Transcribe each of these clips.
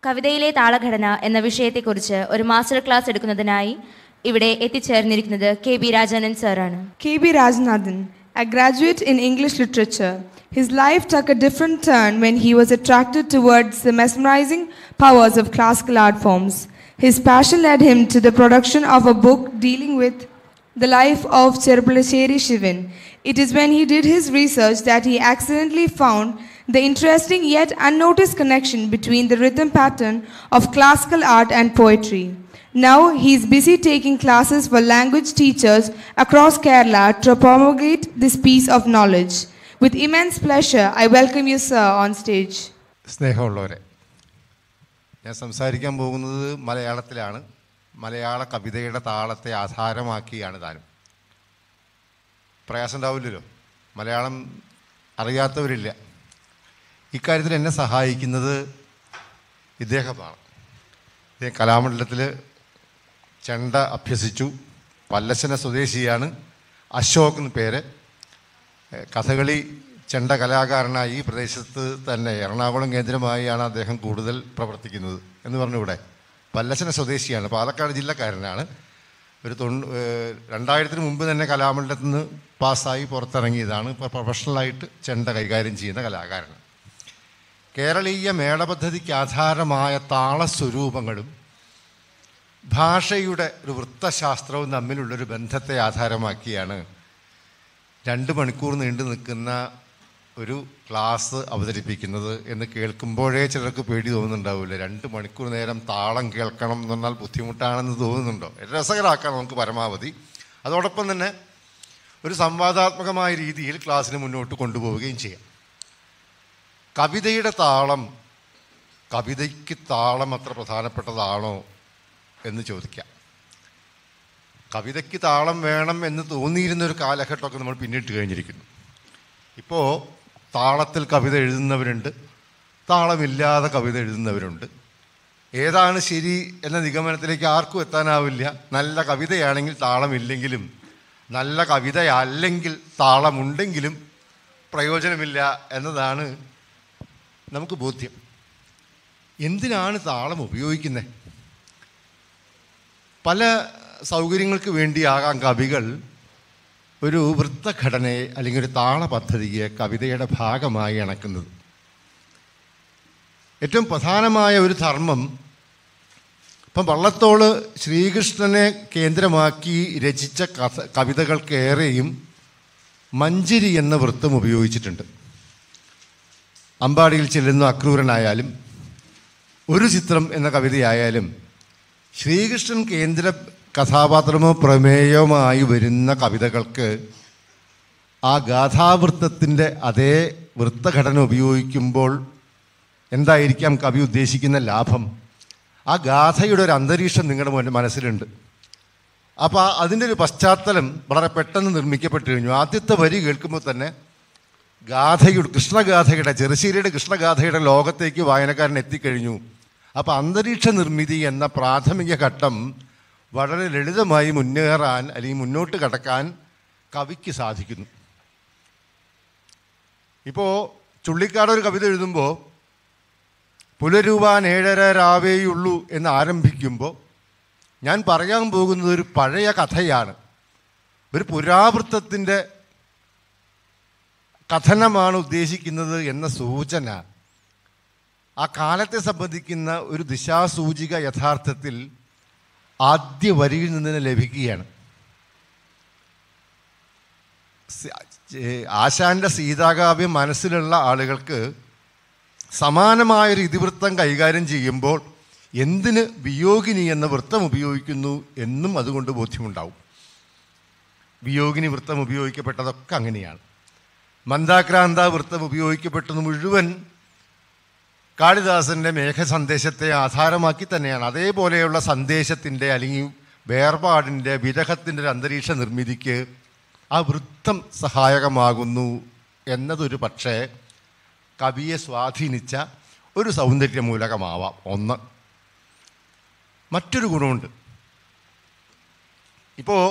കവിതയിലെ താളഘടന എന്ന വിഷയത്തെക്കുറിച്ച് ഒരു മാസ്റ്റർ ക്ലാസ് എടുക്കുന്നതിനായി ഇവിടെ എത്തിച്ചേർന്നിരിക്കുന്നത് കെ ബി രാജാനൻ സാറാണ് K.B. Rajanathan, a graduate in English literature, his life took a different turn when he was attracted towards the mesmerizing powers of classical art forms. His passion led him to the production of a book dealing with the life of Cherupalacheri Shivan. It is when he did his research that he accidentally found the interesting yet unnoticed connection between the rhythm pattern of classical art and poetry. Now he is busy taking classes for language teachers across Kerala to promulgate this piece of knowledge. With immense pleasure, I welcome you, sir, on stage. സ്നേഹമുള്ളവരെ ഞാൻ സംസാരിക്കാൻ പോകുന്നത് മലയാളത്തിലാണ് മലയാള കവിതയുടെ താളത്തെ ആധാരമാക്കിയാണ് താനും പ്രയാസം ഉണ്ടാവില്ലല്ലോ മലയാളം അറിയാത്തവരില്ല ഇക്കാര്യത്തിൽ എന്നെ സഹായിക്കുന്നത് ഇദ്ദേഹമാണ് ഇദ്ദേഹം കലാമണ്ഡലത്തിൽ ചെണ്ട അഭ്യസിച്ചു പല്ലശന സ്വദേശിയാണ് അശോക് എന്ന് പേര് ഏഹ് കഥകളി ചെണ്ട കലാകാരനായി ഈ പ്രദേശത്ത് തന്നെ എറണാകുളം കേന്ദ്രമായാണ് അദ്ദേഹം കൂടുതൽ പ്രവർത്തിക്കുന്നത് എന്ന് പറഞ്ഞുകൂടെ പല്ലശന സ്വദേശിയാണ് പാലക്കാട് ജില്ലക്കാരനാണ് ഒരു തൊണ്ണൂ ഏഹ് രണ്ടായിരത്തിന് മുമ്പ് തന്നെ കലാമണ്ഡലത്തിൽ നിന്ന് പാസ്സായി പുറത്തിറങ്ങിയതാണ് ഇപ്പോൾ പ്രൊഫഷണലായിട്ട് ചെണ്ട കൈകാര്യം ചെയ്യുന്ന കലാകാരൻ കേരളീയ മേളപദ്ധതിക്ക് ആധാരമായ താളസ്വരൂപങ്ങളും ഭാഷയുടെ ഒരു വൃത്തശാസ്ത്രവും തമ്മിലുള്ളൊരു ബന്ധത്തെ ആധാരമാക്കിയാണ് രണ്ട് മണിക്കൂർ നീണ്ടു നിൽക്കുന്ന ഒരു ക്ലാസ് അവതരിപ്പിക്കുന്നത് എന്ന് കേൾക്കുമ്പോഴേ ചിലർക്ക് പേടി തോന്നുന്നുണ്ടാവില്ല രണ്ട് മണിക്കൂർ നേരം താളം കേൾക്കണം എന്ന് പറഞ്ഞാൽ ബുദ്ധിമുട്ടാണെന്ന് തോന്നുന്നുണ്ടോ രസകരമാക്കാം നമുക്ക് പരമാവധി അതോടൊപ്പം തന്നെ ഒരു സംവാദാത്മകമായ രീതിയിൽ ക്ലാസ്സിന് മുന്നോട്ട് കൊണ്ടുപോവുകയും ചെയ്യാം കവിതയുടെ താളം കവിതയ്ക്ക് താളം അത്ര പ്രധാനപ്പെട്ടതാണോ എന്ന് ചോദിക്കാം കവിതയ്ക്ക് താളം വേണം എന്ന് തോന്നിയിരുന്ന ഒരു കാലഘട്ടമൊക്കെ നമ്മൾ പിന്നിട്ട് കഴിഞ്ഞിരിക്കുന്നു ഇപ്പോൾ താളത്തിൽ കവിത എഴുതുന്നവരുണ്ട് താളമില്ലാതെ കവിത എഴുതുന്നവരുണ്ട് ഏതാണ് ശരി എന്ന നിഗമനത്തിലേക്ക് ആർക്കും എത്താനാവില്ല നല്ല കവിതയാണെങ്കിൽ താളമില്ലെങ്കിലും നല്ല കവിതയല്ലെങ്കിൽ താളമുണ്ടെങ്കിലും പ്രയോജനമില്ല എന്നതാണ് നമുക്ക് ബോധ്യം എന്തിനാണ് താളം ഉപയോഗിക്കുന്നത് പല സൗകര്യങ്ങൾക്ക് വേണ്ടിയാകാം കവികൾ ഒരു വൃത്തഘടനയെ അല്ലെങ്കിൽ ഒരു താള പദ്ധതിയെ കവിതയുടെ ഭാഗമായി ഇണക്കുന്നത് ഏറ്റവും പ്രധാനമായ ഒരു ധർമ്മം ഇപ്പം വള്ളത്തോള് ശ്രീകൃഷ്ണനെ കേന്ദ്രമാക്കി രചിച്ച കഥ കവിതകൾക്കേറെയും മഞ്ചരി എന്ന വൃത്തം ഉപയോഗിച്ചിട്ടുണ്ട് അമ്പാടിയിൽ ചെല്ലുന്ന അക്രൂരനായാലും ഒരു ചിത്രം എന്ന കവിതയായാലും ശ്രീകൃഷ്ണൻ കേന്ദ്ര കഥാപാത്രമോ പ്രമേയമായി വരുന്ന കവിതകൾക്ക് ആ ഗാഥാവൃത്തത്തിൻ്റെ അതേ വൃത്തഘടന ഉപയോഗിക്കുമ്പോൾ എന്തായിരിക്കാം കവി ഉദ്ദേശിക്കുന്ന ലാഭം ആ ഗാഥയുടെ ഒരു അന്തരീക്ഷം നിങ്ങളുടെ മുന്നിൽ മനസ്സിലുണ്ട് അപ്പോൾ അതിൻ്റെ ഒരു പശ്ചാത്തലം വളരെ പെട്ടെന്ന് നിർമ്മിക്കപ്പെട്ടു കഴിഞ്ഞു ആദ്യത്തെ വരി കേൾക്കുമ്പോൾ തന്നെ ഗാഥയുടെ കൃഷ്ണഗാഥയുടെ ചെറുശ്ശേരിയുടെ കൃഷ്ണഗാഥയുടെ ലോകത്തേക്ക് വായനക്കാരൻ എത്തിക്കഴിഞ്ഞു അപ്പോൾ അന്തരീക്ഷ നിർമ്മിതി എന്ന പ്രാഥമിക ഘട്ടം വളരെ ലളിതമായി മുന്നേറാൻ അല്ലെങ്കിൽ മുന്നോട്ട് കടക്കാൻ കവിക്ക് സാധിക്കുന്നു ഇപ്പോൾ ചുള്ളിക്കാട് ഒരു കവിത എഴുതുമ്പോൾ പുലരുവാൻ ഏഴര രാവേയുള്ളൂ എന്ന് ആരംഭിക്കുമ്പോൾ ഞാൻ പറയാൻ പോകുന്നത് ഒരു പഴയ കഥയാണ് ഒരു പുരാവൃത്തത്തിൻ്റെ കഥനമാണ് ഉദ്ദേശിക്കുന്നത് എന്ന സൂചന ആ കാലത്തെ സംബന്ധിക്കുന്ന ഒരു ദിശാസൂചിക യഥാർത്ഥത്തിൽ ആദ്യ വരിയിൽ നിന്ന് തന്നെ ലഭിക്കുകയാണ് സി- ഏ- ആശാന്റെ സീതാകാവ്യം മനസ്സിലുള്ള ആളുകൾക്ക് സമാനമായൊരു ഇതിവൃത്തം കൈകാര്യം ചെയ്യുമ്പോൾ എന്തിന് വിയോഗിനി എന്ന വൃത്തം ഉപയോഗിക്കുന്നു എന്നും അതുകൊണ്ട് ബോധ്യമുണ്ടാവും വിയോഗിനി വൃത്തം ഉപയോഗിക്കപ്പെട്ടതൊക്കെ അങ്ങനെയാണ് മന്ദാക്രാന്ത വൃത്തം ഉപയോഗിക്കപ്പെട്ടത് മുഴുവൻ കാളിദാസന്റെ മേഘസന്ദേശത്തെ ആധാരമാക്കി തന്നെയാണ് അതേപോലെയുള്ള സന്ദേശത്തിൻ്റെ അല്ലെങ്കിൽ വേർപാടിൻ്റെ വിരഹത്തിൻ്റെ ഒരു അന്തരീക്ഷ നിർമ്മിതിക്ക് ആ വൃത്തം സഹായകമാകുന്നു എന്നതൊരു പക്ഷേ കവിയെ സ്വാധീനിച്ച ഒരു സൗന്ദര്യമൂലകമാവാം ഒന്ന് മറ്റൊരു ഗുണമുണ്ട് ഇപ്പോൾ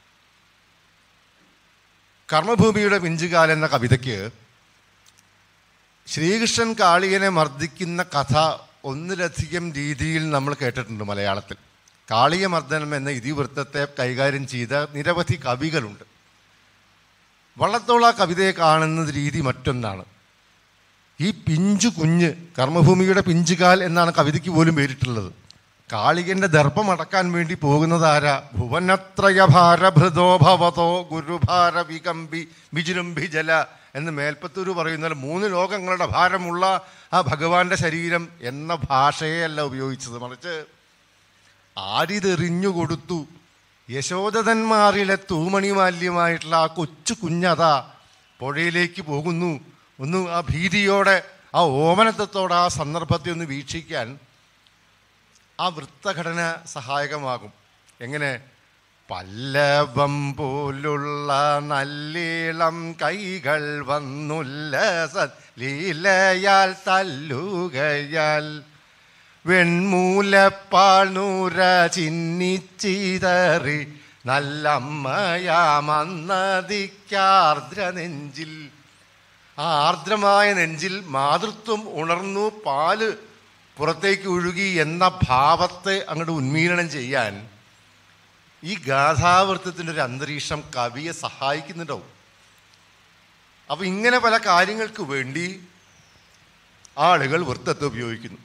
കർമ്മഭൂമിയുടെ പിഞ്ചുകാലം എന്ന കവിതയ്ക്ക് ശ്രീകൃഷ്ണൻ കാളിയനെ മർദ്ദിക്കുന്ന കഥ ഒന്നിലധികം രീതിയിൽ നമ്മൾ കേട്ടിട്ടുണ്ട് മലയാളത്തിൽ കാളിയമർദ്ദനം എന്ന ഇതിവൃത്തത്തെ കൈകാര്യം ചെയ്ത നിരവധി കവികളുണ്ട് വള്ളത്തോള കവിതയെ കാണുന്ന രീതി മറ്റൊന്നാണ് ഈ പിഞ്ചു കുഞ്ഞ് കർമ്മഭൂമിയുടെ പിഞ്ചുകാൽ എന്നാണ് കവിതയ്ക്ക് പോലും പേരിട്ടുള്ളത് കാളികന്റെ ദർഭം അടക്കാൻ വേണ്ടി പോകുന്നതാരാ ഭുവനത്രയ ഭാരഭൃതോ ഭവതോ ഗുരുഭാര വികമ്പി വിജൃംഭി ജല എന്ന് മേൽപ്പത്തൂര് പറയുന്ന പോലെ മൂന്ന് ലോകങ്ങളുടെ ഭാരമുള്ള ആ ഭഗവാന്റെ ശരീരം എന്ന ഭാഷയല്ല ഉപയോഗിച്ചത് മറിച്ച് ആരിതെറിഞ്ഞു കൊടുത്തു യശോദതന്മാരിലെ തൂമണിമാല്യമായിട്ടുള്ള ആ കൊച്ചു കുഞ്ഞതാ പുഴയിലേക്ക് പോകുന്നു ഒന്ന് ആ ഭീതിയോടെ ആ ഓമനത്വത്തോടെ ആ സന്ദർഭത്തെ ഒന്ന് വീക്ഷിക്കാൻ ആ വൃത്തഘടന സഹായകമാകും എങ്ങനെ പല്ലവം പോലുള്ള നല്ലീളം കൈകൾ വന്നുല്ലസ ലീലയാൽ തല്ലുകയാൽ വെൺമൂലപ്പാൽ നൂര ചിന്നിച്ചിതറി നല്ലമ്മയാമന്നതിക്കാർദ്ര നെഞ്ചിൽ ആ ആർദ്രമായ നെഞ്ചിൽ മാതൃത്വം ഉണർന്നു പാല് പുറത്തേക്ക് ഒഴുകി എന്ന ഭാവത്തെ അങ്ങോട്ട് ഉന്മീലനം ചെയ്യാൻ ഈ ഗാഥാവൃത്തത്തിൻ്റെ ഒരു അന്തരീക്ഷം കവിയെ സഹായിക്കുന്നുണ്ടാവും അപ്പൊ ഇങ്ങനെ പല കാര്യങ്ങൾക്ക് വേണ്ടി ആളുകൾ വൃത്തത്തെ ഉപയോഗിക്കുന്നു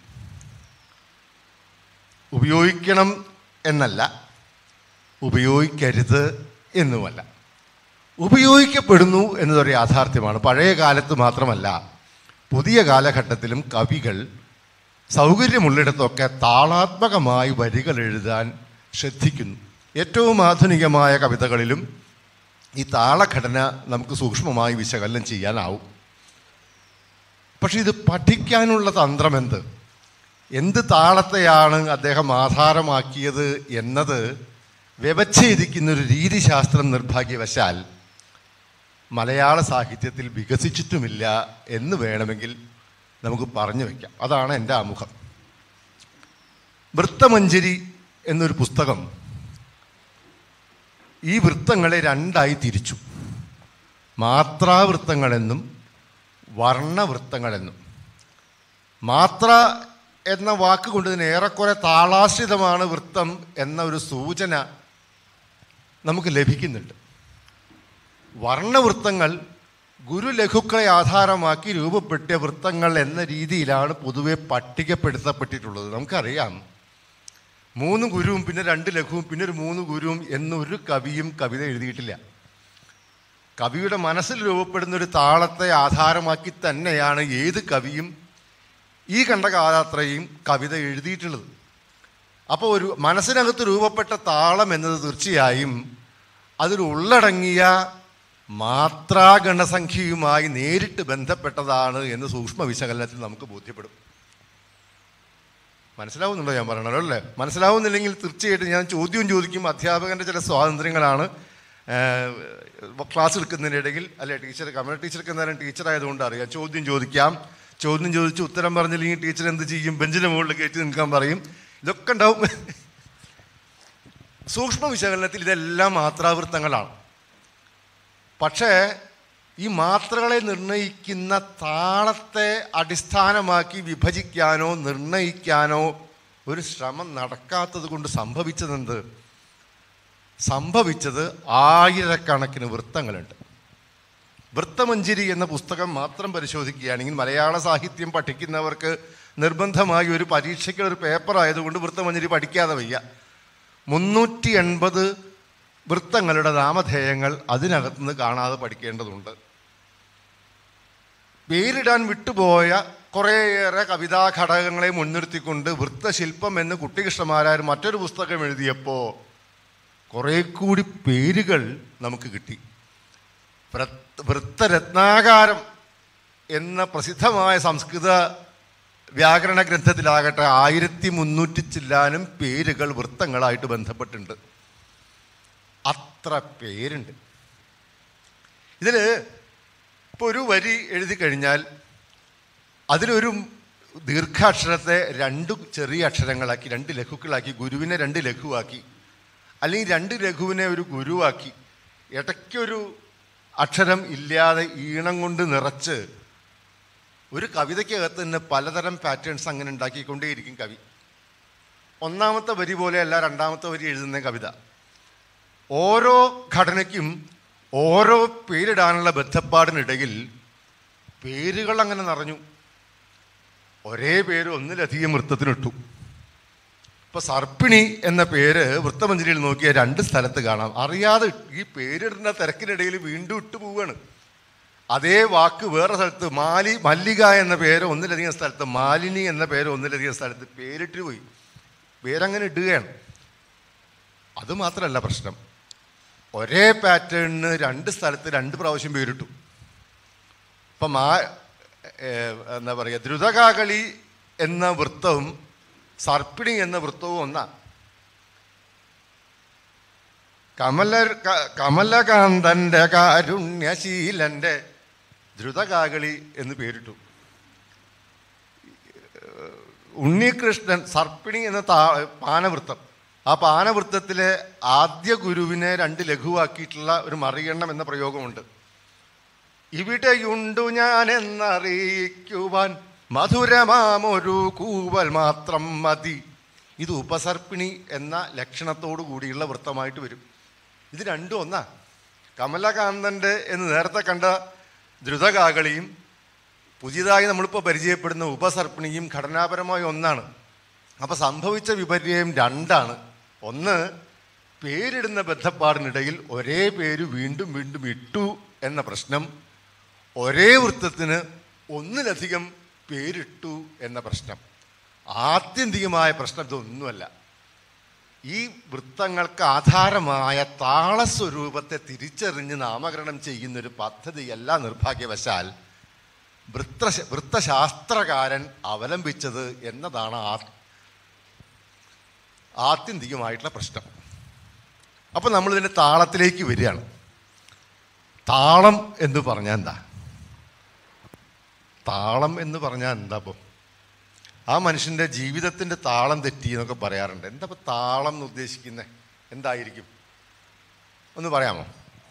ഉപയോഗിക്കണം എന്നല്ല ഉപയോഗിക്കരുത് എന്നുമല്ല ഉപയോഗിക്കപ്പെടുന്നു എന്നതൊരു യാഥാർത്ഥ്യമാണ് പഴയ കാലത്ത് മാത്രമല്ല പുതിയ കാലഘട്ടത്തിലും കവികൾ സൗകര്യമുള്ളിടത്തൊക്കെ താളാത്മകമായി വരികൾ എഴുതാൻ ശ്രദ്ധിക്കുന്നു ഏറ്റവും ആധുനികമായ കവിതകളിലും ഈ താളഘടന നമുക്ക് സൂക്ഷ്മമായി വിശകലനം ചെയ്യാനാവും പക്ഷെ ഇത് പഠിക്കാനുള്ള തന്ത്രം എന്ത് എന്ത് താളത്തെയാണ് അദ്ദേഹം ആധാരമാക്കിയത് എന്നത് വ്യവച്ഛേദിക്കുന്ന ഒരു രീതിശാസ്ത്രം നിർഭാഗ്യവശാൽ മലയാള സാഹിത്യത്തിൽ വികസിച്ചിട്ടുമില്ല എന്ന് വേണമെങ്കിൽ നമുക്ക് പറഞ്ഞു വയ്ക്കാം അതാണ് എൻ്റെ ആമുഖം വൃത്തമഞ്ജരി എന്നൊരു പുസ്തകം ഈ വൃത്തങ്ങളെ രണ്ടായി തിരിച്ചു മാത്രാവൃത്തങ്ങളെന്നും വർണ്ണവൃത്തങ്ങളെന്നും മാത്ര എന്ന വാക്ക് കൊണ്ട് ഇതിന് ഏറെക്കുറെ താളാശ്രിതമാണ് വൃത്തം എന്ന ഒരു സൂചന നമുക്ക് ലഭിക്കുന്നുണ്ട് വർണ്ണവൃത്തങ്ങൾ ഗുരുലഘുക്കളെ ആധാരമാക്കി രൂപപ്പെട്ട വൃത്തങ്ങൾ എന്ന രീതിയിലാണ് പൊതുവെ പട്ടികപ്പെടുത്തപ്പെട്ടിട്ടുള്ളത് നമുക്കറിയാം മൂന്ന് ഗുരുവും പിന്നെ രണ്ട് ലഘുവും പിന്നെ ഒരു മൂന്ന് ഗുരുവും എന്നൊരു കവിയും കവിത എഴുതിയിട്ടില്ല കവിയുടെ മനസ്സിൽ രൂപപ്പെടുന്ന ഒരു താളത്തെ ആധാരമാക്കി തന്നെയാണ് ഏത് കവിയും ഈ കണ്ട കാലാത്രയും കവിത എഴുതിയിട്ടുള്ളത് അപ്പോൾ ഒരു മനസ്സിനകത്ത് രൂപപ്പെട്ട താളം എന്നത് തീർച്ചയായും അതിൽ ഉള്ളടങ്ങിയ മാത്രാഗണസംഖ്യയുമായി നേരിട്ട് ബന്ധപ്പെട്ടതാണ് എന്ന് സൂക്ഷ്മ വിശകലനത്തിൽ നമുക്ക് ബോധ്യപ്പെടും മനസ്സിലാവുന്നുണ്ടോ ഞാൻ പറയണല്ലോ അല്ലേ മനസ്സിലാവുന്നില്ലെങ്കിൽ തീർച്ചയായിട്ടും ഞാൻ ചോദ്യവും ചോദിക്കും അധ്യാപകൻ്റെ ചില സ്വാതന്ത്ര്യങ്ങളാണ് ഏഹ്, ക്ലാസ് എടുക്കുന്നതിനിടയിൽ അല്ലെ ടീച്ചർ കമ്മ്യൂണിറ്റി ടീച്ചർ എടുക്കുന്നതിനും ടീച്ചർ ആയതുകൊണ്ട് അറിയാം ചോദ്യം ചോദിക്കാം ചോദ്യം ചോദിച്ച് ഉത്തരം പറഞ്ഞില്ലെങ്കിൽ ടീച്ചർ എന്ത് ചെയ്യും ബെഞ്ചിന് മുകളിൽ കയറ്റി നിൽക്കാൻ പറയും ഇതൊക്കെ ഉണ്ടാവും സൂക്ഷ്മ വിശകലനത്തിൽ ഇതെല്ലാം മാത്രാവൃത്തങ്ങളാണ് പക്ഷേ ഈ മാത്രകളെ നിർണയിക്കുന്ന താളത്തെ അടിസ്ഥാനമാക്കി വിഭജിക്കാനോ നിർണയിക്കാനോ ഒരു ശ്രമം നടക്കാത്തത് കൊണ്ട് സംഭവിച്ചതെന്ത് സംഭവിച്ചത് ആയിരക്കണക്കിന് വൃത്തങ്ങളുണ്ട് വൃത്തമഞ്ജരി എന്ന പുസ്തകം മാത്രം പരിശോധിക്കുകയാണെങ്കിൽ മലയാള സാഹിത്യം പഠിക്കുന്നവർക്ക് നിർബന്ധമായി ഒരു പരീക്ഷയ്ക്ക് ഒരു പേപ്പർ ആയതുകൊണ്ട് വൃത്തമഞ്ജരി പഠിക്കാതെ വയ്യ മുന്നൂറ്റി എൺപത് വൃത്തങ്ങളുടെ നാമധേയങ്ങൾ അതിനകത്തുനിന്ന് കാണാതെ പഠിക്കേണ്ടതുണ്ട് പേരിടാൻ വിട്ടുപോയ കുറേയേറെ കവിതാ ഘടകങ്ങളെ മുൻനിർത്തിക്കൊണ്ട് വൃത്തശില്പം എന്ന് കുട്ടികൃഷ്ണമാരാർ മറ്റൊരു പുസ്തകം എഴുതിയപ്പോൾ കുറേ കൂടി പേരുകൾ നമുക്ക് കിട്ടി വൃത്ത- വൃത്തരത്നാകാരം എന്ന പ്രസിദ്ധമായ സംസ്കൃത വ്യാകരണ ഗ്രന്ഥത്തിലാകട്ടെ ആയിരത്തി മുന്നൂറ്റി ചില്ലാനും പേരുകൾ വൃത്തങ്ങളായിട്ട് ബന്ധപ്പെട്ടുണ്ട് അത്ര പേരുണ്ട് ഇതിൽ ഇപ്പോൾ ഒരു വരി എഴുതി കഴിഞ്ഞാൽ അതിലൊരു ദീർഘാക്ഷരത്തെ രണ്ട് ചെറിയ അക്ഷരങ്ങളാക്കി രണ്ട് ലഘുക്കളാക്കി ഗുരുവിനെ രണ്ട് ലഘുവാക്കി അല്ലെങ്കിൽ രണ്ട് ലഘുവിനെ ഒരു ഗുരുവാക്കി ഇടയ്ക്കൊരു അക്ഷരം ഇല്ലാതെ ഈണം കൊണ്ട് നിറച്ച് ഒരു കവിതയ്ക്കകത്ത് തന്നെ പലതരം പാറ്റേൺസ് അങ്ങനെ ഉണ്ടാക്കിക്കൊണ്ടേയിരിക്കും കവി ഒന്നാമത്തെ വരി പോലെയല്ല രണ്ടാമത്തെ വരി എഴുതുന്ന കവിത ഓരോ ഘടനയ്ക്കും ഓരോ പേരിടാനുള്ള ബന്ധപ്പാടിനിടയിൽ പേരുകൾ അങ്ങനെ നിറഞ്ഞു ഒരേ പേര് ഒന്നിലധികം വൃത്തത്തിനിട്ടു ഇപ്പൊ സർപ്പിണി എന്ന പേര് വൃത്തമഞ്ജരിയിൽ നോക്കിയ രണ്ട് സ്ഥലത്ത് കാണാം അറിയാതെ ഈ പേരിടുന്ന തിരക്കിനിടയിൽ വീണ്ടും ഇട്ടു പോവുകയാണ് അതേ വാക്ക് വേറെ സ്ഥലത്ത് മാലി മല്ലിക എന്ന പേര് ഒന്നിലധികം സ്ഥലത്ത് മാലിനി എന്ന പേര് ഒന്നിലധികം സ്ഥലത്ത് പേരിട്ട് പോയി പേരങ്ങനെ ഇടുകയാണ് അത് മാത്രമല്ല പ്രശ്നം ഒരേ പാറ്റേണിന് രണ്ട് സ്ഥലത്ത് രണ്ട് പ്രാവശ്യം പേരിട്ടു ഇപ്പം മാ ഏ, എന്താ പറയുക ദ്രുതകാകളി എന്ന വൃത്തവും സർപ്പിണി എന്ന വൃത്തവും ഒന്നാ കമല ക- കമലകാന്തന്റെ കാരുണ്യശീലന്റെ ദ്രുതകാകളി എന്ന് പേരിട്ടു ഉണ്ണികൃഷ്ണൻ സർപ്പിണി എന്ന താ പാനവൃത്തം ആ പാനവൃത്തത്തിലെ ആദ്യ ഗുരുവിനെ രണ്ട് ലഘുവാക്കിയിട്ടുള്ള ഒരു മറികണ്ണം എന്ന പ്രയോഗമുണ്ട് ഇവിടെയുണ്ടു ഞാൻ എന്നറിയിക്കുവാൻ മധുരമാമൊരു കൂവൽ മാത്രം മതി ഇത് ഉപസർപ്പിണി എന്ന ലക്ഷണത്തോടു കൂടിയുള്ള വൃത്തമായിട്ട് വരും ഇത് രണ്ടും ഒന്നാ കമലകാന്തൻ്റെ എന്ന് നേരത്തെ കണ്ട ദ്രുതകാകളിയും പുതിയതായി നമ്മളിപ്പോൾ പരിചയപ്പെടുന്ന ഉപസർപ്പിണിയും ഘടനാപരമായ ഒന്നാണ് അപ്പോൾ സംഭവിച്ച വിപര്യം രണ്ടാണ് ഒന്ന് പേരിടുന്ന ബന്ധപ്പാടിനിടയിൽ ഒരേ പേര് വീണ്ടും വീണ്ടും ഇട്ടു എന്ന പ്രശ്നം ഒരേ വൃത്തത്തിന് ഒന്നിലധികം പേരിട്ടു എന്ന പ്രശ്നം ആത്യന്തികമായ പ്രശ്നം ഇതൊന്നുമല്ല ഈ വൃത്തങ്ങൾക്ക് ആധാരമായ താളസ്വരൂപത്തെ തിരിച്ചറിഞ്ഞ് നാമകരണം ചെയ്യുന്നൊരു പദ്ധതിയല്ല നിർഭാഗ്യവശാൽ വൃത്ത വൃത്തശാസ്ത്രകാരൻ അവലംബിച്ചത് എന്നതാണ് ആ ആത്യന്തികമായിട്ടുള്ള പ്രശ്നം അപ്പോൾ നമ്മളിതിൻ്റെ താളത്തിലേക്ക് വരികയാണ് താളം എന്ന് പറഞ്ഞാൽ എന്താ താളം എന്ന് പറഞ്ഞാൽ എന്താ ഇപ്പോൾ ആ മനുഷ്യൻ്റെ ജീവിതത്തിൻ്റെ താളം തെറ്റി എന്നൊക്കെ പറയാറുണ്ട് എന്താ ഇപ്പോൾ താളം എന്ന് ഉദ്ദേശിക്കുന്നത് എന്തായിരിക്കും ഒന്ന് പറയാമോ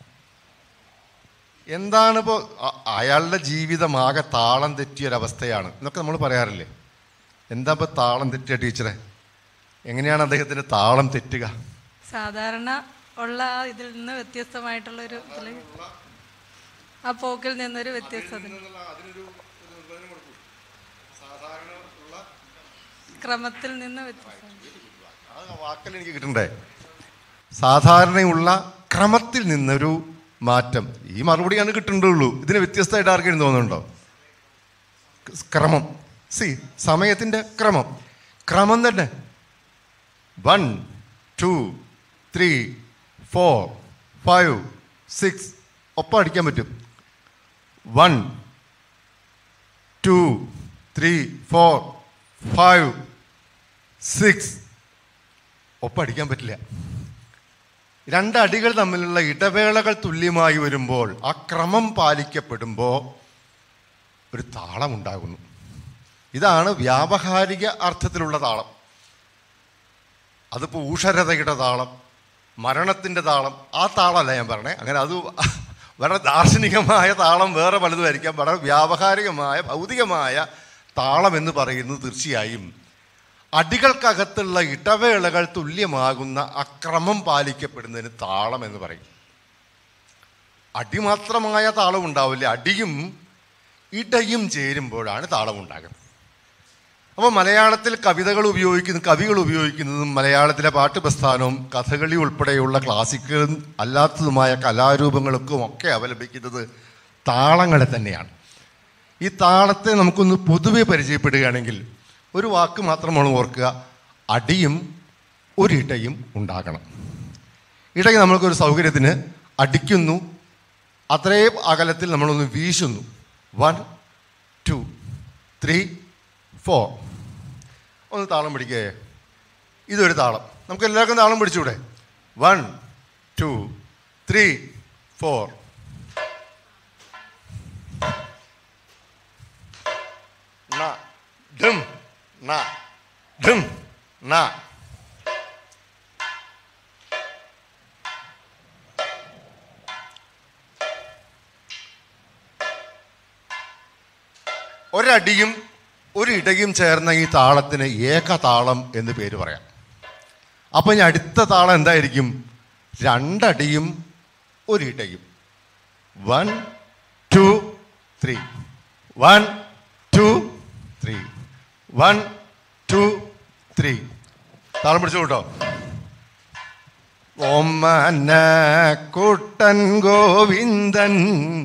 എന്താണ് ഇപ്പോൾ അയാളുടെ ജീവിതം ആകെ താളം തെറ്റിയൊരവസ്ഥയാണ് എന്നൊക്കെ നമ്മൾ പറയാറില്ലേ എന്താ ഇപ്പോൾ താളം തെറ്റിയ ടീച്ചറെ എങ്ങനെയാണ് അദ്ദേഹത്തിൻ്റെ താളം തെറ്റുക സാധാരണ ഉള്ള ആ ഇതിൽ നിന്ന് വ്യത്യസ്തമായിട്ടുള്ള ഒരു ഇതില് ആ പോക്കിൽ നിന്നൊരു വ്യത്യസ്തത ക്രമത്തിൽ നിന്ന് വ്യത്യസ്തത ആ വാക്കൽ എനിക്ക് കിട്ടണ്ടേ സാധാരണയുള്ള ക്രമത്തിൽ നിന്നൊരു മാറ്റം ഈ മറുപടിയാണ് കിട്ടേണ്ടുള്ളൂ ഇതിന് വ്യത്യസ്തമായിട്ട് ആർക്കെങ്കിലും തോന്നുന്നുണ്ടോ ക്രമം സി സമയത്തിൻ്റെ ക്രമം ക്രമം തന്നെ one two three four five six ഒപ്പം അടിക്കാൻ പറ്റും one two three four five six ഒപ്പം അടിക്കാൻ പറ്റില്ല രണ്ടടികൾ തമ്മിലുള്ള ഇടവേളകൾ തുല്യമായി വരുമ്പോൾ ആ ക്രമം പാലിക്കപ്പെടുമ്പോൾ ഒരു താളം ഉണ്ടാകുന്നു ഇതാണ് വ്യാവഹാരിക അർത്ഥത്തിലുള്ള താളം അതിപ്പോൾ ഊഷരതയുടെ താളം മരണത്തിൻ്റെ താളം ആ താളമല്ല ഞാൻ പറഞ്ഞേ അങ്ങനെ അത് വളരെ ദാർശനികമായ താളം വേറെ പലതുമായിരിക്കാം വളരെ വ്യാവഹാരികമായ ഭൗതികമായ താളം എന്ന് പറയുന്നത് തീർച്ചയായും അടികൾക്കകത്തുള്ള ഇടവേളകൾ തുല്യമാകുന്ന അക്രമം പാലിക്കപ്പെടുന്നതിന് താളം എന്ന് പറയും അടി മാത്രമായ താളം ഉണ്ടാവില്ല അടിയും ഇടയും ചേരുമ്പോഴാണ് താളം ഉണ്ടാകുന്നത് അപ്പോൾ മലയാളത്തിൽ കവിതകൾ ഉപയോഗിക്കുന്ന കവികൾ ഉപയോഗിക്കുന്നതും മലയാളത്തിലെ പാട്ടുപ്രസ്ഥാനവും കഥകളി ഉൾപ്പെടെയുള്ള ക്ലാസിക്കലും അല്ലാത്തതുമായ കലാരൂപങ്ങൾക്കും ഒക്കെ അവലംബിക്കുന്നത് താളങ്ങളെ തന്നെയാണ് ഈ താളത്തെ നമുക്കൊന്ന് പൊതുവെ പരിചയപ്പെടുകയാണെങ്കിൽ ഒരു വാക്ക് മാത്രമാണ് ഓർക്കുക അടിയും ഒരിടയും ഉണ്ടാകണം ഇടയ്ക്ക് നമ്മൾക്കൊരു സൗകര്യത്തിന് അടിക്കുന്നു അത്രയും അകലത്തിൽ നമ്മളൊന്ന് വീശുന്നു വൺ ടു ത്രീ ഫോർ ഒന്ന് താളം പിടിക്കേ ഇതൊരു താളം നമുക്ക് എല്ലാവർക്കും താളം പിടിച്ചൂടെ one two three four na dum na dum na ഒരടിയും ഒരു ഇടയും ചേർന്ന ഈ താളത്തിന് ഏകതാളം എന്ന് പേര് പറയാം അപ്പം ഇനി അടുത്ത താളം എന്തായിരിക്കും രണ്ടടിയും ഒരു ഇടയും one two three one two three one two three താളം പിടിച്ചു കേട്ടോ ഓമന കുട്ടൻ ഗോവിന്ദൻ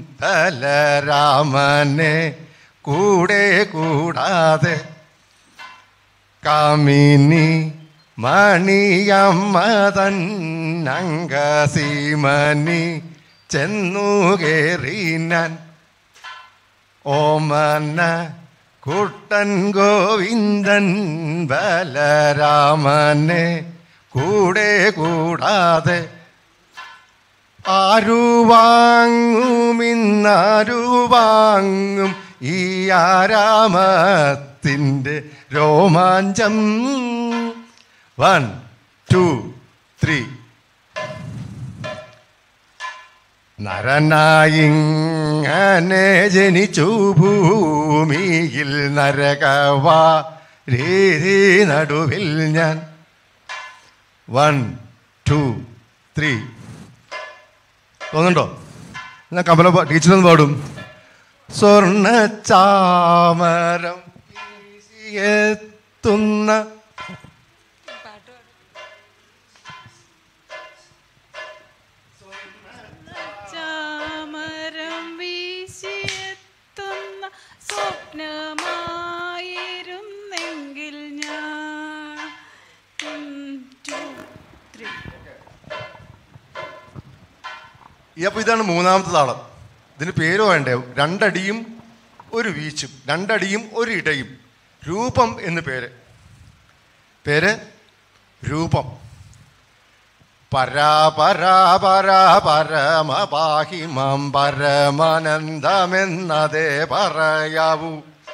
ബലരാമനെ കൂടെ കൂടാതെ കാമിനി മണിയമ്മതൻ അങ്കസീമനി ചെന്നു കയറി ഞാൻ ഓമന കുട്ടൻ ഗോവിന്ദൻ ബലരാമനെ കൂടെ കൂടാതെ ആരു വാങ്ങുമിന്നാരു വാങ്ങും ഈ ആരാമത്തിൻ്റെ രോമാഞ്ചം വൺ ടു ത്രീ നരനായിങ്ങനെ ജനിച്ചു ഭൂമിയിൽ നരകവാ രീതി നടുവിൽ ഞാൻ വൺ ടു ത്രീ തോന്നുന്നുണ്ടോ എന്നാ കമല ടീച്ചറൊന്ന് പാടും സ്വർണ്ണ ചാമരം എത്തുന്ന ചാമരം വീശിയെത്തുന്ന സ്വപ്നമായിരുന്നെങ്കിൽ ഞാൻ ഉം, two, three. ഈ അപ്പോൾ ഇതാണ് മൂന്നാമത്തെ താളം ഇതിന് പേര് വേണ്ടേ രണ്ടടിയും ഒരു വീച്ചും രണ്ടടിയും ഒരു ഇടയും രൂപം എന്ന് പേര് പേര് രൂപം പരാ പരാ പരാ പരമപാഹിമം പരമാനന്ദമെന്നതേ പറയാവൂ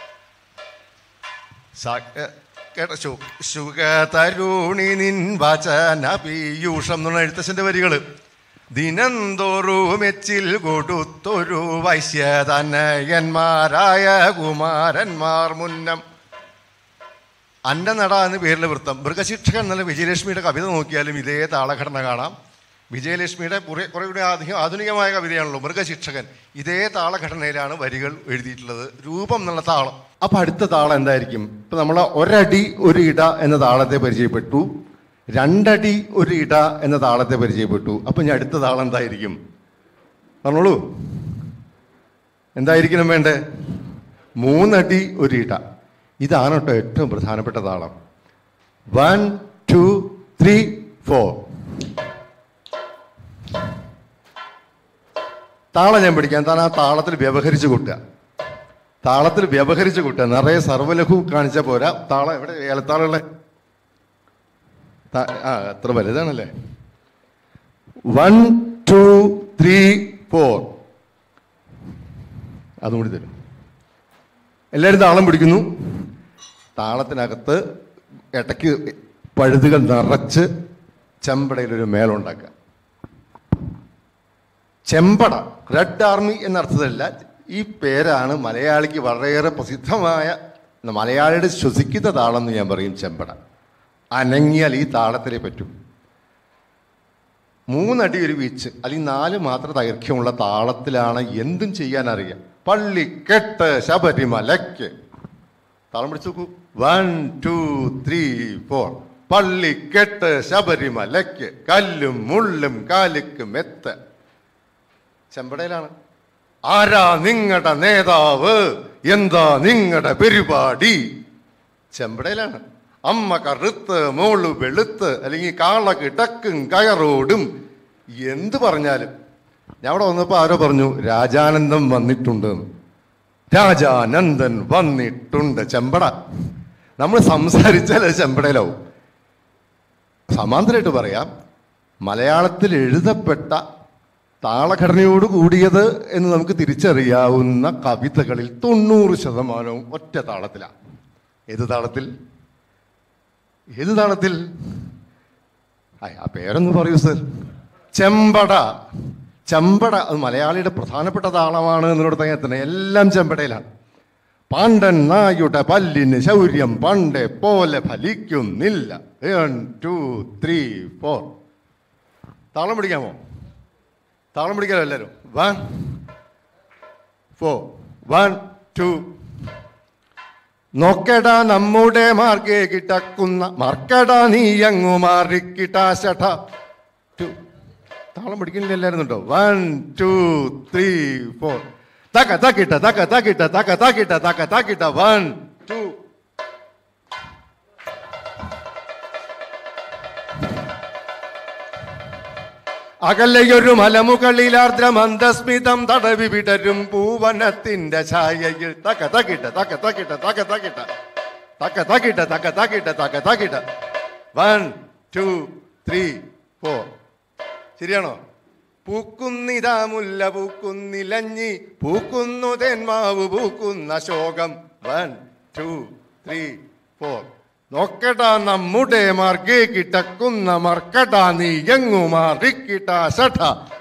സ- ഏ, കേട്ടോ ശു ശുഗതരുണി നിൻ വചന പീയൂഷം എന്നുള്ള എഴുത്തച്ഛൻ്റെ വരികൾ ദിനംതോറും എച്ചിൽ കൊടുത്തൊരു വൈശ്യതനയന്മാരായ കുമാരന്മാർ മുന്നം അന്റെ നട എന്ന് പേരിലെ വൃത്തം മൃഗശിക്ഷകൻ എന്നുള്ള വിജയലക്ഷ്മിയുടെ കവിത നോക്കിയാലും ഇതേ താളഘടന കാണാം വിജയലക്ഷ്മിയുടെ കുറെ കുറെ കൂടി അധികം ആധുനികമായ കവിതയാണല്ലോ മൃഗശിക്ഷകൻ ഇതേ താളഘടനയിലാണ് വരികൾ എഴുതിയിട്ടുള്ളത് രൂപം എന്നുള്ള താളം അപ്പൊ അടുത്ത താളം എന്തായിരിക്കും ഇപ്പൊ നമ്മൾ ഒരടി ഒരു ഇട എന്ന താളത്തെ പരിചയപ്പെട്ടു രണ്ടടി ഒരു ഇട എന്ന താളത്തെ പരിചയപ്പെട്ടു അപ്പൊ ഇനി അടുത്ത താളം എന്തായിരിക്കും പറഞ്ഞോളൂ എന്തായിരിക്കണം വേണ്ടേ മൂന്നടി ഒരു ഇട ഇതാണ് കേട്ടോ ഏറ്റവും പ്രധാനപ്പെട്ട താളം വൺ ടു ത്രീ ഫോർ താളം ഞാൻ പിടിക്കാൻ താൻ ആ താളത്തിൽ വ്യവഹരിച്ച് കൂട്ടുക താളത്തിൽ വ്യവഹരിച്ച് കൂട്ടുക നിറയെ സർവ്വലഘു കാണിച്ച പോരാ താളം എവിടെ ഏലത്താളുള്ള ആ അത്ര വലുതാണല്ലേ വൺ ടു ത്രീ ഫോർ അതും കൂടി തരും എല്ലാവരും താളം പിടിക്കുന്നു താളത്തിനകത്ത് ഇടയ്ക്ക് പഴുതുകൾ നിറച്ച് ചെമ്പടയിലൊരു മേളുണ്ടാക്കുക ചെമ്പട റെഡ് ആർമി എന്ന അർത്ഥത്തിലല്ല ഈ പേരാണ് മലയാളിക്ക് വളരെയേറെ പ്രസിദ്ധമായ മലയാളിയുടെ ശ്വസിക്കുന്ന താളം എന്ന് ഞാൻ പറയും ചെമ്പട അനങ്ങിയാൽ ഈ താളത്തിലേ പറ്റൂ മൂന്നടി ഒരു വീച്ച് അല്ലെങ്കിൽ നാല് മാത്രം ദൈർഘ്യമുള്ള താളത്തിലാണ് എന്തും ചെയ്യാൻ അറിയാം പള്ളിക്കെട്ട് ശബരിമലയ്ക്ക് താളം പിടിച്ചു നോക്കൂ വൺ ടു ത്രീ ഫോർ പള്ളിക്കെട്ട് ശബരിമലയ്ക്ക് കല്ലും മുള്ളും കാലിക്ക് മെത്ത് ചെമ്പടയിലാണ് ആരാ നിങ്ങളുടെ നേതാവ് എന്താ നിങ്ങളുടെ പരിപാടി ചെമ്പടയിലാണ് അമ്മ കറുത്ത് മോള് വെളുത്ത് അല്ലെങ്കിൽ കാള കിടക്കും കയറോടും എന്ത് പറഞ്ഞാലും ഞാൻ അവിടെ വന്നപ്പോൾ ആരോ പറഞ്ഞു രാജാനന്ദം വന്നിട്ടുണ്ട് എന്ന്. രാജാനന്ദൻ വന്നിട്ടുണ്ട് ചെമ്പട നമ്മൾ സംസാരിച്ചാൽ അത് ചെമ്പടയിലാവും സമാന്തരമായിട്ട് പറയാം മലയാളത്തിൽ എഴുതപ്പെട്ട താളഘടനയോട് കൂടിയത് എന്ന് നമുക്ക് തിരിച്ചറിയാവുന്ന കവിതകളിൽ തൊണ്ണൂറ് ശതമാനവും ഒറ്റ താളത്തിലാണ് ഏത് താളത്തിൽ ഏത് താളത്തിൽ ആ, ആ പേരൊന്ന് പറയൂ സർ ചെമ്പട ചെമ്പട അത് മലയാളിയുടെ പ്രധാനപ്പെട്ട താളമാണ് എന്നിടത്ത് തന്നെ എല്ലാം ചെമ്പടയിലാണ് പാണ്ഡൻ നായുടെ പല്ലിന് ശൗര്യം പണ്ടേ പോലെ ഫലിക്കുന്നില്ല വൺ ടു ത്രീ ഫോർ താളം പിടിക്കാമോ താളം പിടിക്കാമോ എല്ലാവരും വൺ ഫോർ വൺ ടു നോക്കടാ നമ്മുടെ മാർഗേ കിടക്കുന്ന മർക്കടാ നീ അങ്ങു മാറിക്കിട്ടാശഠ ടു താളം പിടിക്കുന്നില്ല എല്ലാവരും ഉണ്ടോ വൺ ടു ത്രീ ഫോർ തക്ക തക്കിട്ട തക്ക തക്കിട്ട തക്ക തക്കിട്ട തക്ക തക്കിട്ട വൺ ടു അകലെയൊരു മലമുകളിലാർദ്ര മന്ദസ്മിതം തടവി വിടരും പൂവനത്തിന്റെ ഛായയിൽ തക്ക തക്കിട്ട തക്ക തക്കിട്ട തക്ക തക്കിട്ട തക്ക തക്കിട്ട തക്ക തക്കിട്ട തക്ക തക്കിട്ട വൺ ടു ത്രീ ഫോർ ശരിയാണോ പൂക്കുന്നിതാ മുല്ല പൂക്കുന്നിലഞ്ഞി പൂക്കുന്നു തെന്മാവ് പൂക്കുന്ന ശോകം വൺ ടു ത്രീ ഫോർ നോക്കടാ നമ്മുടെ മാർഗേ കിടക്കുന്ന മർക്കടാ നീ എങ്ങു മാറിക്കിട്ടാ സഠ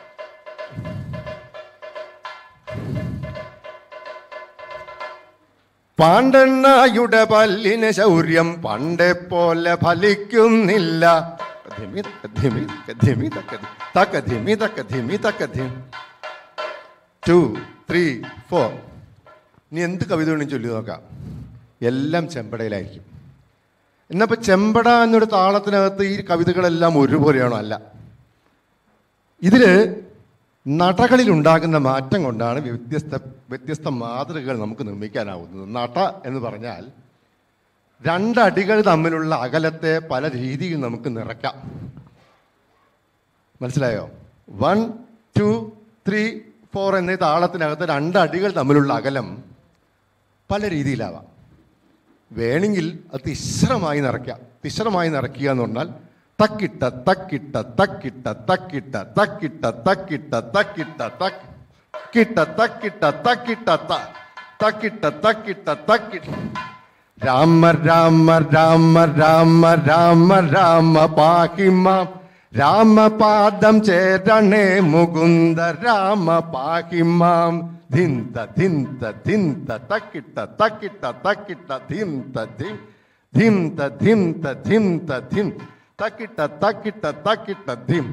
പാണ്ഡണ്ണായുടെ പല്ലിന് ശൗര്യം പണ്ടേ പോലെ ഫലിക്കുന്നില്ല ധിമി തക്ക ധിമി തക്ക ധിമി തക്ക ധി- തക്ക ധിമി തക്ക ധിമി തക്ക ധിം ടു ത്രീ ഫോർ ഇനി എന്ത് കവിത വേണമെങ്കിലും ചൊല്ലി നോക്കാം എല്ലാം ചെമ്പടയിലായിരിക്കും എന്നപ്പോൾ ചെമ്പട എന്നൊരു താളത്തിനകത്ത് ഈ കവിതകളെല്ലാം ഒരുപോലെയാണോ അല്ല ഇതിൽ നടകളിൽ ഉണ്ടാകുന്ന മാറ്റം കൊണ്ടാണ് വ്യത്യസ്ത വ്യത്യസ്ത മാതൃകകൾ നമുക്ക് നിർമ്മിക്കാനാവുന്നത് നട എന്ന് പറഞ്ഞാൽ രണ്ടടികൾ തമ്മിലുള്ള അകലത്തെ പല രീതിയിൽ നമുക്ക് നിറയ്ക്കാം മനസ്സിലായോ വൺ ടു ത്രീ ഫോർ എന്നീ താളത്തിനകത്ത് രണ്ടടികൾ തമ്മിലുള്ള അകലം പല രീതിയിലാവാം വേണമെങ്കിൽ അത് തിശ്രമായി നിറയ്ക്കാം തിശ്രമായി നിറയ്ക്കുക എന്ന് പറഞ്ഞാൽ തക്കിട്ട തക്കിട്ട തക്കിട്ട തക്കിട്ട തക്കിട്ട തക്കിട്ട തക്കിട്ട തക്കിട്ട തക്കിട്ട തക്കിട്ട ത തക്കിട്ട തക്കിട്ട തക്കിട്ട രാമ രാമ രാമ രാമ രാമ രാമ പാഹിമാം രാമപാദം ചേരണേ മുകുന്ദ രാമ പാഹിമാം ധിന്ത ധിന്ത ധിന്ത തക്കിട്ട തക്കിട്ട തക്കിട്ട ധിന്ത ധിം ധിന്ത ധിന്ത ധിന്ത ധിം തക്കിട്ട തക്കിട്ട തക്കിട്ട ധിം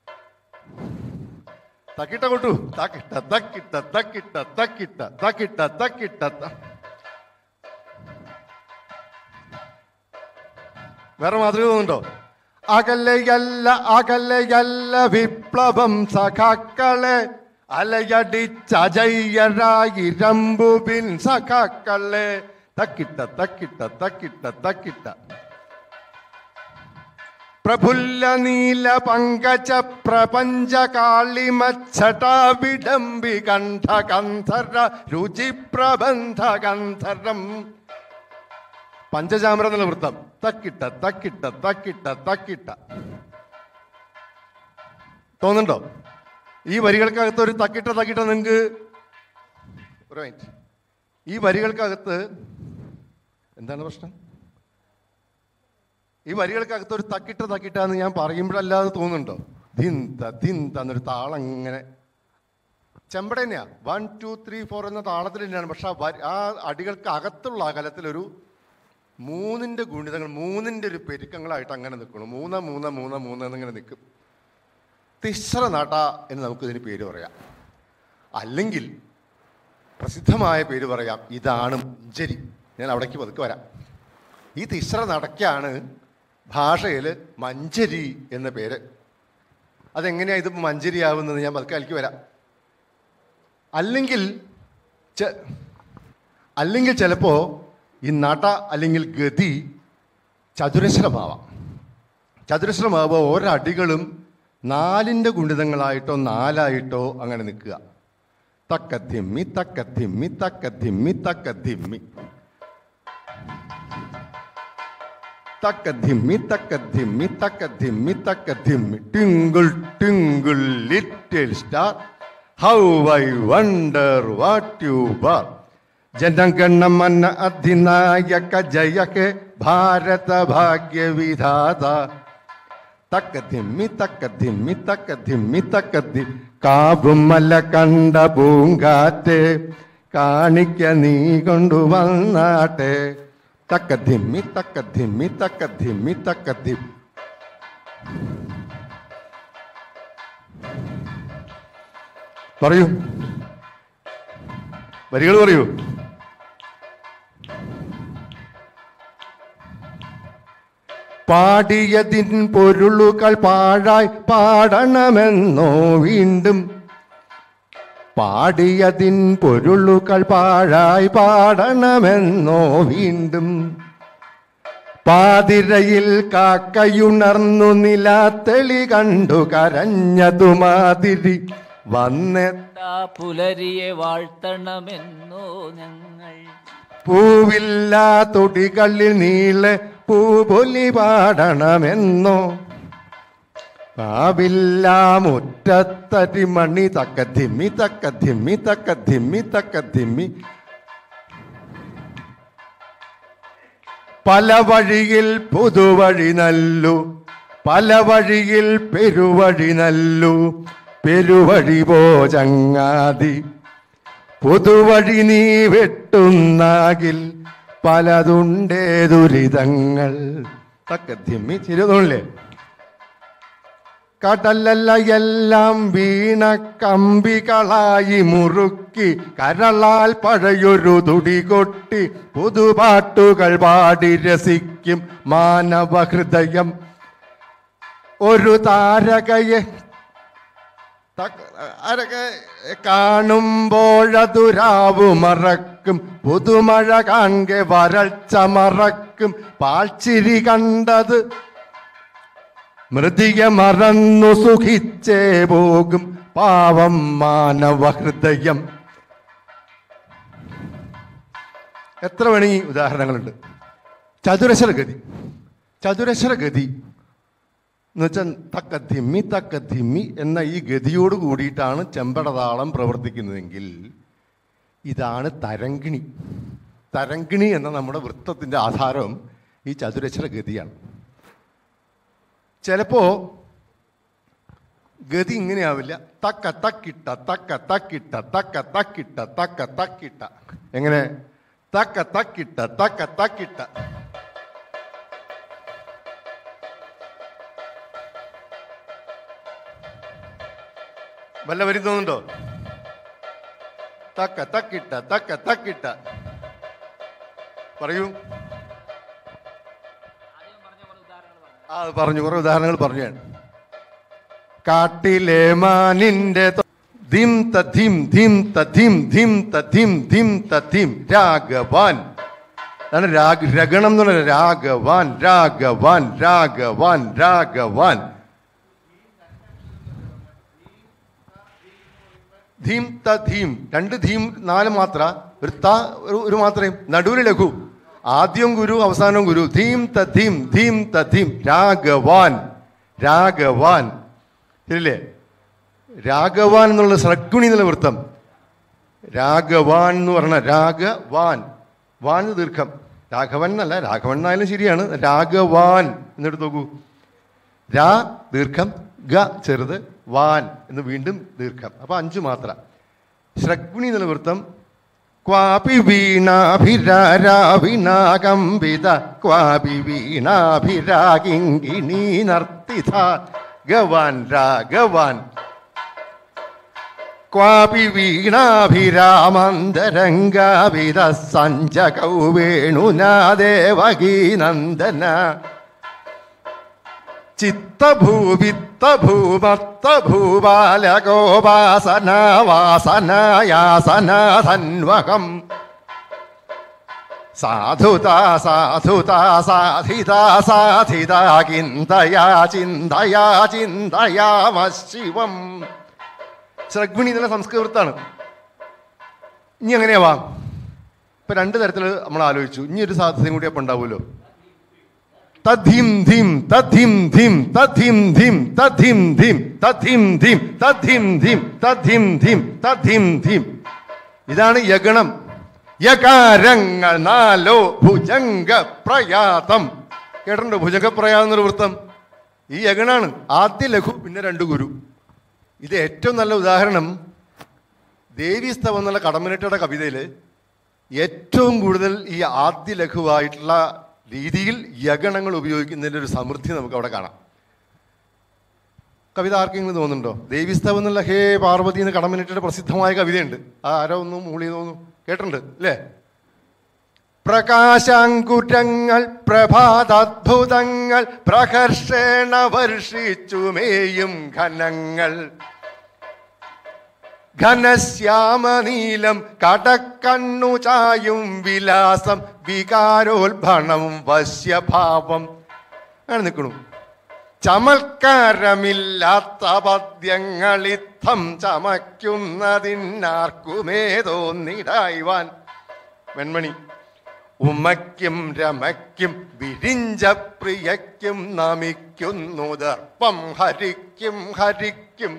തക്കിട്ട കൊട്ടു തക്കിട്ട തക്കിട്ട തക്കിട്ട തക്കിട്ട തക്കിട്ട തക്കിട്ട ത- വേറെ മാതൃക തോന്നുന്നുണ്ടോ അകലയല്ല അകലയല്ല വിപ്ലവം സഖാക്കളെ അലയടിച്ചജയ്യരായിരമ്പുബിൻ സഖാക്കളെ തക്കിട്ട തക്കിട്ട തക്കിട്ട തക്കിട്ട പ്രഫുല്ല നീല പങ്കജ പ്രപഞ്ച കാളിമച്ഛട വിഡംബി കണ്ഠ കന്ധര രുചി പ്രബന്ധ കന്ധരം പഞ്ചചാമര എന്നുള്ള വൃത്തം തക്കിട്ട തക്കിട്ട തക്കിട്ട തക്കിട്ട തോന്നുന്നുണ്ടോ ഈ വരികൾക്കകത്ത് ഒരു തക്കിട്ട തക്കിട്ട നിങ്ങൾക്ക് ഒരു മിനിറ്റ് ഈ വരികൾക്കകത്ത് എന്താണ് പ്രശ്നം ഈ വരികൾക്കകത്ത് ഒരു തക്കിട്ട തക്കിട്ട എന്ന് ഞാൻ പറയുമ്പോഴല്ലാതെ തോന്നുന്നുണ്ടോ ധിന്ത ധിന്ത എന്നൊരു താളം ഇങ്ങനെ ചെമ്പട തന്നെയാ വൺ ടു ത്രീ ഫോർ എന്ന താളത്തിൽ തന്നെയാണ് പക്ഷെ ആ വരി- ആ അടികൾക്ക് അകത്തുള്ള അകലത്തിലൊരു മൂന്നിൻ്റെ ഗുണിതങ്ങൾ മൂന്നിൻ്റെ ഒരു പെരുക്കങ്ങളായിട്ട് അങ്ങനെ നിൽക്കണം മൂന്ന് മൂന്ന് മൂന്ന് മൂന്ന് എന്നിങ്ങനെ നിൽക്കും തിശ്ര നട എന്ന് നമുക്കിതിന് പേര് പറയാം അല്ലെങ്കിൽ പ്രസിദ്ധമായ പേര് പറയാം ഇതാണ് മഞ്ചരി ഞാൻ അവിടേക്ക് പതുക്കെ വരാം ഈ തിശ്ര നടക്കാണ് ഭാഷയിൽ മഞ്ചരി എന്ന പേര് അതെങ്ങനെയാണ് ഇതിപ്പോൾ മഞ്ചരി ആവുന്നത് ഞാൻ പതുക്കെ അതിലേക്ക് വരാം അല്ലെങ്കിൽ ചെ- അല്ലെങ്കിൽ ചിലപ്പോൾ ഈ നട അല്ലെങ്കിൽ ഗതി ചതുരശ്രമാവാം ചതുരശ്രമാവുമ്പോൾ ഓരോ അടികളും നാലിൻ്റെ ഗുണിതങ്ങളായിട്ടോ നാലായിട്ടോ അങ്ങനെ നിൽക്കുക തക്ക തിമ്മി തക്ക തിമ്മി തക്ക തിമ്മി തക്ക തിമ്മി തക്ക ധിമ്മി തക്ക ധിമ്മി തക്ക ധിമ്മി തക്ക ധിമ്മി twinkle twinkle little star how I wonder what you are ജനഗണമന അധിനായക ജയ ഹേ ഭാരത ഭാഗ്യ വിധാത തക്ക ധിമ്മി തക്ക ധിമ്മി തക്ക ധിമ്മി തക്ക ധി കാവുമല കണ്ട പൂങ്കാറ്റ് കാണിക്ക നീ കൊണ്ടുവന്നാട്ടെ തക്ക ധിമ്മി തക്ക ധിമ്മി തക്ക ധിമ്മി തക്ക ധിം പറയൂ വരികൾ പറയൂ പാടിയതിൻ പൊരുളുകൾ പാഴായി പാടണമെന്നോ വീണ്ടും പാടിയതിൻ പൊരുളുകൾ പാഴായി പാടണമെന്നോ വീണ്ടും പാതിരയിൽ കാക്കയുണർന്നു നിലാത്തെളി കണ്ടു കരഞ്ഞതുമാതിരി വന്നെത്ത ആ പുലരിയെ വാഴ്ത്തണമെന്നോ ഞങ്ങൾ പൂവില്ലാ തൊടികളിൽ നീളെ പൂപൊലി പാടണമെന്നോ പാവില്ലാ മുറ്റത്തരി മണി തക്ക ധിമ്മി തക്ക ധിമ്മി തക്ക ധിമ്മി തക്ക ധിമ്മി പല വഴിയിൽ പുതുവഴി നല്ലു പല വഴിയിൽ പെരുവഴി നല്ലു പെരുവഴി പോ ചങ്ങാതി പുതുവഴി നീ വെട്ടുന്നാകിൽ പലതുണ്ടേ ദുരിതങ്ങൾ തക്ക ധിമ്മി ചിരുതോണില്ലേ കടലല്ല എല്ലാം വീണ കമ്പികളായി മുറുക്കി കരളാൽ പഴയൊരു തുടി കൊട്ടി പുതുപാട്ടുകൾ പാടി രസിക്കും മാനവ ഹൃദയം ഒരു താരകയെ തക- അരക കാണുമ്പോഴതുരാവു മറക്കും പുതുമഴ കാൺകെ വരൾച്ച മറക്കും പാൽച്ചിരി കണ്ടത് മൃതിയെ മറന്നു സുഖിച്ചേ പോകും പാവം മാനവ ഹൃദയം എത്ര വേണി ഉദാഹരണങ്ങളുണ്ട് ചതുരശ്ര ഗതി ചതുരശ്ര ഗതി എന്ന് വെച്ചാൽ തക്ക ധിമ്മി തക്ക ധിമ്മി എന്ന ഈ ഗതിയോട് കൂടിയിട്ടാണ് ചെമ്പടതാളം പ്രവർത്തിക്കുന്നതെങ്കിൽ ഇതാണ് തരങ്കിണി തരങ്കിണി എന്ന നമ്മുടെ വൃത്തത്തിൻ്റെ ആധാരം ഈ ചതുരശ്ര ഗതിയാണ് ചിലപ്പോ ഗതി ഇങ്ങനെയാവില്ല തക്ക തക്കിട്ട തക്ക തക്കിട്ട തക്ക തക്കിട്ട തക്ക തക്കിട്ട എങ്ങനെ തക്ക തക്കിട്ട തക്ക തക്കിട്ട വല്ല വരും തോന്നുന്നുണ്ടോ തക്ക തക്കിട്ട തക്ക തക്കിട്ട പറയൂ ആ അത് പറഞ്ഞു കുറെ ഉദാഹരണങ്ങൾ പറഞ്ഞു ഞാൻ കാട്ടിലെ മാനിന്റെ തൊ- ധിം തധിം ധിം തധിം ധിം തധിം ധിം തധിം രാഘവാൻ അതാണ് രാഗ രഗണം എന്ന് പറയുന്നത് രാഘവാൻ രാഘവാൻ രാഘവാൻ രാഘവാൻ ധീം തധീം രണ്ട് ധീം നാല് മാത്ര ഒരു ത ഒരു- ഒരു മാത്രയും നടുവിൽ ലഘു ആദ്യം ഗുരു അവസാനം ഗുരു ധീം തധീം ധീം തധീം രാഘവാൻ രാഘവാൻ ശരിയല്ലേ രാഘവാൻ എന്നുള്ള സദ്ഗുണി എന്നുള്ള വൃത്തം രാഘവാൻ എന്ന് പറഞ്ഞ രാഘവാൻ വാൻ എന്ന് ദീർഘം രാഘവൻ എന്നല്ല രാഘവൻ എന്നായാലും ശരിയാണ് രാഘവാൻ എന്നെടുത്ത് നോക്കൂ രാ ദീർഘം ഗ ചെറുത് വാൻ എന്ന് വീണ്ടും ദീർഘം അപ്പൊ അഞ്ചു മാത്ര ശ്രഗ്ഗുണി എന്നുള്ള വൃത്തം ക്വാപി വീണാഭിരാരാവിനാകമ്പിത ക്വാപി വീണാഭിരാകിങ്കിണീ നർത്തിത ഗവാൻ രാഘവാൻ ക്വാപി വീണാഭിരാമന്തരംഗാഭിത സഞ്ജകൗ വേണുനാദേവകീ നന്ദന ചിത്തഭൂവിത്തഭൂപാലകോപാസനാവാസനായാസനാധന്വകം സാധുതാ സാധുതാ സാധിതാ സാധിതാ ചിന്തയാ ചിന്തയാ ചിന്തയാമ ശിവം ശ്രഗ്വിണി എന്നുള്ള സംസ്കൃതത്താണ് ഇനി എങ്ങനെയാവാ ഇപ്പൊ രണ്ട് തരത്തിൽ നമ്മൾ ആലോചിച്ചു ഇനി ഒരു സാധ്യതയും കൂടി അപ്പൊ ഉണ്ടാവുമല്ലോ തധിം ധിം തധിം ധിം തധിം ധിം തധിം ധിം തധിം ധിം തധിം ധിം തധിം ധിം തധിം ധിം ഇതാണ് യഗണം യകാരങ്ങൾ നാലോ ഭുജംഗ പ്രയാതം കേട്ടിട്ടുണ്ടോ ഭുജംഗ പ്രയാതം എന്നൊരു വൃത്തം ഈ യഗണാണ് ആദ്യ ലഘു പിന്നെ രണ്ട് ഗുരു ഇത് ഏറ്റവും നല്ല ഉദാഹരണം ദേവീസ്തവം എന്നുള്ള കടമ്മനിട്ടയുടെ കവിതയിൽ ഏറ്റവും കൂടുതൽ ഈ ആദ്യ ലഘുവായിട്ടുള്ള രീതിയിൽ യഗണങ്ങൾ ഉപയോഗിക്കുന്നതിൻ്റെ ഒരു സമൃദ്ധി നമുക്ക് അവിടെ കാണാം കവിത ആർക്കെങ്കിലും തോന്നുന്നുണ്ടോ ദേവീസ്തവം എന്നുള്ള ഹേ പാർവതി എന്ന് കടമ്മനിട്ടയുടെ പ്രസിദ്ധമായ കവിതയുണ്ട് ആ ആരോ ഒന്നും മൂളി തോന്നുന്നു കേട്ടിട്ടുണ്ട് അല്ലേ പ്രകാശാങ്കുരങ്ങൾ പ്രഭാതാത്ഭുതങ്ങൾ പ്രഹർഷേണ വർഷിച്ചുമേയും ഘനങ്ങൾ ഘനശ്യാമനീലം കടക്കണ്ണു ചായും വിലാസം വികാരോത്ഭണം വശ്യഭാവം അങ്ങനെ നിൽക്കണു ചമൽക്കാരമില്ലാത്ത പദ്യങ്ങളിത്തം ചമയ്ക്കുന്നതിനാർക്കുമേ തോന്നിടായ്വാൻ വെൺമണി ഉമയ്ക്കും രമയ്ക്കും വിരിഞ്ച പ്രിയയ്ക്കും നമിക്കുന്നു ദർപ്പം ഹരിക്കും ഹരിക്കും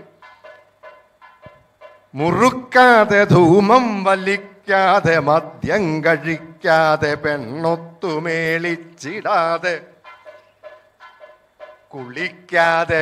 മുറുക്കാതെ ധൂമം വലിക്കാതെ മദ്യം കഴിക്കാതെ പെണ്ണൊത്തുമേളിച്ചിടാതെ കുളിക്കാതെ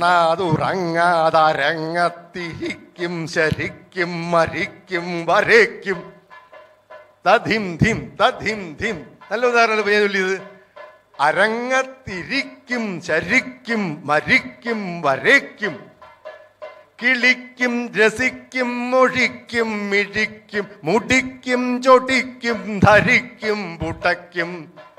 ഉണ്ണാതുറങ്ങാതരങ്ങത്തിരിക്കും ശരിക്കും മരിക്കും വരയ്ക്കും തധിം ധിം തധിം ധിം നല്ല ഉദാഹരണം പേര് ചൊല്ലിയത് അരങ്ങത്തിരിക്കും ശരിക്കും മരിക്കും വരയ്ക്കും കിളിക്കും രസിക്കും മൊഴിക്കും മിഴിക്കും മുടിക്കും ചൊടിക്കും ധരിക്കും പുട്ടയ്ക്കും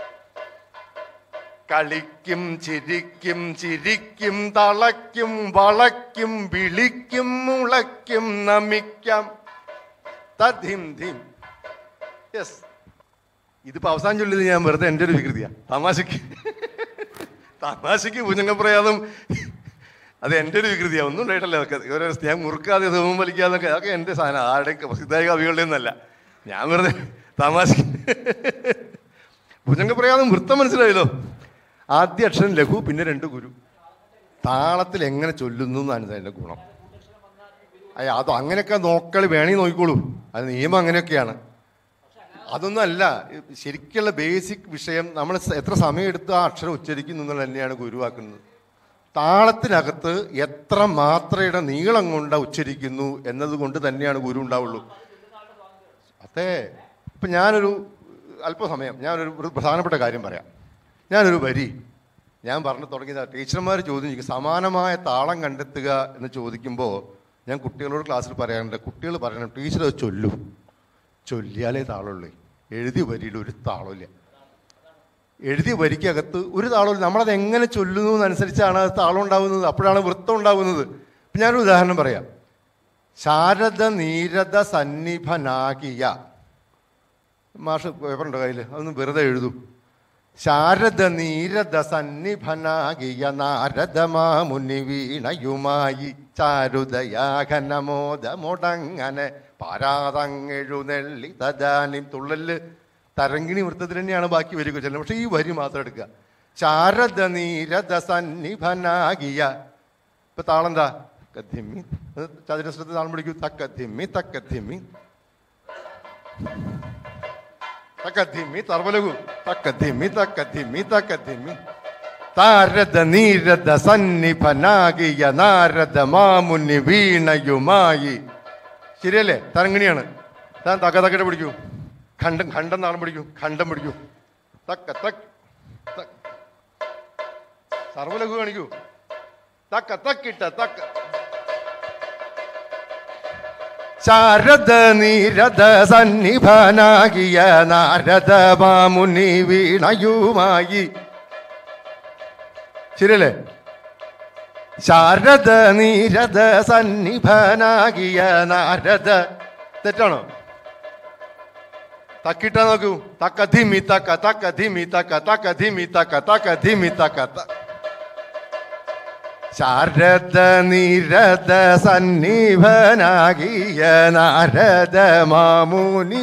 കളിക്കും ചിരിക്കും ചിരിക്കും തളയ്ക്കും വളയ്ക്കും വിളിക്കും മുളയ്ക്കും നമിക്കാം തധിം ധിം യെസ് ഇതിപ്പോ അവസാനം ചൊല്ലിയത് ഞാൻ വെറുതെ എൻ്റെ ഒരു വികൃതിയാ തമാശക്ക് തമാശക്ക് ഭുജംഗപ്രയാതം അത് എൻ്റെ ഒരു വികൃതിയാ ഒന്നും ഉണ്ടായിട്ടല്ല അതൊക്കെ ഓരോ ഞാൻ മുറുക്കാതെ ധൂമം വലിക്കാതെ അതൊക്കെ എൻ്റെ സാധനം ആരുടെ പ്രസിദ്ധമായ കവികളുടെ ഒന്നല്ല ഞാൻ വെറുതെ തമാശക്ക് ഭുജംഗപ്രയാതം വൃത്തം മനസ്സിലായല്ലോ ആദ്യ അക്ഷരം ലഘു പിന്നെ രണ്ട് ഗുരു താളത്തിൽ എങ്ങനെ ചൊല്ലുന്നു എന്നാണ് അതിൻ്റെ ഗുണം അയ്യ അത് അങ്ങനെയൊക്കെ നോക്കളി വേണേ നോക്കിക്കോളൂ അത് നിയമം അങ്ങനെയൊക്കെയാണ് അതൊന്നും അല്ല ശരിക്കുള്ള ബേസിക് വിഷയം നമ്മൾ എത്ര സമയം എടുത്ത് ആ അക്ഷരം ഉച്ചരിക്കുന്നു എന്നുള്ളത് തന്നെയാണ് ഗുരുവാക്കുന്നത് താളത്തിനകത്ത് എത്ര മാത്രയുടെ നീളം കൊണ്ട് ഉച്ചരിക്കുന്നു എന്നതുകൊണ്ട് തന്നെയാണ് ഗുരു ഉണ്ടാവുള്ളൂ അതെ ഇപ്പം ഞാനൊരു അല്പസമയം ഞാനൊരു ഒരു പ്രധാനപ്പെട്ട കാര്യം പറയാം ഞാനൊരു വരി ഞാൻ പറഞ്ഞു തുടങ്ങിയത് ടീച്ചർമാർ ചോദ്യം ചോദിക്കും സമാനമായ താളം കണ്ടെത്തുക എന്ന് ചോദിക്കുമ്പോൾ ഞാൻ കുട്ടികളോട് ക്ലാസ്സിൽ പറയാറുണ്ട് കുട്ടികൾ പറയണം ടീച്ചർ അത് ചൊല്ലും ചൊല്ലിയാലേ താളമുള്ളൂ എഴുതി വരിയിൽ ഒരു താളമില്ല എഴുതിയ വരിക്കകത്ത് ഒരു താളമില്ല നമ്മളത് എങ്ങനെ ചൊല്ലുന്നു എന്നനുസരിച്ചാണ് അത് താളം ഉണ്ടാകുന്നത് അപ്പോഴാണ് വൃത്തം ഉണ്ടാകുന്നത് ഇപ്പം ഞാനൊരു ഉദാഹരണം പറയാം ശാരദ നീരദ സന്നിഭനാകിയ മാഷ് പേപ്പറുണ്ടോ കയ്യിൽ അതൊന്ന് വെറുതെ എഴുതൂ ശാരദ നീരദ സന്നിഭനാകിയ നാരദമാമുനി വീണയുമായി ചാരുദയാഘനമോദമൊടങ്ങനെ പാരാതങ്ങെഴുന്നെള്ളി തദാനിം തുള്ളല് തരങ്കിണി വൃത്തത്തിൽ തന്നെയാണ് ബാക്കി വരിക ചെല്ലുന്നത് പക്ഷെ ഈ വരി മാത്രം എടുക്കുക ശാരദ നീരദ സന്നിഭനാകിയ ഇപ്പൊ താളെന്താ കദ്ധിമ്മി ചതുരശ്രത്ത് താളം പിടിക്കൂ തക്കദ്ധിമ്മി തക്കദ്ധിമ്മി തക്കദ്ധിമ്മി തർവലകു തക്കദ്ധിമ്മി തക്കദ്ധിമ്മി തക്കദ്ധിമ്മി താരദ നീരദ സന്നിഭനാകിയ നാരദ മാമുനി വീണയുമായി ശരിയല്ലേ തരങ്ങിണിയാണ് താൻ തക്ക തക്കടെ പിടിക്കൂ ഖണ്ഡം ഖണ്ഡം നാളം പിടിക്കൂ ഖണ്ഡം പിടിക്കൂ തക്ക തക്ക് തക്ക്. സർവലഘു കാണിക്കൂ തക്ക തക്കിട്ട തക്ക ശാരദ നീരദ സന്നിഭനാകിയ നാരദ മാമുനി വീണയുമായി ശരിയല്ലേ ശാരദ നീരദ സന്നിഭനാകിയ നാരദ തെറ്റാണോ തക്കിട്ട നോക്കൂ തക്ക ധിമി തക്ക തക്ക ധിമി തക്ക തക്ക ധിമി തക്ക തക്ക ധിമി തക്ക ത- ശാരദ നിരദ സന്നിഭനാകിയ നാരദ മാമുനി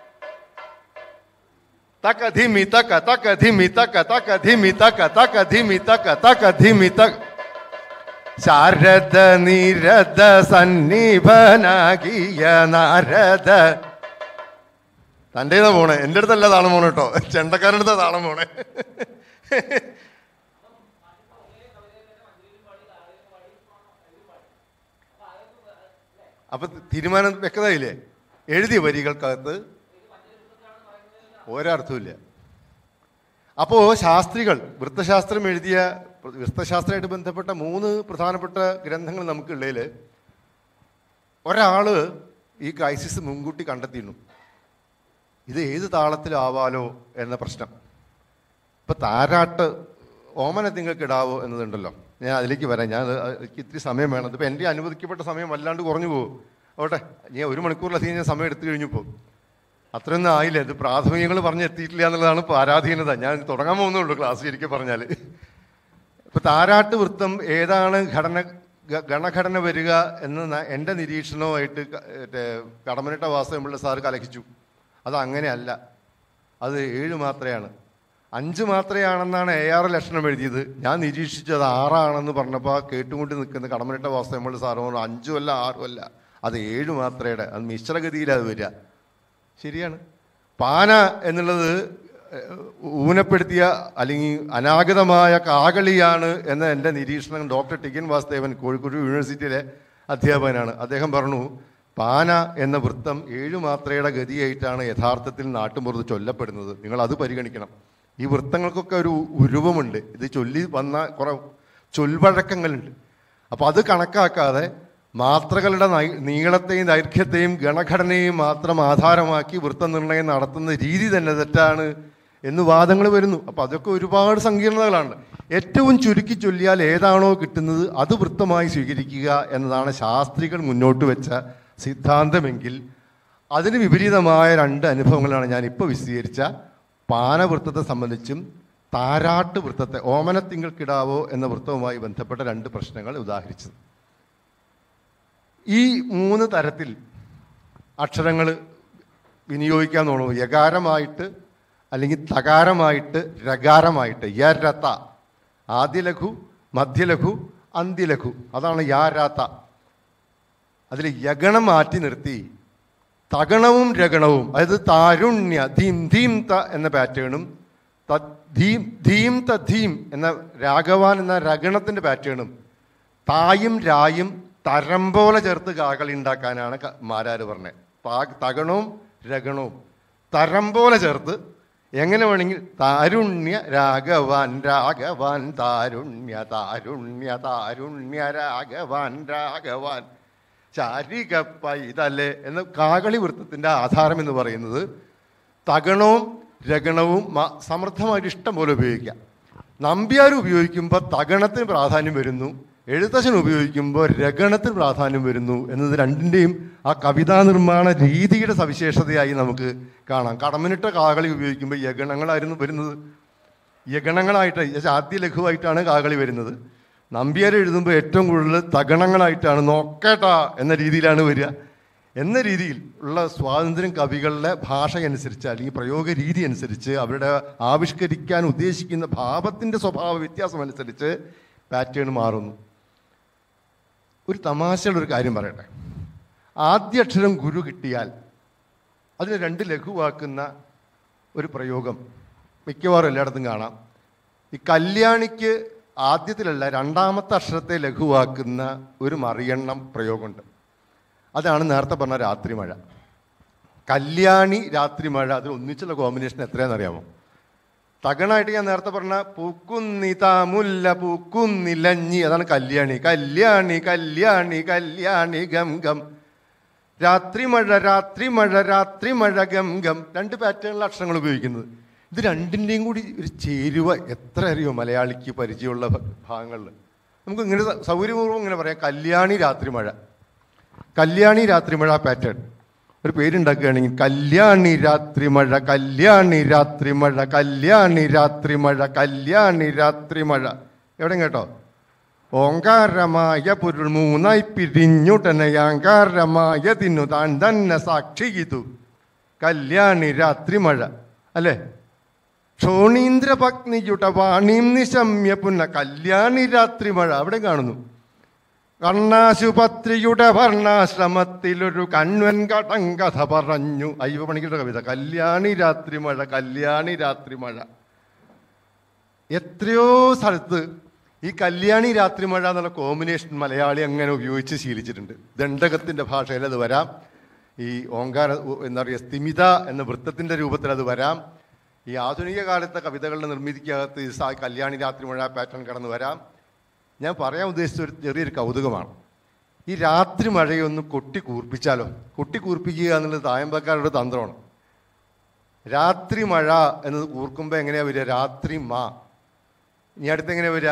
തക്ക ധിമി തക്ക തക്ക ധിമി തക്ക തക്ക ധിമി തക്ക തക്ക ധിമി തക്ക തക്ക ധിമി തക്ക ശാരദ നിരദ സന്നിഭനാകിയ നാരദ തൻ്റെ പോണേ എൻ്റെ അടുത്തല്ല താളം പോണേ കേട്ടോ ചെണ്ടക്കാരുടെ അടുത്ത താളം പോണേ അപ്പൊ തീരുമാനം വ്യക്തതയില്ലേ എഴുതിയ വരികൾക്കകത്ത് ഒരർത്ഥമില്ല അപ്പോൾ ശാസ്ത്രികൾ വൃത്തശാസ്ത്രം എഴുതിയ വൃത്തശാസ്ത്രമായിട്ട് ബന്ധപ്പെട്ട മൂന്ന് പ്രധാനപ്പെട്ട ഗ്രന്ഥങ്ങൾ നമുക്കുള്ളതിൽ ഒരാള് ഈ ക്രൈസിസ് മുൻകൂട്ടി കണ്ടെത്തിയിരുന്നു ഇത് ഏത് താളത്തിലാവാലോ എന്ന പ്രശ്നം ഇപ്പൊ താരാട്ട് ഓമന തിങ്ങൾക്കിടാവോ എന്നതുണ്ടല്ലോ ഞാൻ അതിലേക്ക് വരാം ഞാൻ അത് എനിക്ക് ഇത്തിരി സമയം വേണം ഇപ്പം എൻ്റെ അനുവദിക്കപ്പെട്ട സമയം വല്ലാണ്ട് കുറഞ്ഞു പോകും ഓട്ടെ ഞാൻ ഒരു മണിക്കൂറിലധികം ഞാൻ സമയം എടുത്തു കഴിഞ്ഞപ്പോൾ അത്രയൊന്നും ആയില്ല ഇത് പ്രാഥമികങ്ങൾ പറഞ്ഞ് എത്തിയിട്ടില്ല എന്നുള്ളതാണ് പരാധീനത ഞാൻ തുടങ്ങാൻ പോകുന്നുള്ളൂ ക്ലാസ് ശരിക്കും പറഞ്ഞാൽ ഇപ്പൊ താരാട്ട് വൃത്തം ഏതാണ് ഘടന ഗ- ഗണഘടന വരിക എന്ന് ന- എൻ്റെ നിരീക്ഷണവുമായിട്ട് ക- മറ്റേ കടമനിട്ട വാസവമുള്ള സാറ് കലഹിച്ചു അത് അങ്ങനെയല്ല അത് ഏഴ് മാത്രയാണ് അഞ്ച് മാത്രയാണെന്നാണ് എ ആർ ലക്ഷണം എഴുതിയത് ഞാൻ നിരീക്ഷിച്ചത് ആറാണെന്ന് പറഞ്ഞപ്പോൾ ആ കേട്ടുകൊണ്ട് നിൽക്കുന്ന കടമനിട്ട വാസവമുള്ള സാറ് പറഞ്ഞു അഞ്ചും അല്ല ആറും അല്ല അത് ഏഴ് മാത്രയുടെ അത് മിശ്രഗതിയിലത് വരിക ശരിയാണ് പാന എന്നുള്ളത് ഏഹ്, ഊനപ്പെടുത്തിയ അല്ലെങ്കിൽ അനാഗതമായ കാകളിയാണ് എന്ന എൻ്റെ നിരീക്ഷണം ഡോക്ടർ ടിക്കൻ വാസുദേവൻ കോഴിക്കോട് യൂണിവേഴ്സിറ്റിയിലെ അധ്യാപകനാണ് അദ്ദേഹം പറഞ്ഞു പാന എന്ന വൃത്തം ഏഴു മാത്രയുടെ ഗതിയായിട്ടാണ് യഥാർത്ഥത്തിൽ നാട്ടുമ്പുറത്ത് ചൊല്ലപ്പെടുന്നത് നിങ്ങൾ അത് പരിഗണിക്കണം ഈ വൃത്തങ്ങൾക്കൊക്കെ ഒരു ഉരുവമുണ്ട് ഇത് ചൊല്ലി വന്ന കുറെ ചൊൽവഴക്കങ്ങളുണ്ട് അപ്പോൾ അത് കണക്കാക്കാതെ മാത്രകളുടെ നൈ- നീളത്തെയും ദൈർഘ്യത്തെയും ഗണഘടനയും മാത്രം ആധാരമാക്കി വൃത്തനിർണയം നടത്തുന്ന രീതി തന്നെ തെറ്റാണ് എന്ന് വാദങ്ങൾ വരുന്നു അപ്പോൾ അതൊക്കെ ഒരുപാട് സങ്കീർണതകളാണ് ഏറ്റവും ചുരുക്കി ചൊല്ലിയാൽ ഏതാണോ കിട്ടുന്നത് അത് വൃത്തമായി സ്വീകരിക്കുക എന്നതാണ് ശാസ്ത്രികൾ മുന്നോട്ട് വെച്ച സിദ്ധാന്തമെങ്കിൽ അതിന് വിപരീതമായ രണ്ട് അനുഭവങ്ങളാണ് ഞാൻ ഇപ്പോൾ വിശദീകരിച്ച പാനവൃത്തത്തെ സംബന്ധിച്ചും താരാട്ട് വൃത്തത്തെ ഓമനത്തിങ്കൾക്കിടാവോ എന്ന വൃത്തവുമായി ബന്ധപ്പെട്ട രണ്ട് പ്രശ്നങ്ങൾ ഉദാഹരിച്ചത് ഈ മൂന്ന് തരത്തിൽ അക്ഷരങ്ങൾ വിനിയോഗിക്കാൻ തോന്നുന്നു യകാരമായിട്ട് അല്ലെങ്കിൽ തകാരമായിട്ട് രകാരമായിട്ട് യരത ആദ്യലഘു മധ്യലഘു അന്ത്യലഘു അതാണ് യാരാത്ത അതിൽ യഗണം മാറ്റി നിർത്തി തഗണവും രഗണവും അതായത് താരുണ്യ ധീം ധീം ത എന്ന പാറ്റേണും ത- ധീം ധീം ത ധീം എന്ന രാഘവാൻ എന്ന രഗണത്തിൻ്റെ പാറ്റേണും തായും രായും തരം പോലെ ചേർത്ത് കാകളി ഉണ്ടാക്കാനാണ് ക- മാരാര് പറഞ്ഞത് താ- തഗണവും രഗണവും തരം പോലെ ചേർത്ത് എങ്ങനെ വേണമെങ്കിൽ താരുണ്യ രാഘവാൻ രാഘവാൻ താരുണ്യ താരുണ്യ താരുണ്യ രാഘവാൻ രാഘവാൻ ചാരിക പൈതലെ എന്ന കാകളി വൃത്തത്തിൻ്റെ ആധാരം എന്ന് പറയുന്നത് തഗണവും രഗണവും മ- സമൃദ്ധമായിട്ട് ഇഷ്ടം പോലെ ഉപയോഗിക്കാം നമ്പ്യാർ ഉപയോഗിക്കുമ്പോൾ തഗണത്തിന് പ്രാധാന്യം വരുന്നു എഴുത്തച്ഛൻ ഉപയോഗിക്കുമ്പോൾ രഗണത്തിന് പ്രാധാന്യം വരുന്നു എന്നത് രണ്ടിൻ്റെയും ആ കവിതാ നിർമ്മാണ രീതിയുടെ സവിശേഷതയായി നമുക്ക് കാണാം കടമനിട്ട കാകളി ഉപയോഗിക്കുമ്പോൾ യഗണങ്ങളായിരുന്നു വരുന്നത് യഗണങ്ങളായിട്ട് എന്നുവെച്ചാൽ ആദ്യ ലഘുവായിട്ടാണ് കാകളി വരുന്നത് നമ്പ്യാർ എഴുതുമ്പോൾ ഏറ്റവും കൂടുതൽ തഗണങ്ങളായിട്ടാണ് നോക്കേട്ടാ എന്ന രീതിയിലാണ് വരിക എന്ന രീതിയിൽ ഉള്ള സ്വാതന്ത്ര്യം കവികളുടെ ഭാഷയനുസരിച്ച് അല്ലെങ്കിൽ പ്രയോഗ രീതി അനുസരിച്ച് അവരുടെ ആവിഷ്കരിക്കാൻ ഉദ്ദേശിക്കുന്ന ഭാവത്തിൻ്റെ സ്വഭാവ വ്യത്യാസം അനുസരിച്ച് പാറ്റേൺ മാറുന്നു ഒരു തമാശയുള്ള ഒരു കാര്യം പറയട്ടെ ആദ്യ അക്ഷരം ഗുരു കിട്ടിയാൽ അതിന് രണ്ട് ലഘുവാക്കുന്ന ഒരു പ്രയോഗം മിക്കവാറും എല്ലായിടത്തും കാണാം ഈ കല്യാണിക്ക് ആദ്യത്തിലല്ല രണ്ടാമത്തെ അക്ഷരത്തെ ലഘുവാക്കുന്ന ഒരു മറിയണ്ണം പ്രയോഗമുണ്ട് അതാണ് നേരത്തെ പറഞ്ഞ രാത്രി മഴ കല്യാണി രാത്രി മഴ അതിൽ ഒന്നിച്ചുള്ള കോമ്പിനേഷൻ എത്രയാണെന്ന് അറിയാമോ തകണായിട്ട് ഞാൻ നേരത്തെ പറഞ്ഞ പൂക്കുന്നി താമുല്ല പൂക്കുന്നിലഞ്ഞി അതാണ് കല്യാണി കല്യാണി കല്യാണി കല്യാണി ഗം ഗം രാത്രി മഴ രാത്രി മഴ രാത്രി മഴ ഗം ഗം രണ്ട് പാറ്റേണിലെ അക്ഷരങ്ങൾ ഉപയോഗിക്കുന്നത് ഇത് രണ്ടിൻ്റെയും കൂടി ഒരു ചേരുവ എത്ര അറിയോ മലയാളിക്ക് പരിചയമുള്ള ഭ- ഭാഗങ്ങളിൽ നമുക്ക് ഇങ്ങനെ സ- സൗകര്യപൂർവ്വം ഇങ്ങനെ പറയാം കല്യാണി രാത്രി മഴ കല്യാണി രാത്രി മഴ പാറ്റേൺ ഒരു പേരുണ്ടാക്കുകയാണെങ്കിൽ കല്യാണി രാത്രി മഴ കല്യാണി രാത്രി മഴ കല്യാണി രാത്രി മഴ കല്യാണി രാത്രി മഴ എവിടെ കേട്ടോ ഓങ്കാരമായ പൊരുൾ മൂന്നായി പിരിഞ്ഞുടനയാങ്കാരമായ തിന്നു താൻ തന്നെ സാക്ഷി ചെയ്തു കല്യാണി രാത്രി മഴ അല്ലേ ക്ഷോണീന്ദ്ര പത്നിയുടെ വാണീം നിശമ്യ പുന്ന കല്യാണി രാത്രി മഴ അവിടെ കാണുന്നു കണ്ണാശുപത്രിയുടെ ഭരണാശ്രമത്തിലൊരു കൺവൻ കടങ്കഥ പറഞ്ഞു അയ്യോ പണിക്കിയുടെ കവിത കല്യാണി രാത്രി മഴ കല്യാണി രാത്രി മഴ എത്രയോ സ്ഥലത്ത് ഈ കല്യാണി രാത്രി മഴ എന്നുള്ള കോമ്പിനേഷൻ മലയാളി അങ്ങനെ ഉപയോഗിച്ച് ശീലിച്ചിട്ടുണ്ട് ദണ്ഡകത്തിൻ്റെ ഭാഷയിൽ അത് വരാം ഈ ഓങ്കാര ഉ- എന്താ പറയുക സ്ഥിമിത എന്ന വൃത്തത്തിൻ്റെ രൂപത്തിൽ അത് വരാം ഈ ആധുനിക കാലത്തെ കവിതകളുടെ നിർമ്മിതിക്കകത്ത് ഈ സാ- കല്യാണി രാത്രി മഴ പാറ്റേൺ കടന്നു വരാം ഞാൻ പറയാൻ ഉദ്ദേശിച്ച ഒരു ചെറിയൊരു കൗതുകമാണ് ഈ രാത്രി മഴയൊന്ന് കൊട്ടി കൂർപ്പിച്ചാലോ കൊട്ടി കൂർപ്പിക്കുക എന്നുള്ളത് തായമ്പക്കാരുടെ തന്ത്രമാണ് രാത്രി മഴ എന്നത് കൂർക്കുമ്പോൾ എങ്ങനെയാ വരിക രാത്രി മാ ഇനി അടുത്ത് എങ്ങനെയാ വരിക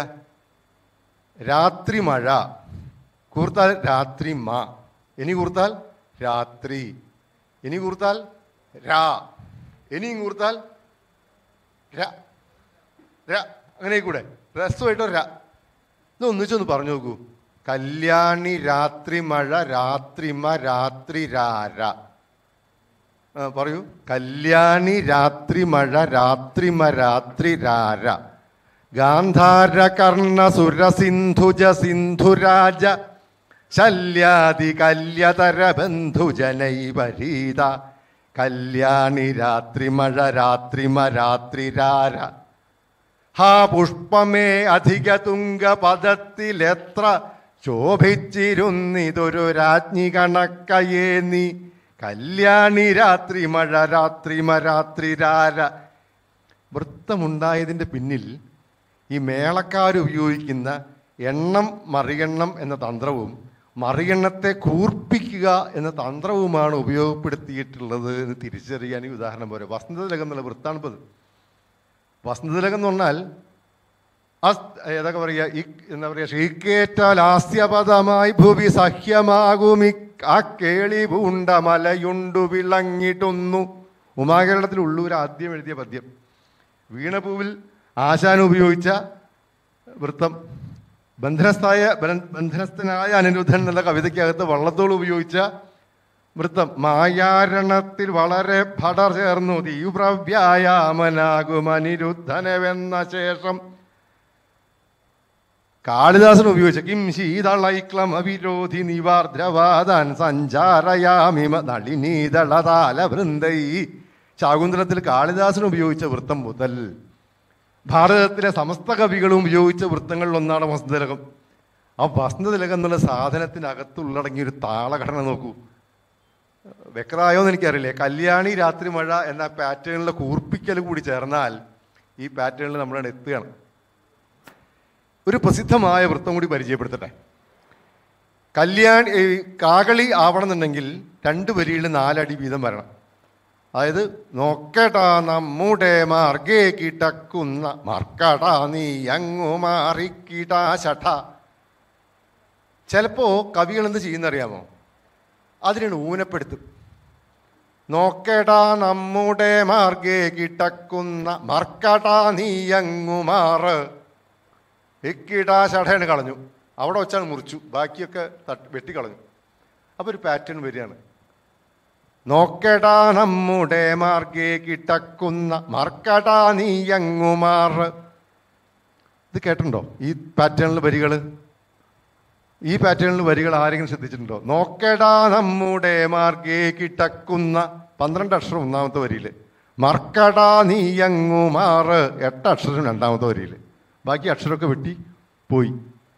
രാത്രി മഴ കൂർത്താൽ രാത്രി മാ ഇനി കൂർത്താൽ രാത്രി ഇനി കൂർത്താൽ രാ ഇനിയും കൂർത്താൽ ര ര അങ്ങനെ കൂടെ രസമായിട്ടോ ര ഇത് ഒന്നിച്ചൊന്ന് പറഞ്ഞു നോക്കൂ കല്യാണി രാത്രി മഴ രാത്രിമ രാത്രി രാര ആ, പറയൂ കല്യാണി രാത്രി മഴ രാത്രിമ രാത്രി രാര ഗാന്ധാര കർണ സുര സിന്ധുജ സിന്ധുരാജ ശല്യാദി കല്യതര ബന്ധുജനൈവരീത കല്യാണി രാത്രി മഴ രാത്രിമ രാത്രി രാര ഹാ പുഷ്പമേ അധിക തുങ്ക പദത്തിലെത്ര ശോഭിച്ചിരുന്നിതൊരു രാജ്ഞി കണക്കയേ നീ കല്യാണി രാത്രി മഴ രാത്രിമ രാത്രി രാര വൃത്തമുണ്ടായതിൻ്റെ പിന്നിൽ ഈ മേളക്കാരുപയോഗിക്കുന്ന എണ്ണം മറിയെണ്ണം എന്ന തന്ത്രവും മറിയെണ്ണത്തെ കൂർപ്പിക്കുക എന്ന തന്ത്രവുമാണ് ഉപയോഗപ്പെടുത്തിയിട്ടുള്ളത് എന്ന് തിരിച്ചറിയാൻ ഈ ഉദാഹരണം പോലെ വസന്തതിലകം എന്നുള്ള വൃത്താണിപ്പത് വസന്തതിലകം എന്ന് പറഞ്ഞാൽ അസ് ഏതൊക്കെ പറയുക ഈ എന്താ പറയുക ശ്രീക്കേറ്റാൽ ഹാസ്യപദമായി ഭൂവി സഹ്യമാകുമി ആ കേളി പൂണ്ട മലയുണ്ടു വിളങ്ങിട്ടൊന്നു ഉമാകേരളത്തിൽ ഉള്ളൂർ ആദ്യം എഴുതിയ പദ്യം വീണപൂവിൽ ആശാൻ ഉപയോഗിച്ച വൃത്തം ബന്ധനസ്ഥായ ബന്ധ- ബന്ധനസ്ഥനായ അനിരുദ്ധൻ എന്നുള്ള കവിതയ്ക്കകത്ത് വള്ളത്തോൾ ഉപയോഗിച്ച വൃത്തം മായാരണത്തിൽ വളരെ ഭടർ ചേർന്നു തീവ്രവ്യായാമനാകും അനിരുദ്ധനവെന്ന ശേഷം കാളിദാസൻ ഉപയോഗിച്ച കിം ശീതളൈക്ലം അവിരോധി നിവാർദ്രവാദാൻ സഞ്ചാരയാമിമ നളിനീതളതാല വൃന്ദൈ ശാകുന്തളത്തിൽ കാളിദാസൻ ഉപയോഗിച്ച വൃത്തം മുതൽ ഭാരതത്തിലെ സമസ്ത കവികളും ഉപയോഗിച്ച വൃത്തങ്ങളിൽ ഒന്നാണ് വസന്തതിലകം ആ വസന്തതിലകം എന്നുള്ള സാധനത്തിനകത്ത് ഉള്ളടങ്ങിയ ഒരു താളഘടന നോക്കൂ വ്യക്തമായോ എന്ന് എനിക്കറിയില്ല കല്യാണി രാത്രി മഴ എന്ന പാറ്റേണിലെ കൂർപ്പിക്കൽ കൂടി ചേർന്നാൽ ഈ പാറ്റേണിൽ നമ്മളവിടെ എത്തുകയാണ് ഒരു പ്രസിദ്ധമായ വൃത്തം കൂടി പരിചയപ്പെടുത്തട്ടെ കല്യാണി ഈ കാകളി ആവണമെന്നുണ്ടെങ്കിൽ രണ്ട് വരിയിൽ നാലടി വീതം വരണം അതായത് നോക്കടാ നമ്മുടെ മാർഗേ കിടക്കുന്ന മാർക്കടാ നീ അങ്ങു മാറിക്കിടാ ശഠ ചിലപ്പോൾ കവികൾ എന്ത് ചെയ്യുന്നറിയാമോ അതിനാണ് ഊനപ്പെടുത്തും നോക്കടാ നമ്മുടെ മാർഗേ കിടക്കുന്ന മർക്കടാ നീ അങ്ങു മാറ് എക്കിടാ ശടയാണ് കളഞ്ഞു അവിടെ വെച്ചാണ് മുറിച്ചു ബാക്കിയൊക്കെ തട്ട് വെട്ടിക്കളഞ്ഞു അപ്പോൾ ഒരു പാറ്റേൺ വരികയാണ് നോക്കടാ നമ്മുടെ മാർഗേ കിടക്കുന്ന മർക്കടാ നീ അങ്ങു മാറ് ഇത് കേട്ടിട്ടുണ്ടോ ഈ പാറ്റേണിൽ വരികൾ ഈ പാറ്റേണിൽ വരികൾ ആരെങ്കിലും ശ്രദ്ധിച്ചിട്ടുണ്ടോ നോക്കടാ നമ്മുടെ മാർഗേ കിടക്കുന്ന പന്ത്രണ്ട് അക്ഷരം ഒന്നാമത്തെ വരിയിൽ മർക്കടാ നീ അങ്ങു മാറ് എട്ട് അക്ഷരം രണ്ടാമത്തെ വരിയിൽ ബാക്കി അക്ഷരമൊക്കെ വെട്ടി പോയി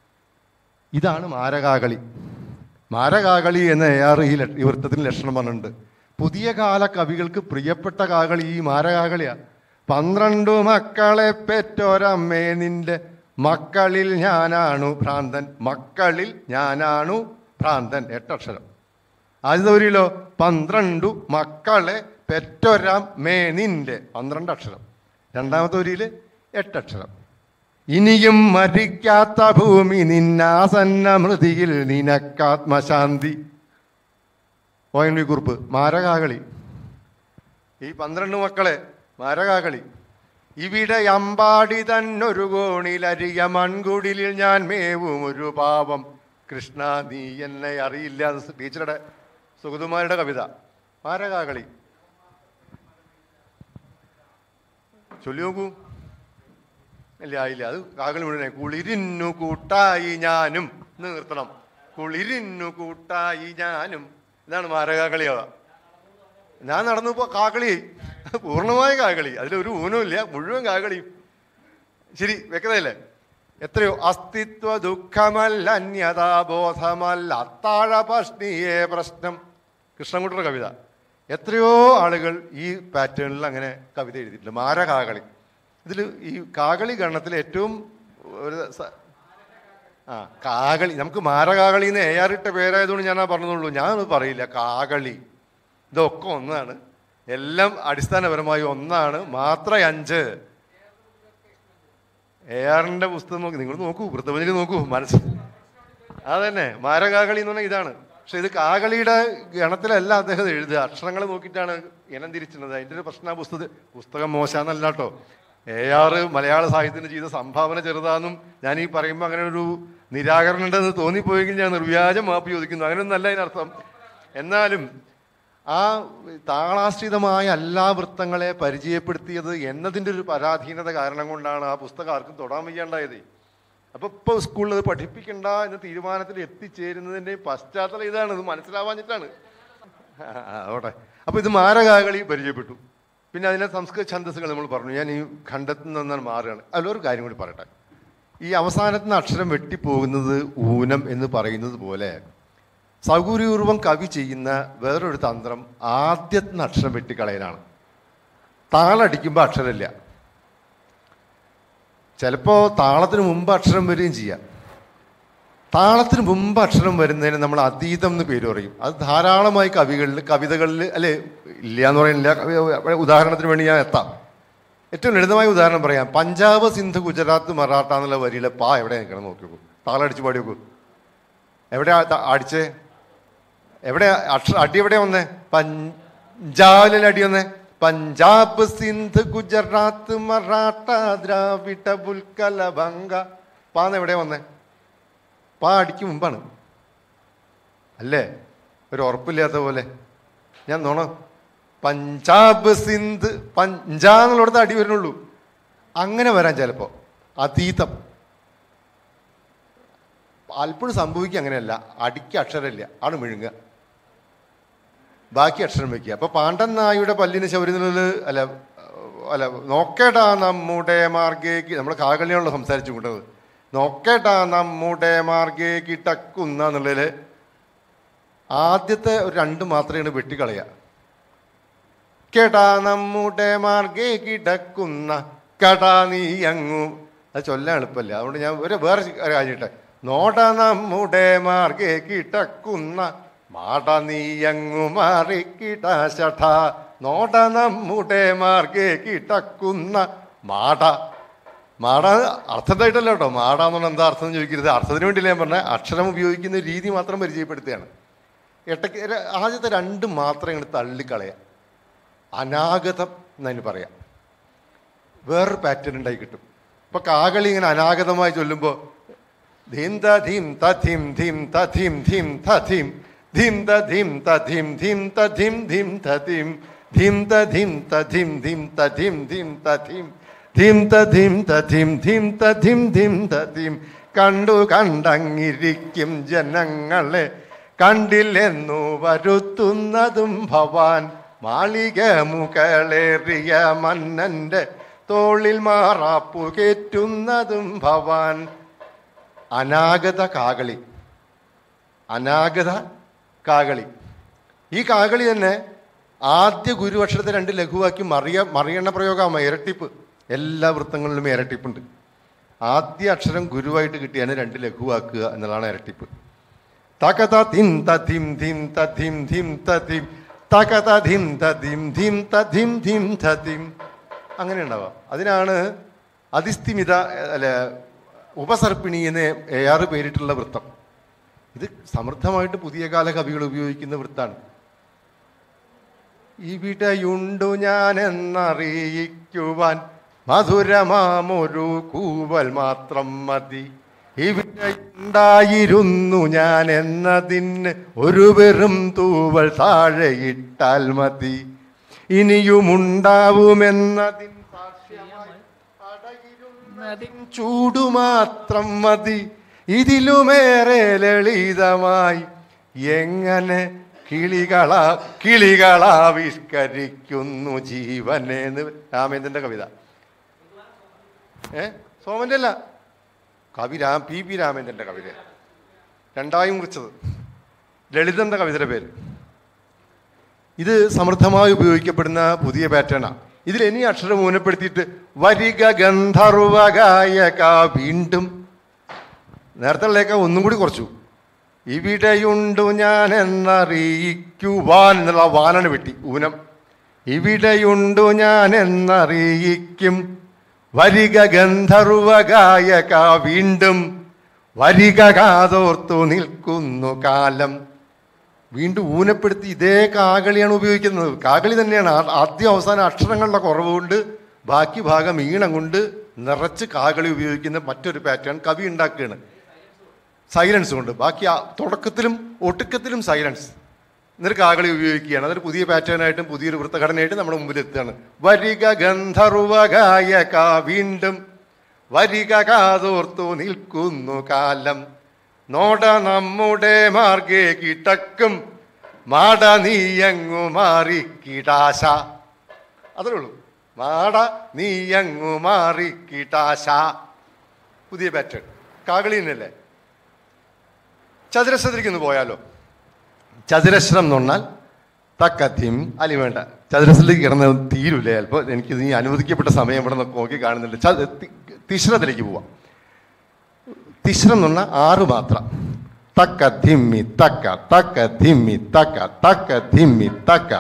ഇതാണ് മാരകാകളി മാരകാകളി എന്ന ഏറെ ഈ ല- ഈ വൃത്തത്തിന് ലക്ഷണം പറഞ്ഞിട്ടുണ്ട് പുതിയ കാല കവികൾക്ക് പ്രിയപ്പെട്ട കാകളി ഈ മാരകാകളിയാ പന്ത്രണ്ടു മക്കളെ പെറ്റൊരമ്മേ നിന്റെ മക്കളിൽ ഞാനാണു ഭ്രാന്തൻ മക്കളിൽ ഞാനാണു ഭ്രാന്തൻ എട്ടക്ഷരം ആദ്യത്തെ വരിയിലോ പന്ത്രണ്ടു മക്കളെ പെറ്റൊരമ്മേ നിന്റെ പന്ത്രണ്ട് അക്ഷരം രണ്ടാമത്തെ വരിയിൽ എട്ടക്ഷരം ഇനിയും മരിക്കാത്ത ഭൂമി നിന്നാസന്ന മൃതിയിൽ നിനക്കാത്മശാന്തി ഓയൻവി കുറിപ്പ് മാരകാകളി ഈ പന്ത്രണ്ട് മക്കളെ മാരകാകളി ഇവിടെ അമ്പാടി തന്നൊരു കോണിലരിയ മൺകുടിലിൽ ഞാൻ മേവും ഒരു പാവം കൃഷ്ണ നീ എന്നെ അറിയില്ല എന്ന് ടീച്ചറുടെ സുഗതകുമാരുടെ കവിത മാരകാകളി ചൊല്ലി നോക്കൂ ഇല്ല ഇല്ല അത് കാകളി മുഴുവനെ കുളിരിന്നു കൂട്ടായി ഞാനും എന്ന് നിർത്തണം കുളിരിന്നു കൂട്ടായി ഞാനും ഇതാണ് മാരകാകളിയാവുക ഞാൻ നടന്നു പോ കാകളി പൂർണ്ണമായ കാകളി അതിലൊരു ഊനമില്ല മുഴുവൻ കാകളിയും ശരി വ്യക്തതയല്ലേ എത്രയോ അസ്തിത്വ ദുഃഖമല്ല അന്യതാബോധമല്ല അത്താഴ പഷ്ണിയെ പ്രശ്നം കൃഷ്ണൻകുട്ടിയുടെ കവിത എത്രയോ ആളുകൾ ഈ പാറ്റേണിൽ അങ്ങനെ കവിത എഴുതിയിട്ടുണ്ട് മാരകാകളി ഇതിൽ ഈ കാകളി ഗണത്തിൽ ഏറ്റവും ഒരു സ- ആ കാകളി നമുക്ക് മാരകാകളി എന്ന് എ ആർ ഇട്ട പേരായതുകൊണ്ട് ഞാൻ ആ പറഞ്ഞതുള്ളൂ ഞാനത് പറയില്ല കാകളി ഇതൊക്കെ ഒന്നാണ് എല്ലാം അടിസ്ഥാനപരമായി ഒന്നാണ് മാത്ര അഞ്ച് എ ആറിന്റെ പുസ്തകം നോക്കി നിങ്ങൾ നോക്കൂ വൃത്തപഞ്ചലി നോക്കൂ മനസ്സ് അതന്നെ മാരകാകളി എന്ന് പറഞ്ഞാൽ ഇതാണ് പക്ഷെ ഇത് കാകളിയുടെ ഗണത്തിലല്ല അദ്ദേഹം ഇത് എഴുതുക അക്ഷരങ്ങൾ നോക്കിയിട്ടാണ് ഇനം തിരിച്ചിരുന്നത് അതിൻ്റെ ഒരു പ്രശ്ന പുസ്തക പുസ്തകം മോശമെന്നല്ല കേട്ടോ എ ആറ് മലയാള സാഹിത്യത്തിന് ചെയ്ത സംഭാവന ചെറുതാന്നും ഞാൻ ഈ പറയുമ്പോൾ അങ്ങനെ ഒരു നിരാകരണം ഉണ്ടെന്ന് തോന്നിപ്പോയെങ്കിൽ ഞാൻ നിർവ്യാജം മാപ്പ് ചോദിക്കുന്നു അങ്ങനെയൊന്നല്ല അതിനർത്ഥം എന്നാലും ആ താളാശ്രിതമായ എല്ലാ വൃത്തങ്ങളെ പരിചയപ്പെടുത്തിയത് എന്നതിൻ്റെ ഒരു പരാധീനത കാരണം കൊണ്ടാണ് ആ പുസ്തകം ആർക്കും തൊടാൻ വയ്യാണ്ടായത് അപ്പൊ ഇപ്പൊ സ്കൂളിൽ അത് പഠിപ്പിക്കണ്ട എന്ന തീരുമാനത്തിൽ എത്തിച്ചേരുന്നതിന്റെ പശ്ചാത്തലം ഇതാണ് ഇത് മനസ്സിലാവാഞ്ഞിട്ടാണ് അതോട്ടെ അപ്പൊ ഇത് മാരകാകളി പരിചയപ്പെട്ടു പിന്നെ അതിലെ സംസ്കൃത ഛന്തസ്സുകൾ നമ്മൾ പറഞ്ഞു ഞാൻ ഈ ഖണ്ഡത്തിൽ നിന്നാണ് മാറുകയാണ് അതിലൊരു കാര്യം കൂടി പറയട്ടെ ഈ അവസാനത്തിന് അക്ഷരം വെട്ടിപ്പോകുന്നത് ഊനം എന്ന് പറയുന്നത് പോലെ സൗകര്യപൂർവം കവി ചെയ്യുന്ന വേറൊരു തന്ത്രം ആദ്യത്തിന് അക്ഷരം വെട്ടിക്കളയലാണ് താളടിക്കുമ്പോൾ അക്ഷരമില്ല ചിലപ്പോൾ താളത്തിന് മുമ്പ് അക്ഷരം വരികയും ചെയ്യാം താളത്തിന് മുമ്പ് അക്ഷരം വരുന്നതിന് നമ്മൾ അതീതം എന്ന് പേര് പറയും അത് ധാരാളമായി കവികളിൽ കവിതകളിൽ അല്ലെ ഇല്ല എന്ന് പറയുന്നില്ല കവി- ഉദാഹരണത്തിന് വേണ്ടി ഞാൻ എത്താം ഏറ്റവും ലളിതമായ ഉദാഹരണം പറയാം പഞ്ചാബ് സിന്ധ് ഗുജറാത്ത് മറാഠ എന്നുള്ള വരിയിലെ പാ എവിടെ നിൽക്കണം നോക്കി നോക്കൂ താളം അടിച്ച് പാടി നോക്കൂ എവിടെ അടിച്ചേ എവിടെ അക്ഷ അടി എവിടെ വന്നേ പഞ്ചാബിലെ അടി വന്നേ പഞ്ചാബ് സിന്ധ് ഗുജറാത്ത് മറാഠ ദ്രാവിഡ ബുൽക്കല ബംഗ പാന്ന് എവിടെ വന്നേ പാ അടിക്ക് മുമ്പാണ് അല്ലേ ഒരു ഉറപ്പില്ലാത്ത പോലെ ഞാൻ നോണോ പഞ്ചാബ് സിന്ധ് പഞ്ചാ എന്നുള്ളിടത്ത് അടി വരുന്നുള്ളൂ അങ്ങനെ വരാൻ ചിലപ്പോ അതീതം അല്പം സംഭവിക്കുക അങ്ങനെയല്ല അടിക്ക് അക്ഷരമില്ല ആണ് മിഴുങ്ങുക ബാക്കി അക്ഷരം വെക്കുക അപ്പൊ പാണ്ഡൻ നായുടെ പല്ലിന് ശൗര്യനില് അല്ല അല്ല നോക്കേടാ നമ്മുടെ മാർഗേക്ക് നമ്മൾ കാകളിയാണല്ലോ സംസാരിച്ചു കൊണ്ടത് നോക്കേടാ നമ്മുടെ മാർഗേക്ക് ടക്കുന്ന എന്നുള്ളതില് ആദ്യത്തെ ഒരു രണ്ട് മാത്രമാണ് വെട്ടിക്കളയുക കേടാ നമ്മുടെ മാർഗേ കിടക്കുന്ന കടാ നീ അങ്ങു അത് ചൊല്ലാൻ എളുപ്പമല്ല അതുകൊണ്ട് ഞാൻ ഒരു വേറെ ഒരു കാര്യട്ടെ നോട നമ്മുടെ മാർഗേ കിടക്കുന്ന മാട നീ അങ്ങു മാറിക്കിടശഠ നോട നമ്മുടെ മാർഗേ കിടക്കുന്ന മാട മാട അർത്ഥത്തായിട്ടല്ല കേട്ടോ മാട എന്ന് പറഞ്ഞാൽ എന്താ അർത്ഥം എന്ന് ചോദിക്കരുത് അർത്ഥത്തിന് വേണ്ടിയില്ല ഞാൻ പറഞ്ഞ അക്ഷരം ഉപയോഗിക്കുന്ന രീതി മാത്രം പരിചയപ്പെടുത്തുകയാണ് ഇടയ്ക്ക് ര- ആദ്യത്തെ രണ്ട് മാത്രം ഇങ്ങോട്ട് തള്ളിക്കളയാം അനാഗതം എന്നതിന് പറയാം വേറൊരു പാറ്റേൺ ഉണ്ടായി കിട്ടും ഇപ്പൊ കാകളി ഇങ്ങനെ അനാഗതമായി ചൊല്ലുമ്പോൾ ധീം ത ധീം ത ധീം ധീം ത ധീം ധീം ത ധീം ധീം ത ധീം ത ധീം ധീം ത ധീം ധീം ത ധീം ധീം ത ധീം ത ധീം ധീം ത ധീം ധീം ത ധീം ധീം ത ധീം ത ധീം ധീം ത ധീം ധീം ത ധീം കണ്ടു കണ്ടങ്ങിരിക്കും ജനങ്ങളെ കണ്ടില്ലെന്നു വരുത്തുന്നതും ഭവാൻ മാളിക മുകളേറിയ മന്നന്റെ തോളിൽ മാറാപ്പു കയറ്റുന്നതും ഭവാൻ അനാഗത കാകളി അനാഗത കാകളി ഈ കാകളി തന്നെ ആദ്യ ഗുരുവക്ഷരത്തെ രണ്ട് ലഘുവാക്കി മറിയ മറിയണ പ്രയോഗമാണ് ഇരട്ടിപ്പ് എല്ലാ വൃത്തങ്ങളിലും ഇരട്ടിപ്പുണ്ട് ആദ്യ അക്ഷരം ഗുരുവായിട്ട് കിട്ടിയാണ് രണ്ട് ലഘുവാക്കുക എന്നുള്ളതാണ് ഇരട്ടിപ്പ് തകത ധിം തധിം ധിം തധിം ധിം തധിം തകത ധിം തധിം ധിം തധിം ധിം തധിം അങ്ങനെ ഉണ്ടാവാം അതിനാണ് അതിസ്ഥിമിത അല്ല ഉപസർപ്പിണി എന്ന് എ ആറ് പേരിട്ടുള്ള വൃത്തം ഇത് സമൃദ്ധമായിട്ട് പുതിയ കാല കവികൾ ഉപയോഗിക്കുന്ന വൃത്താണ് ഇവിടെയുണ്ടു ഞാൻ എന്നറിയിക്കുവാൻ മധുരമാമൊരു കൂവൽ മാത്രം മതി ഇവിടെ ഉണ്ടായിരുന്നു ഞാൻ എന്നതിന് ഒരു വെറും തൂവൽ താഴെയിട്ടാൽ മതി ഇനിയുമുണ്ടാവുമെന്നതിൻ സാക്ഷ്യമായി അടയിരുന്നതിൻ ചൂടുമാത്രം മതി ഇതിലുമേറെ ലളിതമായി എങ്ങനെ കിളികളാ കിളികളാവിഷ്കരിക്കുന്നു ജീവനെ എന്ന് രാമേന്ദ്രന്റെ കവിത ഏ സോമന്റെ അല്ല കവി രാം പി പി രാമേന്ദ്രൻ്റെ കവിത രണ്ടായും കുറിച്ചത് ലളിതൻ്റെ കവിതയുടെ പേര് ഇത് സമൃദ്ധമായി ഉപയോഗിക്കപ്പെടുന്ന പുതിയ പാറ്റേണാണ് ഇതിൽ ഇനി അക്ഷരം ഊനപ്പെടുത്തിയിട്ട് വരിക ഗന്ധർവഗായക വീണ്ടും നേരത്തെ ഉള്ളതൊക്കെ ഒന്നും കൂടി കുറച്ചു ഇവിടെയുണ്ടു ഞാൻ എന്നറിയിക്കുവാൻ എന്നുള്ള ആ വാനാണ് വെട്ടി ഊനം ഇവിടെയുണ്ടു ഞാൻ എന്നറിയിക്കും വരിക ഗന്ധർവഗായക വീണ്ടും വരിക കാതോർത്തു നിൽക്കുന്നു കാലം വീണ്ടും ഊനപ്പെടുത്തി ഇതേ കാകളിയാണ് ഉപയോഗിക്കുന്നത് കാകളി തന്നെയാണ് ആ- ആദ്യം അവസാന അക്ഷരങ്ങളുടെ കുറവ് കൊണ്ട് ബാക്കി ഭാഗം ഈണം കൊണ്ട് നിറച്ച് കാകളി ഉപയോഗിക്കുന്ന മറ്റൊരു പാറ്റേൺ കവി ഉണ്ടാക്കുകയാണ് സൈലൻസ് കൊണ്ട് ബാക്കി ആ തുടക്കത്തിലും ഒടുക്കത്തിലും സൈലൻസ് എന്നിട്ട് കാകളി ഉപയോഗിക്കുകയാണ് അതൊരു പുതിയ പാറ്റേൺ ആയിട്ടും പുതിയൊരു വൃത്തഘടനയായിട്ട് നമ്മുടെ മുമ്പിൽ എത്തുകയാണ് വരിക ഗന്ധർവഗായക വീണ്ടും വരിക കാതോർത്തു നിൽക്കുന്നു കാലം നോട നമ്മുടെ മാർഗേ കിടക്കും മാട നീയങ്ങു മാറി കിടാശ അതേ ഉള്ളൂ മാട നീയങ്ങു മാറി കിടാശ പുതിയ പാറ്റേൺ കാകളി തന്നെയല്ലേ ചതുരശ്രത്തിലേക്ക് ഒന്ന് പോയാലോ ചതുരശ്രം എന്ന് പറഞ്ഞാൽ തക്കത്തിയും അലി വേണ്ട ചതുരശ്രത്തിലേക്ക് കിടന്ന് തീരൂലേ ചിലപ്പോൾ എനിക്ക് നീ അനുവദിക്കപ്പെട്ട സമയം ഇവിടെ നിന്ന് നോക്കി കാണുന്നുണ്ട് ച- തി- തിശ്രത്തിലേക്ക് പോവാം തിശ്രം എന്ന് പറഞ്ഞാൽ ആറ് മാത്രം തക്ക ധിമ്മി തക്ക തക്ക ധിമ്മി തക്ക തക്ക ധിമ്മി തക്ക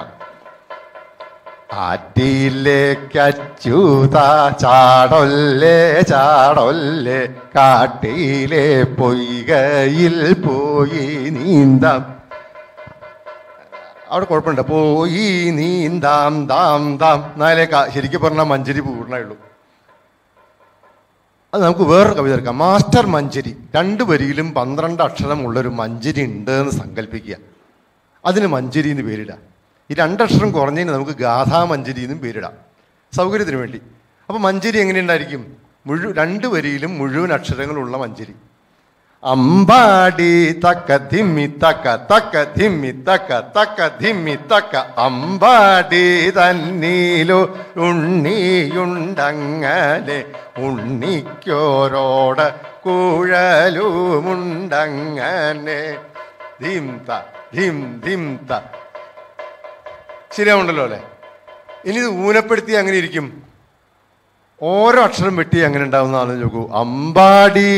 ആറ്റിലേക്കച്ചൂത ചാടൊല്ലേ ചാടൊല്ലേ കാട്ടിലെ പൊയ്കയിൽ പോയി നീന്താം അവിടെ കുഴപ്പമുണ്ട് പോയി നീന്താം ദാം ദാം എന്നാലേ കാ- ശരിക്കും പറഞ്ഞാൽ മഞ്ചരി പൂർണ്ണയുള്ളൂ അത് നമുക്ക് വേറൊരു കവിത എടുക്കാം മാസ്റ്റർ മഞ്ചരി രണ്ട് വരിയിലും പന്ത്രണ്ട് അക്ഷരമുള്ളൊരു മഞ്ചരി ഉണ്ട് എന്ന് സങ്കല്പിക്കുക അതിന് മഞ്ചരി എന്ന് പേരിടാം ഈ രണ്ടക്ഷരം കുറഞ്ഞതിന് നമുക്ക് ഗാഥാ മഞ്ചരി എന്നും പേരിടാം സൗകര്യത്തിന് വേണ്ടി അപ്പോൾ മഞ്ചരി എങ്ങനെയുണ്ടായിരിക്കും മുഴു രണ്ട് വരിയിലും മുഴുവൻ അക്ഷരങ്ങളുള്ള മഞ്ചരി അമ്പാടി തക്ക ധിമ്മി തക്ക തക്ക ധിമ്മി തക്ക തക്ക ധിമ്മി തക്ക അമ്പാടി തന്നീലോ ഉണ്ണിയുണ്ടങ്ങനെ ഉണ്ണിക്കോരോട് കുഴലുമുണ്ടങ്ങനെ ധിം ത ധിം ധിം ത ശരിയാവുണ്ടല്ലോ അല്ലേ ഇനി ഇത് ഊനപ്പെടുത്തി അങ്ങനെ ഇരിക്കും ഓരോ അക്ഷരം വെട്ടി അങ്ങനെ ഉണ്ടാവുന്നതാണ് നോക്കൂ അമ്പാടി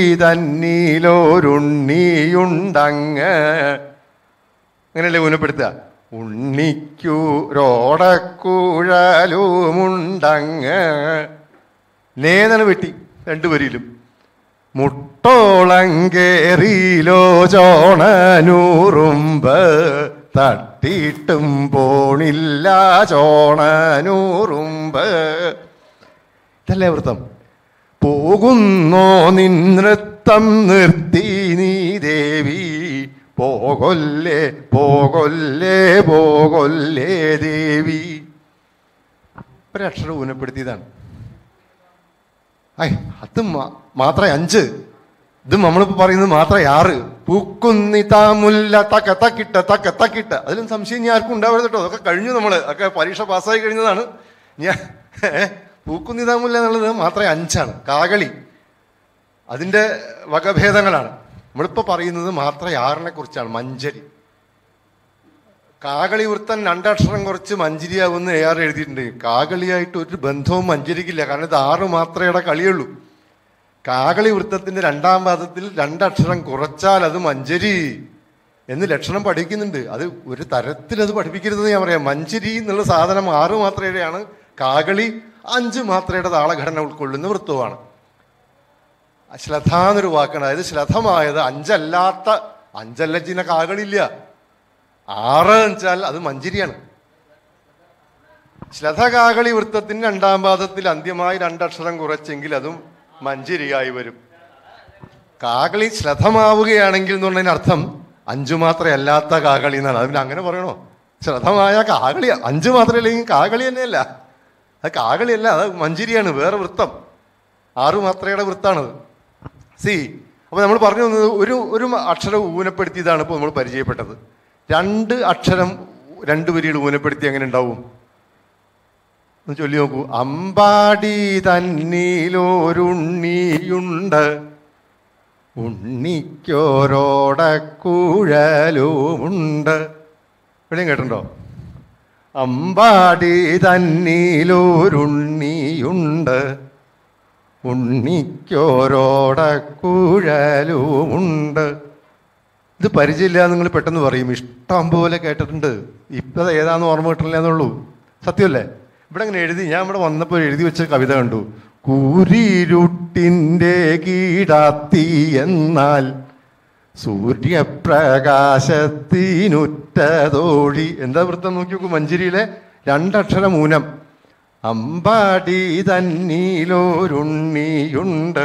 തന്നീലോരുണ്ണിയുണ്ടങ്ങ് അങ്ങനെയല്ലേ ഊനപ്പെടുത്തുക ഉണ്ണിക്കൂരോടക്കുഴലുമുണ്ടങ്ങ് നേതന വെട്ടി രണ്ടുപേരിലും മുട്ടോളങ്കേറിയിലോ ചോണനൂറുമ്പ് തട്ടിയിട്ടും പോണില്ല ചോണനൂറുമ്പ് ഇതല്ലേ വൃത്തം പോകുന്നോ നിൻ നൃത്തം നിർത്തി നീ ദേവി പോകൊല്ലേ പോകൊല്ലേ പോകൊല്ലേ ദേവി ഒരക്ഷരം ഊനപ്പെടുത്തിയതാണ് ഐ അത് മാ- മാത്രം അഞ്ച് ഇത് നമ്മളിപ്പോൾ പറയുന്നത് മാത്രം ആറ് പൂക്കുന്നി താമുല്ല തക്ക തക്കിട്ട തക്ക തക്കിട്ട അതിലും സംശയം ഇനി ആർക്കും ഉണ്ടാവരുത് കേട്ടോ അതൊക്കെ കഴിഞ്ഞു നമ്മൾ ഒക്കെ പരീക്ഷ പാസ്സായി കഴിഞ്ഞതാണ് ഞാൻ പൂക്കുന്നി താമുല്ല എന്നുള്ളത് മാത്രമേ അഞ്ചാണ് കാകളി അതിൻ്റെ വകഭേദങ്ങളാണ് നമ്മളിപ്പോൾ പറയുന്നത് മാത്രം ആറിനെ കുറിച്ചാണ് മഞ്ചരി കാകളി വൃത്തൻ രണ്ടക്ഷരം കുറച്ച് മഞ്ചരിയാവുന്ന എ ആർ എഴുതിയിട്ടുണ്ട് കാകളിയായിട്ട് ഒരു ബന്ധവും മഞ്ചരിക്കില്ല കാരണം ഇത് ആറ് മാത്രമേ കളിയുള്ളൂ കാകളി വൃത്തത്തിന്റെ രണ്ടാം പാദത്തിൽ രണ്ടക്ഷരം കുറച്ചാൽ അത് മഞ്ചരി എന്ന് ലക്ഷണം പഠിക്കുന്നുണ്ട് അത് ഒരു തരത്തിൽ അത് പഠിപ്പിക്കരുതെന്ന് ഞാൻ പറയാം മഞ്ചരി എന്നുള്ള സാധനം ആറ് മാത്രയുടെയാണ് കാകളി അഞ്ച് മാത്രയുടെ താളഘടന ഉൾക്കൊള്ളുന്ന വൃത്തവുമാണ് ശ്ലഥ എന്നൊരു വാക്കാണ് അതായത് ശ്ലഥമായത് അഞ്ചല്ലാത്ത അഞ്ചല്ല ചിന്ന കാകളില്ല ആറ് എന്ന് വെച്ചാൽ അത് മഞ്ചരിയാണ് ശ്ലഥകാകളി വൃത്തത്തിന് രണ്ടാം പാദത്തിൽ അന്ത്യമായി രണ്ടക്ഷരം കുറച്ചെങ്കിൽ അതും മഞ്ചരിയായി വരും കാകളി ശ്ലഥമാവുകയാണെങ്കിൽ എന്ന് പറഞ്ഞതിന് അർത്ഥം അഞ്ചു മാത്രമേ അല്ലാത്ത കാകളി എന്നാണ് അത് പിന്നെ അങ്ങനെ പറയണോ ശ്ലഥമായ കാകളി അഞ്ചു മാത്രമേ അല്ലെങ്കിൽ കാകളി തന്നെയല്ല അത് കാകളിയല്ല അത് മഞ്ചരിയാണ് വേറെ വൃത്തം ആറു മാത്രയുടെ വൃത്താണത് സി അപ്പോൾ നമ്മൾ പറഞ്ഞു വന്നത് ഒരു ഒരു അക്ഷരം ഊനപ്പെടുത്തിയതാണ് ഇപ്പോൾ നമ്മൾ പരിചയപ്പെട്ടത് രണ്ട് അക്ഷരം രണ്ട് വരികൾ ഊനപ്പെടുത്തി എങ്ങനെ ഉണ്ടാവും ഒന്ന് ചൊല്ലി നോക്കൂ അമ്പാടി തന്നീലോരുണ്ണിയുണ്ട് ഉണ്ണിക്കോരോടക്കുഴലുമുണ്ട് എവിടെയും കേട്ടിട്ടുണ്ടോ അമ്പാടി തന്നീലൂരുണ്ണിയുണ്ട് ഉണ്ണിക്കോരോടക്കുഴലുമുണ്ട് ഇത് പരിചയമില്ല നിങ്ങൾ പെട്ടെന്ന് പറയും ഇഷ്ടം പോലെ കേട്ടിട്ടുണ്ട് ഇപ്പം ഏതാന്ന് ഓർമ്മ കിട്ടില്ല എന്നുള്ളൂ സത്യമല്ലേ ഇവിടെ ഇങ്ങനെ എഴുതി ഞാൻ ഇവിടെ വന്നപ്പോൾ എഴുതി വെച്ച കവിത കണ്ടു കൂരിരുട്ടിൻ്റെ കീടാത്തി എന്നാൽ സൂര്യപ്രകാശത്തിനുറ്റതോഴി എന്താ വൃത്തം നോക്കി നോക്കൂ മഞ്ചേരിയിലെ രണ്ടക്ഷര മൂനം അമ്പാടി തന്നീലോരുണ്ണിയുണ്ട്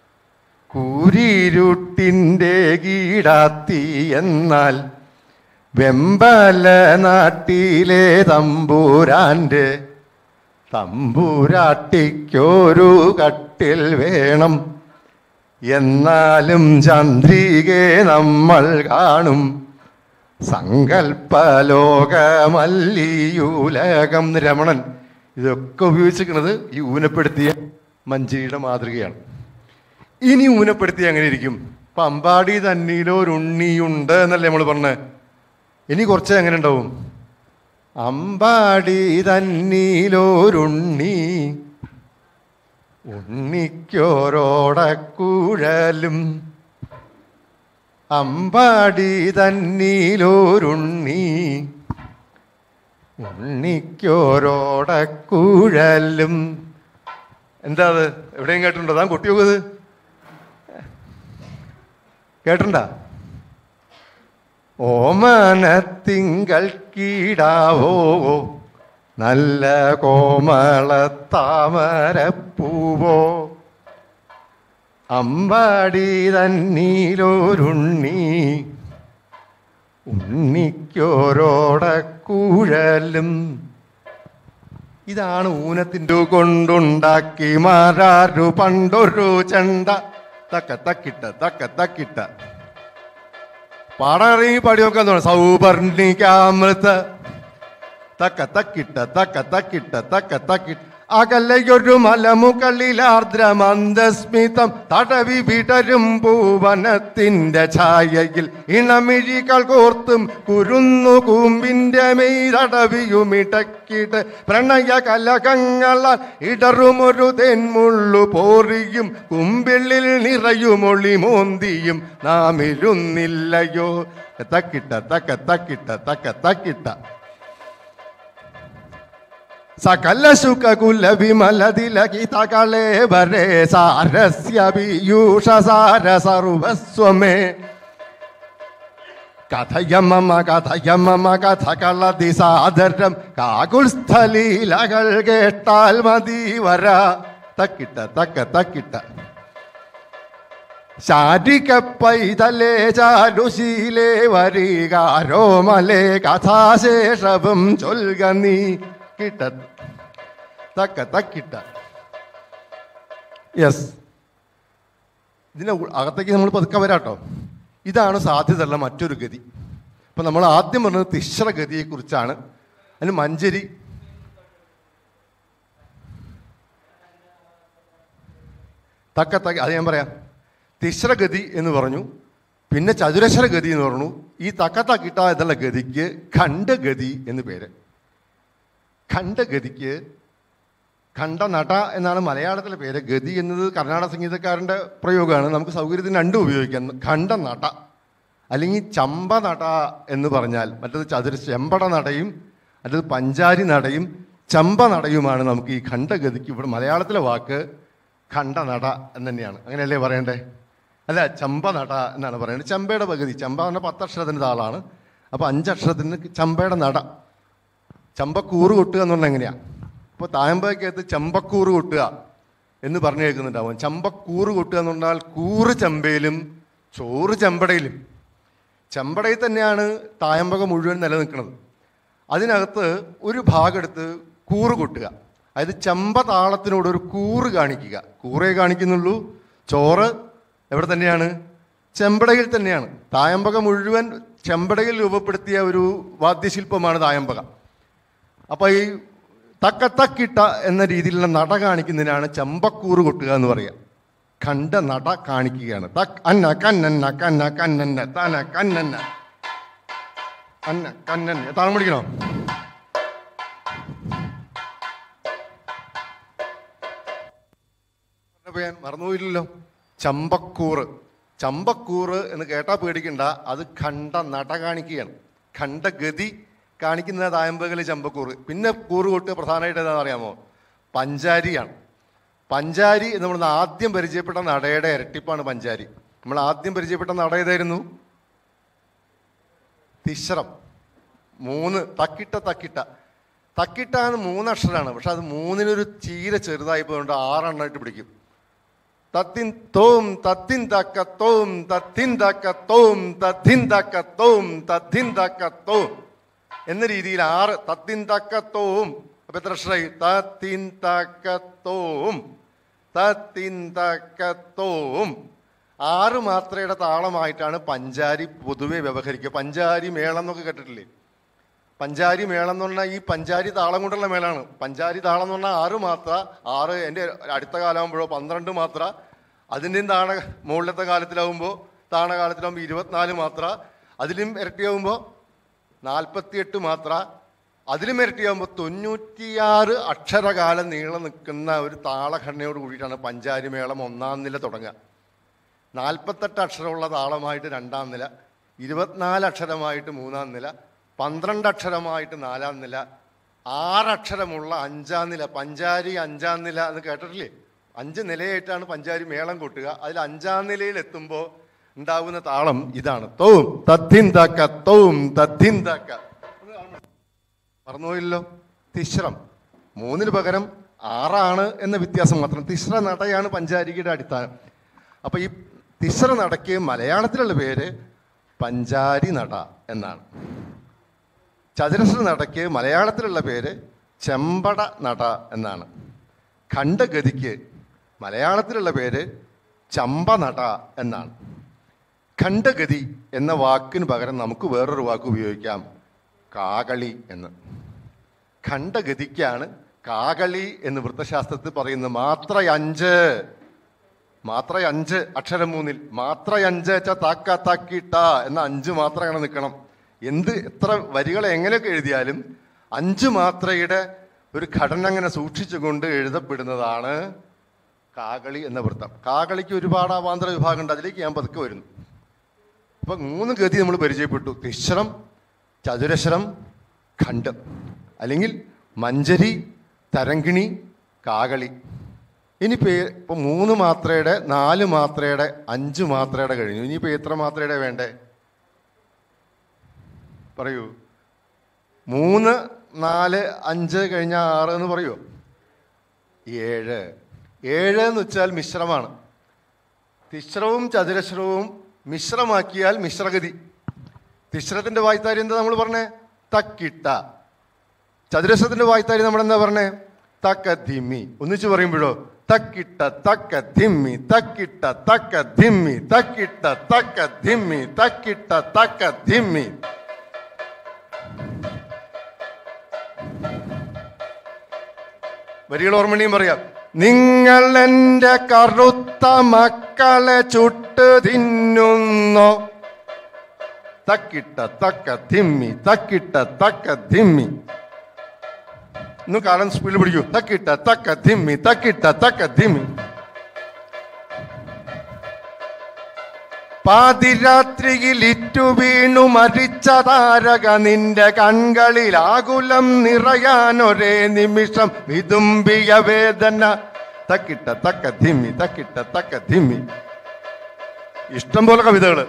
കൂരിരുട്ടിൻ്റെ കീടാത്തി എന്നാൽ വെമ്പല നാട്ടിലെ തമ്പൂരാൻ്റെ തമ്പൂരാട്ടിക്കൊരു കട്ടിൽ വേണം എന്നാലും ചന്ദ്രികെ നമ്മൾ കാണും സങ്കല്പലോകമല്ലിയുലകം രമണൻ ഇതൊക്കെ ഉപയോഗിച്ചിരിക്കുന്നത് ഈ ഊനപ്പെടുത്തിയ മഞ്ചേരിയുടെ മാതൃകയാണ് ഇനി ഊനപ്പെടുത്തി എങ്ങനെ ഇരിക്കും ഇപ്പൊ അമ്പാടി തന്നീലൊരുണ്ണിയുണ്ട് എന്നല്ലേ നമ്മൾ പറഞ്ഞത് ഇനി കുറച്ച് എങ്ങനെ ഉണ്ടാവും അമ്പാടി തന്നീലോരുണ്ണി ഉണ്ണിക്കോരോടക്കുഴലും അമ്പാടി തന്നീലോരുണ്ണി ഉണ്ണിക്കോരോടക്കുഴലും എന്താ അത് എവിടെയും കേട്ടിട്ടുണ്ടോ താൻ കൊട്ടി നോക്കത് കേട്ടിട്ടുണ്ട ഓമനത്തിങ്കൾ കീടാവോ നല്ല കോമള താമരപ്പൂവോ അമ്പാടി തന്നീലോരുണ്ണി ഉണ്ണിക്കോരോടക്കുഴലും ഇതാണ് ഊനത്തിൻ്റെ കൊണ്ടുണ്ടാക്കി മാറാരു പണ്ടൊരു ചെണ്ട തക്ക തക്കിട്ട തക്ക തക്കിട്ട പാടറി പാടി നോക്കാൻ തോന്നുന്നു സൗപർണികാമൃത തക്ക തക്കിട്ട തക്ക തക്കിട്ട തക്ക തക്കിട്ട അകലയൊരു മലമുകളിലാർദ്രമന്ദസ്മിതം തടവി വിടരും പൂവനത്തിന്റെ ഛായയിൽ ഇണമിഴികൾ കോർത്തും കുരുന്നു കൂമ്പിന്റെ മെയ്തടവിയുമിടക്കിട്ട് പ്രണയ കലകങ്ങളാൽ ഇടറുമൊരു തെന്മുള്ളു പോറിയും കുമ്പിള്ളിൽ നിറയുമൊളി മോന്തിയും നാം ഇരുന്നില്ലയോ തക്കിട്ട തക്ക തക്കിട്ട തക്ക തക്കിട്ട സകല സുഖകുല വിമലതിലകിതകളെ വരേ സാരസ്യ പീയൂഷ സാര സർവസ്വമേ കഥയ മമ കഥയ മമ കഥകളതി സാദരം കാകുൽസ്ഥലീലകൾ കേട്ടാൽ മതി വര തക്കിട്ട തക്ക തക്കിട്ട ശാരിക പൈതലേ ചാരുശീലേ വരികാരോമലേ കഥാശേഷവും ചൊൽക നീ കിട്ട തക്ക തക്കിട്ട യെസ് ഇതിൻ്റെ ഉ- അകത്തേക്ക് നമ്മൾ പതുക്കെ വരാട്ടോ ഇതാണ് സാധ്യതയുള്ള മറ്റൊരു ഗതി അപ്പം നമ്മൾ ആദ്യം പറഞ്ഞത് തിശ്ര ഗതിയെക്കുറിച്ചാണ് അതിന് മഞ്ചരി തക്ക തക്ക അത് ഞാൻ പറയാം തിശ്രഗതി എന്ന് പറഞ്ഞു പിന്നെ ചതുരശ്ര ഗതി എന്ന് പറഞ്ഞു ഈ തക്കത്ത കിട്ട എന്നുള്ള ഗതിക്ക് ഖണ്ഡഗതി എന്ന് പേര് ഖണ്ഡഗതിക്ക് ഖണ്ഡനട എന്നാണ് മലയാളത്തിലെ പേര് ഗതി എന്നത് കർണാടക സംഗീതക്കാരൻ്റെ പ്രയോഗമാണ് നമുക്ക് സൗകര്യത്തിന് രണ്ടും ഉപയോഗിക്കാം ഖണ്ഡനട അല്ലെങ്കിൽ ചമ്പനട എന്ന് പറഞ്ഞാൽ മറ്റത് ചതുര ചെമ്പട നടയും മറ്റത് പഞ്ചാരി നടയും ചമ്പനടയുമാണ് നമുക്ക് ഈ ഖണ്ഡഗതിക്ക് ഇവിടെ മലയാളത്തിലെ വാക്ക് ഖണ്ഡനട എന്ന് തന്നെയാണ് അങ്ങനെയല്ലേ പറയണ്ടേ അല്ല ചമ്പനട എന്നാണ് പറയുന്നത് ചമ്പയുടെ പകുതി ചമ്പ എന്ന് പറഞ്ഞാൽ പത്തക്ഷരത്തിൻ്റെ താളാണ് അപ്പോൾ അഞ്ചക്ഷരത്തിന് ചമ്പയുടെ നട ചമ്പക്കൂറ് കൊട്ടുക എന്ന് പറഞ്ഞാൽ എങ്ങനെയാ ഇപ്പോൾ തായമ്പക്കകത്ത് ചമ്പക്കൂറ് കൊട്ടുക എന്ന് പറഞ്ഞു കേൾക്കുന്നുണ്ടാവും ചമ്പക്കൂറ് കൊട്ടുക എന്ന് പറഞ്ഞാൽ കൂറ് ചമ്പയിലും ചോറ് ചെമ്പടയിലും ചെമ്പടയിൽ തന്നെയാണ് തായമ്പക മുഴുവൻ നിലനിൽക്കുന്നത് അതിനകത്ത് ഒരു ഭാഗം എടുത്ത് കൂറ് കൊട്ടുക അതായത് ചെമ്പ താളത്തിനോട് ഒരു കൂറ് കാണിക്കുക കൂറേ കാണിക്കുന്നുള്ളൂ ചോറ് എവിടെ തന്നെയാണ് ചെമ്പടയിൽ തന്നെയാണ് തായമ്പക മുഴുവൻ ചെമ്പടയിൽ രൂപപ്പെടുത്തിയ ഒരു വാദ്യശില്പമാണ് തായമ്പക അപ്പോൾ ഈ തക്ക തക്കിട്ട എന്ന രീതിയിലുള്ള നട കാണിക്കുന്നതിനാണ് ചമ്പക്കൂറ് കൊട്ടുക എന്ന് പറയുക കണ്ട നട കാണിക്കുകയാണ് തക് അന്ന കന്നന്ന കന്ന കന്നന്ന തന കന്നന്ന അന്ന കന്നന്ന താളം പിടിക്കണോ പറഞ്ഞപ്പോ ഞാൻ മറന്നുപോയില്ലല്ലോ ചമ്പക്കൂറ് ചമ്പക്കൂറ് എന്ന് കേട്ടാ പേടിക്കണ്ട അത് കണ്ട നട കാണിക്കുകയാണ് കണ്ട ഗതി കാണിക്കുന്ന തായമ്പകല് ചമ്പക്കൂറ് പിന്നെ കൂറ് കൊട്ട് പ്രധാനമായിട്ട് എന്താണെന്ന് അറിയാമോ പഞ്ചാരിയാണ് പഞ്ചാരി എന്ന് നമ്മൾ ആദ്യം പരിചയപ്പെട്ട നടയുടെ ഇരട്ടിപ്പാണ് പഞ്ചാരി നമ്മൾ ആദ്യം പരിചയപ്പെട്ട നട ഏതായിരുന്നു തിശ്രം മൂന്ന് തക്കിട്ട തക്കിട്ട തക്കിട്ട എന്ന് മൂന്നക്ഷരമാണ് പക്ഷെ അത് മൂന്നിനൊരു ചീര ചെറുതായി പോയതുകൊണ്ട് ആറെണ്ണമായിട്ട് പിടിക്കും തത്തിൻ തോം തത്തിൻ തക്ക തോം തത്തിൻ തക്ക തോം തത്തിൻ തക്ക തോം തത്തിൻ തക്ക തോം എന്ന രീതിയിൽ ആറ് തത്തിൻ തക്ക തോം അപ്പൊ എത്ര അക്ഷരമായി തത്തിൻ തക്ക തോം തത്തിൻ തക്ക തോം ആറ് മാത്രയുടെ താളമായിട്ടാണ് പഞ്ചാരി പൊതുവെ വ്യവഹരിക്കുക പഞ്ചാരി മേളം എന്നൊക്കെ കേട്ടിട്ടില്ലേ പഞ്ചാരി മേളം എന്ന് പറഞ്ഞാൽ ഈ പഞ്ചാരി താളം കൊണ്ടുള്ള മേളാണ് പഞ്ചാരി താളം എന്ന് പറഞ്ഞാൽ ആറ് മാത്ര ആറ് എൻ്റെ അടുത്ത കാലമാകുമ്പോഴോ പന്ത്രണ്ട് മാത്ര അതിൻ്റെയും താണ മുകളിലത്തെ കാലത്തിലാവുമ്പോൾ താണ കാലത്തിലാവുമ്പോൾ ഇരുപത്തിനാല് മാത്ര അതിലും ഇരട്ടിയാവുമ്പോൾ നാൽപ്പത്തിയെട്ട് മാത്ര അതിലും ഇരട്ടിയാവുമ്പോൾ തൊണ്ണൂറ്റിയാറ് അക്ഷരകാലം നീളം നിൽക്കുന്ന ഒരു താളഘടനയോട് കൂടിയിട്ടാണ് പഞ്ചാരി മേളം ഒന്നാം നില തുടങ്ങുക നാൽപ്പത്തെട്ട് അക്ഷരമുള്ള താളമായിട്ട് രണ്ടാം നില ഇരുപത്തിനാല് അക്ഷരമായിട്ട് മൂന്നാം നില പന്ത്രണ്ട് അക്ഷരമായിട്ട് നാലാം നില ആറക്ഷരമുള്ള അഞ്ചാം നില പഞ്ചാരി അഞ്ചാം നില എന്ന് കേട്ടിട്ടില്ലേ അഞ്ച് നിലയായിട്ടാണ് പഞ്ചാരി മേളം കൊട്ടുക അതിൽ അഞ്ചാം നിലയിൽ എത്തുമ്പോൾ ഉണ്ടാവുന്ന താളം ഇതാണ് തോം തത്തിൻ തക്ക തോം തത്തിൻ തക്ക മറന്നുപോയില്ലോ തിശ്രം മൂന്നിന് പകരം ആറാണ് എന്ന വ്യത്യാസം മാത്രം തിശ്ര നടയാണ് പഞ്ചാരികയുടെ അടിസ്ഥാനം അപ്പൊ ഈ തിശ്ര നടക്ക് മലയാളത്തിലുള്ള പേര് പഞ്ചാരി നട എന്നാണ് ചതുരശ്ര നടക്ക് മലയാളത്തിലുള്ള പേര് ചെമ്പട നട എന്നാണ് ഖണ്ഡഗതിക്ക് മലയാളത്തിലുള്ള പേര് ചമ്പ നട എന്നാണ് ഖണ്ഡഗതി എന്ന വാക്കിന് പകരം നമുക്ക് വേറൊരു വാക്ക് ഉപയോഗിക്കാം കാകളി എന്ന് ഖണ്ഡഗതിക്കാണ് കാകളി എന്ന് വൃത്തശാസ്ത്രത്തിൽ പറയുന്നത് മാത്ര അഞ്ച് മാത്ര അഞ്ച് അക്ഷരം മൂന്നിൽ മാത്ര അഞ്ച് വെച്ചാൽ താക്ക താക്കിട്ട എന്ന അഞ്ച് മാത്രം അങ്ങനെ നിൽക്കണം എന്ത് എത്ര വരികൾ എങ്ങനെയൊക്കെ എഴുതിയാലും അഞ്ച് മാത്രയുടെ ഒരു ഘടന അങ്ങനെ സൂക്ഷിച്ചുകൊണ്ട് എഴുതപ്പെടുന്നതാണ് കാകളി എന്ന വൃത്തം കാകളിക്ക് ഒരുപാട് അവാന്തര വിഭാഗമുണ്ട് അതിലേക്ക് ഞാൻ പതുക്കെ വരുന്നു അപ്പൊ മൂന്ന് ഗതി നമ്മൾ പരിചയപ്പെട്ടു തിശ്രം ചതുരശ്രം ഖണ്ഡം അല്ലെങ്കിൽ മഞ്ചരി തരങ്കിണി കാകളി ഇനി പേ ഇപ്പൊ മൂന്ന് മാത്രയുടെ നാല് മാത്രയുടെ അഞ്ച് മാത്രയുടെ കഴിഞ്ഞു ഇനിയിപ്പോ എത്ര മാത്രയുടെ വേണ്ടേ പറയൂ മൂന്ന് നാല് അഞ്ച് കഴിഞ്ഞ ആറ് എന്ന് പറയൂ ഏഴ് ഏഴ് എന്ന് വെച്ചാൽ മിശ്രമാണ് തിശ്രവും ചതുരശ്രവും മിശ്രമാക്കിയാൽ മിശ്രഗതി തിശ്രത്തിന്റെ വായ്ത്താരി എന്താ നമ്മൾ പറഞ്ഞേ തക്കിട്ട ചതുരശ്രത്തിന്റെ വായ്ത്താരി നമ്മൾ എന്താ പറഞ്ഞേ തക്ക ധിമ്മി ഒന്നിച്ച് പറയുമ്പോഴോ തക്കിട്ട തക്ക ധിമ്മി തക്കിട്ട തക്ക ധിമ്മി തക്കിട്ട തക്ക ധിമ്മി തക്കിട്ട തക്ക ധിമ്മി വരികൾ ഓർമ്മണിയും പറയാം നിങ്ങൾ എൻ്റെ കറുത്ത മക്കളെ ചുട്ട് തിന്നുന്നോ തക്കിട്ട തക്ക തിമ്മി തക്കിട്ട തക്ക തിമ്മി ഇന്ന് കാലം സ്പീഡിൽ പിടിക്കൂ തക്കിട്ട തക്ക തിമ്മി തക്കിട്ട തക്ക തിമ്മി പാതിരാത്രിയിൽ ഇറ്റു വീണു മരിച്ച താരക നിന്റെ കൺകളിൽ ആകുലം നിറയാനൊരേ നിമിഷം വിതുമ്പിയ വേദന തക്കിട്ട തക്ക ധിമ്മി തക്കിട്ട തക്ക ധിമ്മി ഇഷ്ടം പോലെ കവിതകള്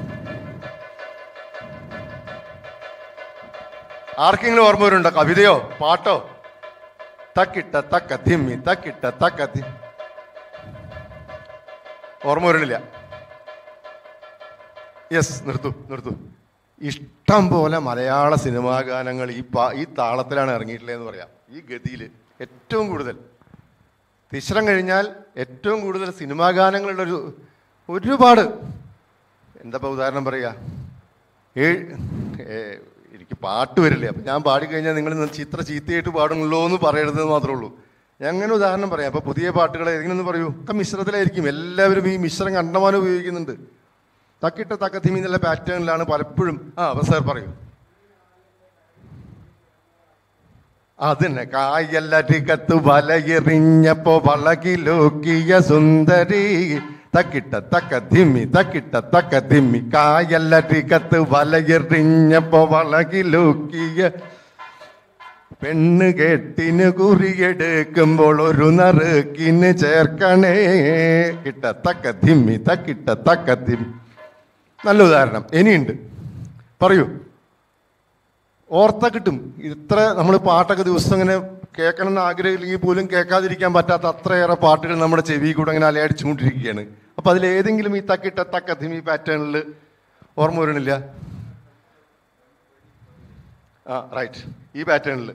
ആർക്കെങ്കിലും ഓർമ്മ വരുന്നുണ്ടോ കവിതയോ പാട്ടോ തക്കിട്ട തക്ക ധിമ്മി തക്കിട്ട തക്ക ധി ഓർമ്മ വരണില്ല യെസ് നിർത്തു നിർത്തു ഇഷ്ടം പോലെ മലയാള സിനിമാ ഗാനങ്ങൾ ഈ പാ ഈ താളത്തിലാണ് ഇറങ്ങിയിട്ടുള്ളതെന്ന് പറയാം ഈ ഗതിയിൽ ഏറ്റവും കൂടുതൽ തിശ്രം കഴിഞ്ഞാൽ ഏറ്റവും കൂടുതൽ സിനിമാ ഗാനങ്ങളുടെ ഒരു ഒരുപാട് എന്താ ഇപ്പൊ ഉദാഹരണം പറയുക ഏഴ് ഏ, എനിക്ക് പാട്ട് വരില്ല അപ്പം ഞാൻ പാടിക്കഴിഞ്ഞാൽ നിങ്ങൾ ഇന്ന് ചിത്ര ചീത്തയായിട്ട് പാടുന്നല്ലോ എന്ന് പറയരുതെന്ന് മാത്രമേ ഉള്ളൂ എങ്ങനെ ഉദാഹരണം പറയാം അപ്പോൾ പുതിയ പാട്ടുകൾ ഏതെങ്കിലും ഒന്ന് പറയൂ ഒക്കെ മിശ്രത്തിലായിരിക്കും എല്ലാവരും ഈ മിശ്രം കണ്ടമാനം ഉപയോഗിക്കുന്നുണ്ട് തക്കിട്ട തക്കത്തിമി എന്നുള്ള പാറ്റേണിലാണ് പലപ്പോഴും ആ അപ്പോൾ സാർ പറയൂ അത് തന്നെ കായല്ലരികത്ത് വലയെറിഞ്ഞപ്പോ വളകിലോക്കിയ സുന്ദരി തക്കിട്ട തക്ക തിമ്മി തക്കിട്ട തക്ക തിമ്മി കായല്ലരികത്ത് വലയെറിഞ്ഞപ്പോ വളകിലോക്കിയ പെണ്ണ് കെട്ടിന് കുറിയെടുക്കുമ്പോൾ ഒരു നറുക്കിന് ചേർക്കണേ കിട്ട തക്ക തിമ്മി തക്കിട്ട തക്ക തിമ്മി നല്ല ഉദാഹരണം ഇനിയുണ്ട് പറയൂ ഓർത്ത കിട്ടും ഇത്ര നമ്മൾ പാട്ടൊക്കെ ദിവസം ഇങ്ങനെ കേൾക്കണം എന്ന് ആഗ്രഹമില്ലെങ്കിൽ പോലും കേൾക്കാതിരിക്കാൻ പറ്റാത്ത അത്രയേറെ പാട്ടുകൾ നമ്മുടെ ചെവി കൂടെ അങ്ങനെ അലയടിച്ചുകൊണ്ടിരിക്കുകയാണ് അപ്പം അതിലേതെങ്കിലും ഈ തക്കിട്ട തക്ക തിമി പാറ്റേണിൽ ഓർമ്മ വരണില്ല ആ റൈറ്റ് ഈ പാറ്റേണിൽ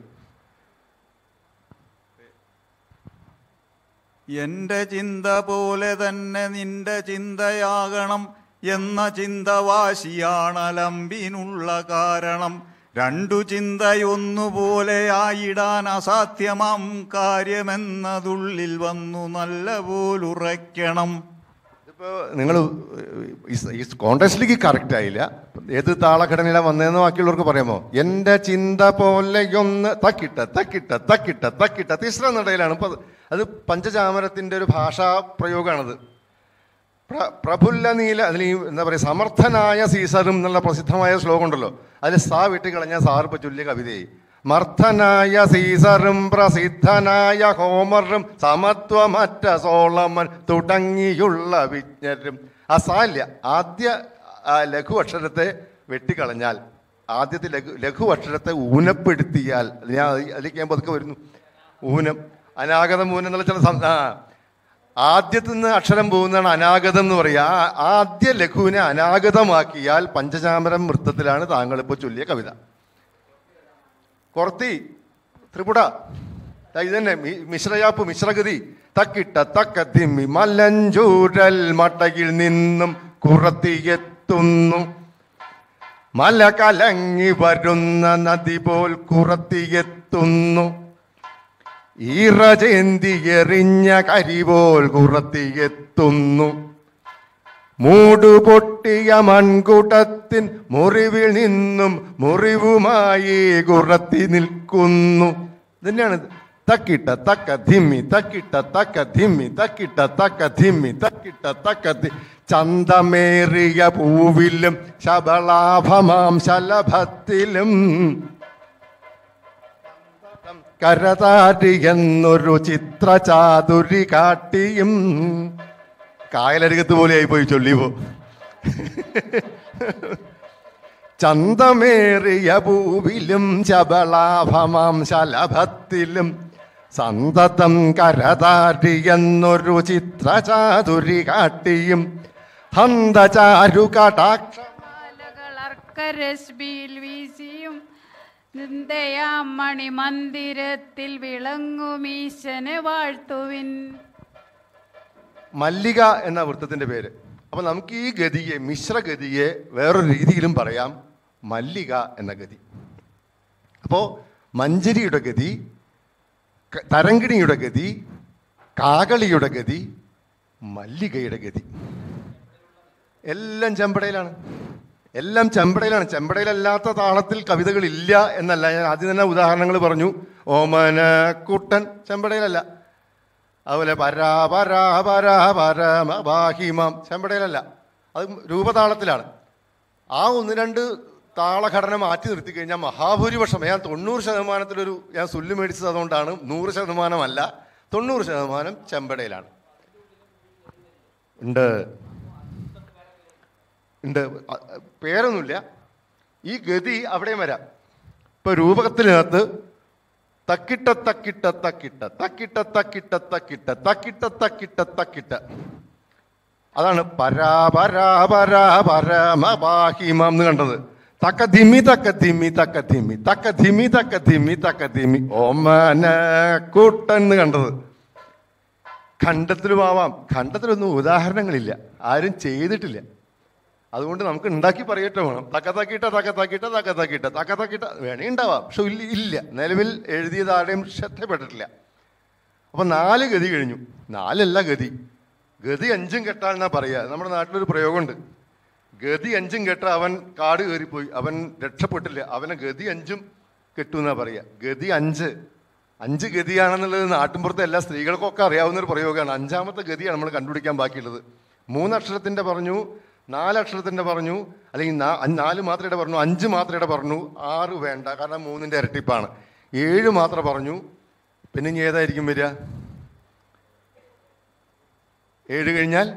എന്റെ ചിന്ത പോലെ തന്നെ നിന്റെ ചിന്തയാകണം എന്ന ചിന്തവാശിയാണ് അലമ്പിനുള്ള കാരണം രണ്ടു ചിന്തയൊന്നുപോലെ ആയിടാൻ അസാധ്യമാം കാര്യമെന്നതുള്ളിൽ വന്നു നല്ല പോലുറയ്ക്കണം ഇതിപ്പോ നിങ്ങൾ ഈ കോണ്ടസ്റ്റിലേക്ക് കറക്റ്റ് ആയില്ല ഏത് താളഘടനയിലാണ് വന്നതെന്ന് ബാക്കിയുള്ളവർക്ക് പറയാമോ എൻ്റെ ചിന്ത പോലെയൊന്ന് തക്കിട്ട തക്കിട്ട തക്കിട്ട തക്കിട്ട തിസ്ര നടയിലാണ് ഇപ്പൊ അത് അത് പഞ്ചചാമരത്തിൻ്റെ ഒരു ഭാഷാ പ്രയോഗമാണത് പ്ര- പ്രഫുല്ല നീല അതിൽ ഈ എന്താ പറയുക സമർത്ഥനായ സീസറും എന്നുള്ള പ്രസിദ്ധമായ ശ്ലോകം ഉണ്ടല്ലോ അതിൽ സാ വിട്ട് കളഞ്ഞ സാർ ഇപ്പൊ ചൊല്ലിയ കവിതയായി മർത്തനായ സീസറും പ്രസിദ്ധനായ ഹോമറും സമത്വമറ്റ സോളമൻ തുടങ്ങിയുള്ള വിജ്ഞരും ആ സാ ഇല്ല ആദ്യ ആ, ലഘു അക്ഷരത്തെ വെട്ടിക്കളഞ്ഞാൽ ആദ്യത്തെ ലഘു ലഘു അക്ഷരത്തെ ഊനപ്പെടുത്തിയാൽ ഞാൻ അതിലേക്ക് ഞാൻ പതുക്കെ വരുന്നു ഊനം അനാഗതം ഊനം എന്നുള്ള ചില സം- ആ ആദ്യത്തിൽ നിന്ന് അക്ഷരം പോകുന്നതാണ് അനാഗതം എന്ന് പറയുക ആ ആദ്യ ലഘുവിനെ അനാഗതമാക്കിയാൽ പഞ്ചചാമരം വൃത്തത്തിലാണ് താങ്കൾ ഇപ്പോൾ ചൊല്ലിയ കവിത കൊർത്തി ത്രിപുട ദാ ഇതന്നെ മി- മിശ്രയാപ്പ് മിശ്രഗതി തക്കിട്ട തക്ക തിമ്മി മലഞ്ചൂരൽ മട്ടയിൽ നിന്നും കുറത്തിയെത്തുന്നു മല കലങ്ങി വരുന്ന നദി പോൽ കുറത്തിയെത്തുന്നു ഈറചേന്തി എറിഞ്ഞ കരിപോൽ കുറത്തിയെത്തുന്നു മൂടുപൊട്ടിയ മൺകുടത്തിൻ മുറിവിൽ നിന്നും മുറിവുമായി കുറത്തി നിൽക്കുന്നു തന്നെയാണ് തക്കിട്ട തക്ക ധിമ്മി തക്കിട്ട തക്ക ധിമ്മി തക്കിട്ട തക്ക ധിമ്മി തക്കിട്ട തക്ക ധി ചന്തമേറിയ പൂവിലും ശബളാഭമാം ശലഭത്തിലും കരതാരി എന്നൊരു ചിത്രചാതുരി കാട്ടിയും കായലരികത്ത് പോലെ ആയിപ്പോയി ചൊല്ലിപ്പോ ചന്തമേറിയ പൂവിലും ശബളാഭമാം ശലഭത്തിലും സന്തതം കരതാരി എന്നൊരു ചിത്രചാതുരി കാട്ടിയും ഹന്തചാരു കടാക്ഷ അർക്കരശ്മിയിൽ വീശിയും നിന്ദയാം മണിമന്ദിരത്തിൽ വിളങ്ങും ഈശനെ വാഴ്ത്തുവിൻ മല്ലിക എന്ന വൃത്തത്തിന്റെ പേര് അപ്പൊ നമുക്ക് ഈ ഗതിയെ മിശ്രഗതിയെ വേറൊരു രീതിയിലും പറയാം മല്ലിക എന്ന ഗതി അപ്പോ മഞ്ചരിയുടെ ഗതി ക- തരങ്കിണിയുടെ ഗതി കാകളിയുടെ ഗതി മല്ലികയുടെ ഗതി എല്ലാം ചെമ്പടയിലാണ് എല്ലാം ചെമ്പടയിലാണ് ചെമ്പടയിലല്ലാത്ത താളത്തിൽ കവിതകൾ ഇല്ല എന്നല്ല ഞാൻ ആദ്യം തന്നെ ഉദാഹരണങ്ങൾ പറഞ്ഞു ഓമന കുട്ടൻ ചെമ്പടയിലല്ല അതുപോലെ പരാ പരാ പരാ പരമ ബാഹിമം ചെമ്പടയിലല്ല അത് രൂപതാളത്തിലാണ് ആ ഒന്ന് രണ്ട് താളഘടന മാറ്റി നിർത്തി കഴിഞ്ഞാൽ മഹാഭൂരിപക്ഷം ഞാൻ തൊണ്ണൂറ് ശതമാനത്തിലൊരു ഞാൻ സുല്ല് മേടിച്ചത് അതുകൊണ്ടാണ് നൂറ് ശതമാനമല്ല തൊണ്ണൂറ് ശതമാനം ചെമ്പടയിലാണ് ഉണ്ട് ഉണ്ട് അ- പേരൊന്നുമില്ല ഈ ഗതി അവിടെയും വരാം ഇപ്പൊ രൂപകത്തിനകത്ത് തക്കിട്ട തക്കിട്ട തക്കിട്ട തക്കിട്ട തക്കിട്ട തക്കിട്ട തക്കിട്ട തക്കിട്ട തക്കിട്ട അതാണ് പരാ പരാ പരാ പരമപാഹിമം എന്ന് കണ്ടത് തക്ക ധിമി തക്ക ധിമി തക്ക ധിമി തക്ക ധിമി തക്ക ധിമി തക്ക ധിമി ഓമന കൂട്ടൻ എന്ന് കണ്ടത് ഖണ്ഡത്തിലും ആവാം ഖണ്ഡത്തിലൊന്നും ഉദാഹരണങ്ങളില്ല ആരും ചെയ്തിട്ടില്ല അതുകൊണ്ട് നമുക്ക് ഉണ്ടാക്കി പറയട്ടെ വേണം തക്ക തക്കിട്ട തക്ക തക്കിട്ട തക്ക തക്കിട്ട തക്ക തക്കിട്ട വേണേ ഉണ്ടാവാം പക്ഷെ ഇല്ല ഇല്ല നിലവിൽ എഴുതിയത് ആരുടെയും ശ്രദ്ധപ്പെട്ടിട്ടില്ല അപ്പം നാല് ഗതി കഴിഞ്ഞു നാലല്ല ഗതി ഗതി അഞ്ചും കെട്ടാൽ എന്നാ പറയുക നമ്മുടെ നാട്ടിലൊരു പ്രയോഗമുണ്ട് ഗതി അഞ്ചും കെട്ട അവൻ കാട് കയറിപ്പോയി അവൻ രക്ഷപ്പെട്ടില്ല അവനെ ഗതി അഞ്ചും കെട്ടു എന്നാ പറയുക ഗതി അഞ്ച് അഞ്ച് ഗതിയാണെന്നുള്ളത് നാട്ടിൻപുറത്തെ എല്ലാ സ്ത്രീകൾക്കൊക്കെ അറിയാവുന്ന ഒരു പ്രയോഗമാണ് അഞ്ചാമത്തെ ഗതിയാണ് നമ്മൾ കണ്ടുപിടിക്കാൻ ബാക്കിയുള്ളത് മൂന്നക്ഷരത്തിൻ്റെ പറഞ്ഞു നാലക്ഷരത്തിൻ്റെ പറഞ്ഞു അല്ലെങ്കിൽ നാ- അ- നാല് മാത്രയുടെ പറഞ്ഞു അഞ്ച് മാത്രയുടെ പറഞ്ഞു ആറ് വേണ്ട കാരണം മൂന്നിൻ്റെ ഇരട്ടിപ്പാണ് ഏഴ് മാത്രം പറഞ്ഞു പിന്നെ ഇനി ഏതായിരിക്കും വരിക ഏഴ് കഴിഞ്ഞാൽ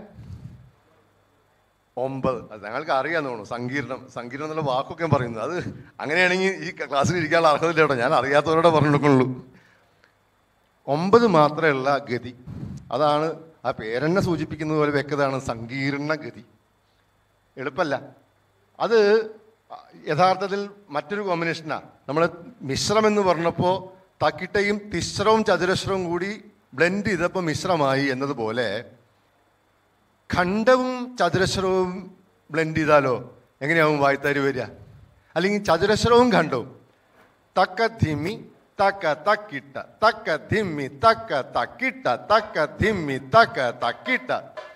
ഒമ്പത് അത് ഞങ്ങൾക്ക് അറിയാന്ന് തോന്നുന്നു സങ്കീർണം സങ്കീർണം എന്നുള്ള വാക്കൊക്കെ ഞാൻ പറയുന്നത് അത് അങ്ങനെയാണെങ്കിൽ ഈ ക്ലാസ്സിൽ ഇരിക്കാനുള്ള അർഹതയില്ല കേട്ടോ ഞാൻ അറിയാത്തവരോടെ പറഞ്ഞെടുക്കുള്ളൂ ഒമ്പത് മാത്രമുള്ള ഗതി അതാണ് ആ പേരെന്നെ സൂചിപ്പിക്കുന്നത് പോലെ വ്യക്തതാണ് സങ്കീർണ ഗതി എളുപ്പമല്ല അത് യഥാർത്ഥത്തിൽ മറ്റൊരു കോമ്പിനേഷനാണ് നമ്മൾ മിശ്രം എന്ന് പറഞ്ഞപ്പോൾ തക്കിട്ടയും തിശ്രവും ചതുരശ്രവും കൂടി ബ്ലെൻഡ് ചെയ്തപ്പോൾ മിശ്രമായി എന്നതുപോലെ ഖണ്ഡവും ചതുരശ്രവും ബ്ലെൻഡ് ചെയ്താലോ എങ്ങനെയാവും വായ്ത്താരി വരിക അല്ലെങ്കിൽ ചതുരശ്രവും ഖണ്ഡവും തക്ക ധിമ്മി തക്ക തക്കിട്ട തക്ക ധിമ്മി തക്ക തക്കിട്ട തക്ക ധിമ്മി തക്ക തക്കിട്ട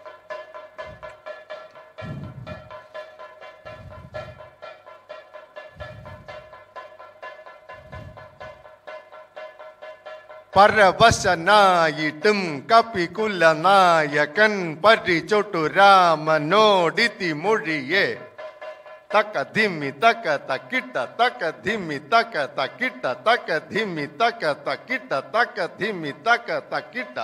പരവശനായിട്ടും കപ്പിക്കുല്ല നായകൻ പരിച്ചൊട്ടു രാമനോടിത്തി മൊഴിയെ തക്ക ധിമ്മി തക്ക തക്കിട്ട തക്ക ധിമ്മി തക്ക തക്കിട്ട തക്ക ധിമ്മി തക്ക തക്കിട്ട തക്ക ധിമ്മി തക്ക തക്കിട്ട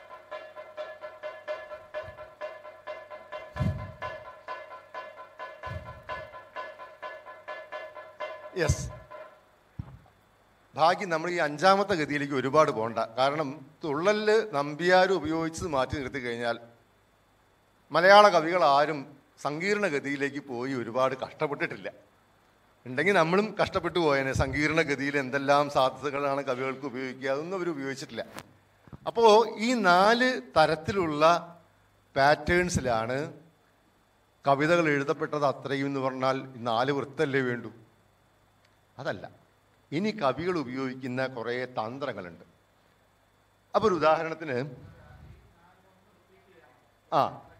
യെസ് ഭാഗ്യം നമ്മൾ ഈ അഞ്ചാമത്തെ ഗതിയിലേക്ക് ഒരുപാട് പോകണ്ട കാരണം തുള്ളല് നമ്പ്യാരും ഉപയോഗിച്ച് മാറ്റി നിർത്തി കഴിഞ്ഞാൽ മലയാള കവികൾ ആരും സങ്കീർണ ഗതിയിലേക്ക് പോയി ഒരുപാട് കഷ്ടപ്പെട്ടിട്ടില്ല ഉണ്ടെങ്കിൽ നമ്മളും കഷ്ടപ്പെട്ടു പോയേനെ സങ്കീർണ ഗതിയിൽ എന്തെല്ലാം സാധ്യതകളാണ് കവികൾക്ക് ഉപയോഗിക്കുക അതൊന്നും അവർ ഉപയോഗിച്ചിട്ടില്ല അപ്പോൾ ഈ നാല് തരത്തിലുള്ള പാറ്റേൺസിലാണ് കവിതകൾ എഴുതപ്പെട്ടത് അത്രയും എന്ന് പറഞ്ഞാൽ ഈ നാല് വൃത്തല്ലേ വേണ്ടൂ അതല്ല ഇനി കവികൾ ഉപയോഗിക്കുന്ന കുറേ തന്ത്രങ്ങളുണ്ട് അപ്പോൾ ഒരു ഉദാഹരണത്തിന് ആ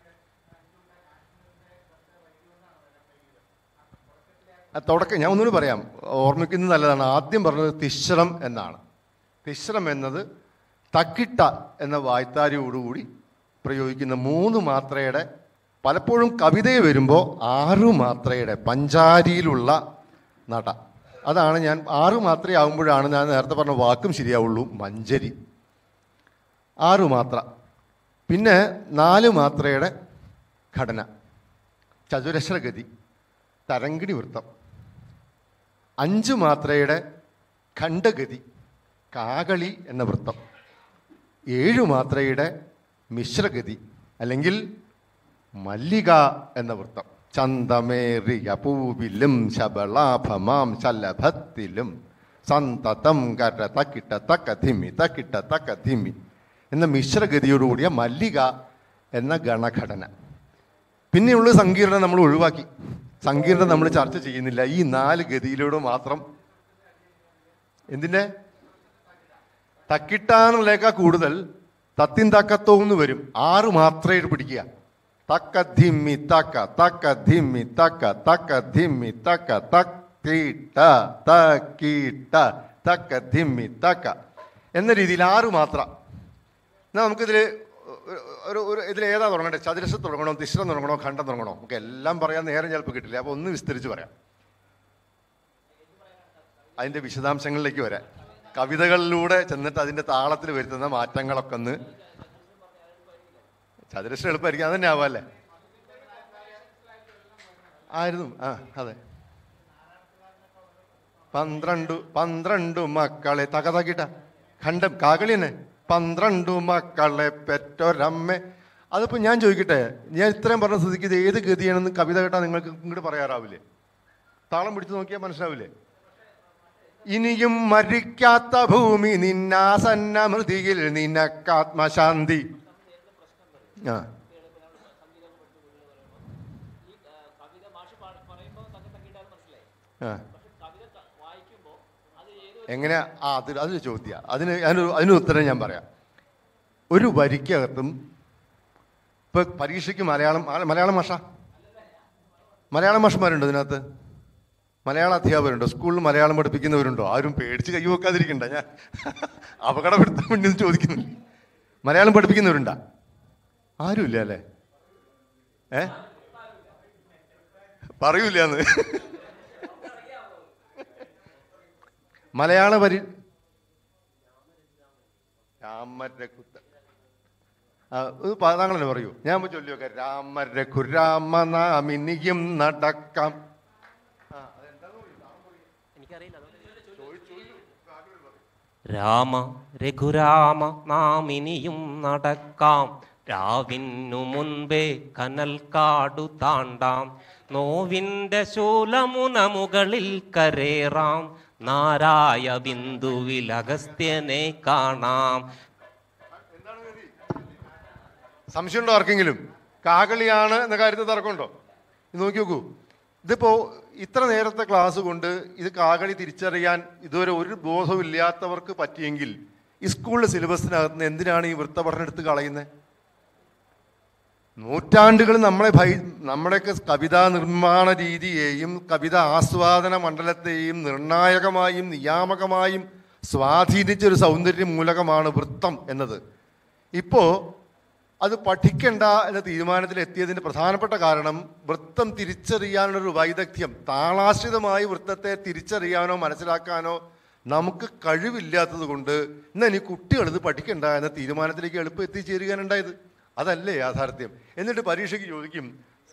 ആ, തുടക്കം ഞാൻ ഒന്നുകൂടി പറയാം ഓർമ്മിക്കുന്നത് നല്ലതാണ് ആദ്യം പറഞ്ഞത് തിശ്രം എന്നാണ് തിശ്രം എന്നത് തക്കിട്ട എന്ന വായ്ത്താരിയോടുകൂടി പ്രയോഗിക്കുന്ന മൂന്ന് മാത്രയുടെ പലപ്പോഴും കവിതയെ വരുമ്പോൾ ആറു മാത്രയുടെ പഞ്ചാരിയിലുള്ള നട അതാണ് ഞാൻ ആറു മാത്രയാകുമ്പോഴാണ് ഞാൻ നേരത്തെ പറഞ്ഞ വാക്കും ശരിയാവുള്ളൂ മഞ്ചരി ആറു മാത്ര പിന്നെ നാല് മാത്രയുടെ ഘടന ചതുരശ്രഗതി തരങ്കിണി വൃത്തം അഞ്ച് മാത്രയുടെ ഖണ്ഡഗതി കാകളി എന്ന വൃത്തം ഏഴു മാത്രയുടെ മിശ്രഗതി അല്ലെങ്കിൽ മല്ലിക എന്ന വൃത്തം ചന്തമേറിയ പൂവിലും ശബളാഭമാം ശലഭത്തിലും സന്തതം കര തക്കിട്ട തക്ക ധിമ്മി തക്കിട്ട തക്ക ധിമ്മി എന്ന മിശ്രഗതിയോടുകൂടിയ മല്ലിക എന്ന ഗണഘടന പിന്നെയുള്ള സങ്കീർണം നമ്മൾ ഒഴിവാക്കി സങ്കീർണം നമ്മൾ ചർച്ച ചെയ്യുന്നില്ല ഈ നാല് ഗതിയിലൂടെ മാത്രം എന്തിൻ്റെ തക്കിട്ടാന്നുള്ളേക്കാൾ കൂടുതൽ തത്തിൻ തക്കത്തോ എന്ന് വരും ആറ് മാത്രമേ പിടിക്കുക തക്ക ധിമ്മി തക്ക തക്ക ധിമ്മി തക്ക തക്ക ധിമ്മി തക്ക തക്കീട്ട തക്കീട്ട തക്ക ധിമ്മി തക്ക എന്ന രീതിയിൽ ആറ് മാത്രം എന്നാൽ നമുക്കിതിൽ ഒരു ഒരു ഇതിൽ ഏതാ തുടങ്ങണ്ടേ ചതുരശ്രം തുടങ്ങണോ തിശ്രം തുടങ്ങണോ ഖണ്ഡം തുടങ്ങണോ നമുക്ക് എല്ലാം പറയാൻ നേരം ചിലപ്പോൾ കിട്ടില്ല അപ്പോൾ ഒന്ന് വിസ്തരിച്ച് പറയാം അതിൻ്റെ വിശദാംശങ്ങളിലേക്ക് വരാം കവിതകളിലൂടെ ചെന്നിട്ട് അതിൻ്റെ താളത്തിൽ വരുത്തുന്ന മാറ്റങ്ങളൊക്കെ ഒന്ന് ചതുരശ്രം എളുപ്പമായിരിക്കും അത് തന്നെ ആവാല്ലേ ആയിരുന്നു ആ അതെ പന്ത്രണ്ടു പന്ത്രണ്ടു മക്കളെ തകതകിട്ട ഖണ്ഡം കാകളി തന്നെ പന്ത്രണ്ടു മക്കളെ പെറ്റൊരമ്മ അതിപ്പോൾ ഞാൻ ചോദിക്കട്ടെ ഞാൻ ഇത്രയും പറഞ്ഞ സ്ഥിതിക്ക് ഇത് ഏത് ഗതിയാണെന്ന് കവിത കേട്ടാൽ നിങ്ങൾക്ക് ഇങ്ങോട്ട് പറയാറാവില്ലേ താളം പിടിച്ചു നോക്കിയാൽ മനസ്സിലാവില്ലേ ഇനിയും മരിക്കാത്ത ഭൂമി നിന്നാസന്ന മൃതിയിൽ നിനക്കാത്മശാന്തി ആ ആ എങ്ങനെ ആ അത് അതൊരു ചോദ്യ അതിന് അതിനൊരു അതിനൊരു ഉത്തരം ഞാൻ പറയാം ഒരു വരിക്കകത്തും ഇപ്പോൾ പരീക്ഷയ്ക്ക് മലയാളം ആ, മലയാളം ഭാഷ മലയാളം മാഷന്മാരുണ്ടോ ഇതിനകത്ത് മലയാള അധ്യാപകരുണ്ടോ സ്കൂളിൽ മലയാളം പഠിപ്പിക്കുന്നവരുണ്ടോ ആരും പേടിച്ച് കൈ വെക്കാതിരിക്കണ്ട ഞാൻ അപകടപ്പെടുത്താൻ വേണ്ടി ഒന്നും ചോദിക്കുന്നില്ല മലയാളം പഠിപ്പിക്കുന്നവരുണ്ടാ ആരുമില്ല അല്ലേ ഏ പറയൂലെന്ന് മലയാള പരി രാമരഘുത്ത ആ, ഇത് പ- താങ്കളല്ലേ പറയൂ ഞാൻ ഇപ്പൊ ചൊല്ലി വെക്കാം രാമരഘുരാമനാമിനിയും നടക്കാം രാമ രഘുരാമ നാം ഇനിയും നടക്കാം രാവിനു മുൻപേ കനൽ കാടു താണ്ടാം നോവിന്റെ ശൂലമുന മുകളിൽ കരേറാം നാരായ ബിന്ദുവിൽ അഗസ്ത്യനെ കാണാം സംശയമുണ്ടോ ആർക്കെങ്കിലും കാകളിയാണ് എന്ന കാര്യത്തിൽ തർക്കമുണ്ടോ ഇത് നോക്കി നോക്കൂ ഇതിപ്പോ ഇത്ര നേരത്തെ ക്ലാസ് കൊണ്ട് ഇത് കാകളി തിരിച്ചറിയാൻ ഇതുവരെ ഒരു ബോധമില്ലാത്തവർക്ക് പറ്റിയെങ്കിൽ ഈ സ്കൂളിലെ സിലബസിനകത്ത് നിന്ന് എന്തിനാണ് ഈ വൃത്തപഠനം എടുത്ത് കളയുന്നത് നൂറ്റാണ്ടുകൾ നമ്മളെ ഭയ നമ്മുടെയൊക്കെ കവിതാ നിർമ്മാണ രീതിയെയും കവിത ആസ്വാദന മണ്ഡലത്തെയും നിർണായകമായും നിയാമകമായും സ്വാധീനിച്ചൊരു സൗന്ദര്യ മൂലകമാണ് വൃത്തം എന്നത് ഇപ്പോൾ അത് പഠിക്കണ്ട എന്ന തീരുമാനത്തിൽ എത്തിയതിൻ്റെ പ്രധാനപ്പെട്ട കാരണം വൃത്തം തിരിച്ചറിയാനുള്ളൊരു വൈദഗ്ധ്യം താളാശ്രിതമായി വൃത്തത്തെ തിരിച്ചറിയാനോ മനസ്സിലാക്കാനോ നമുക്ക് കഴിവില്ലാത്തത് കൊണ്ട് എന്നാൽ ഇനി കുട്ടികൾ ഇത് പഠിക്കണ്ട എന്ന തീരുമാനത്തിലേക്ക് എളുപ്പം എത്തിച്ചേരുകയാണുണ്ടായത് അതല്ലേ യാഥാർത്ഥ്യം എന്നിട്ട് പരീക്ഷയ്ക്ക് ചോദിക്കും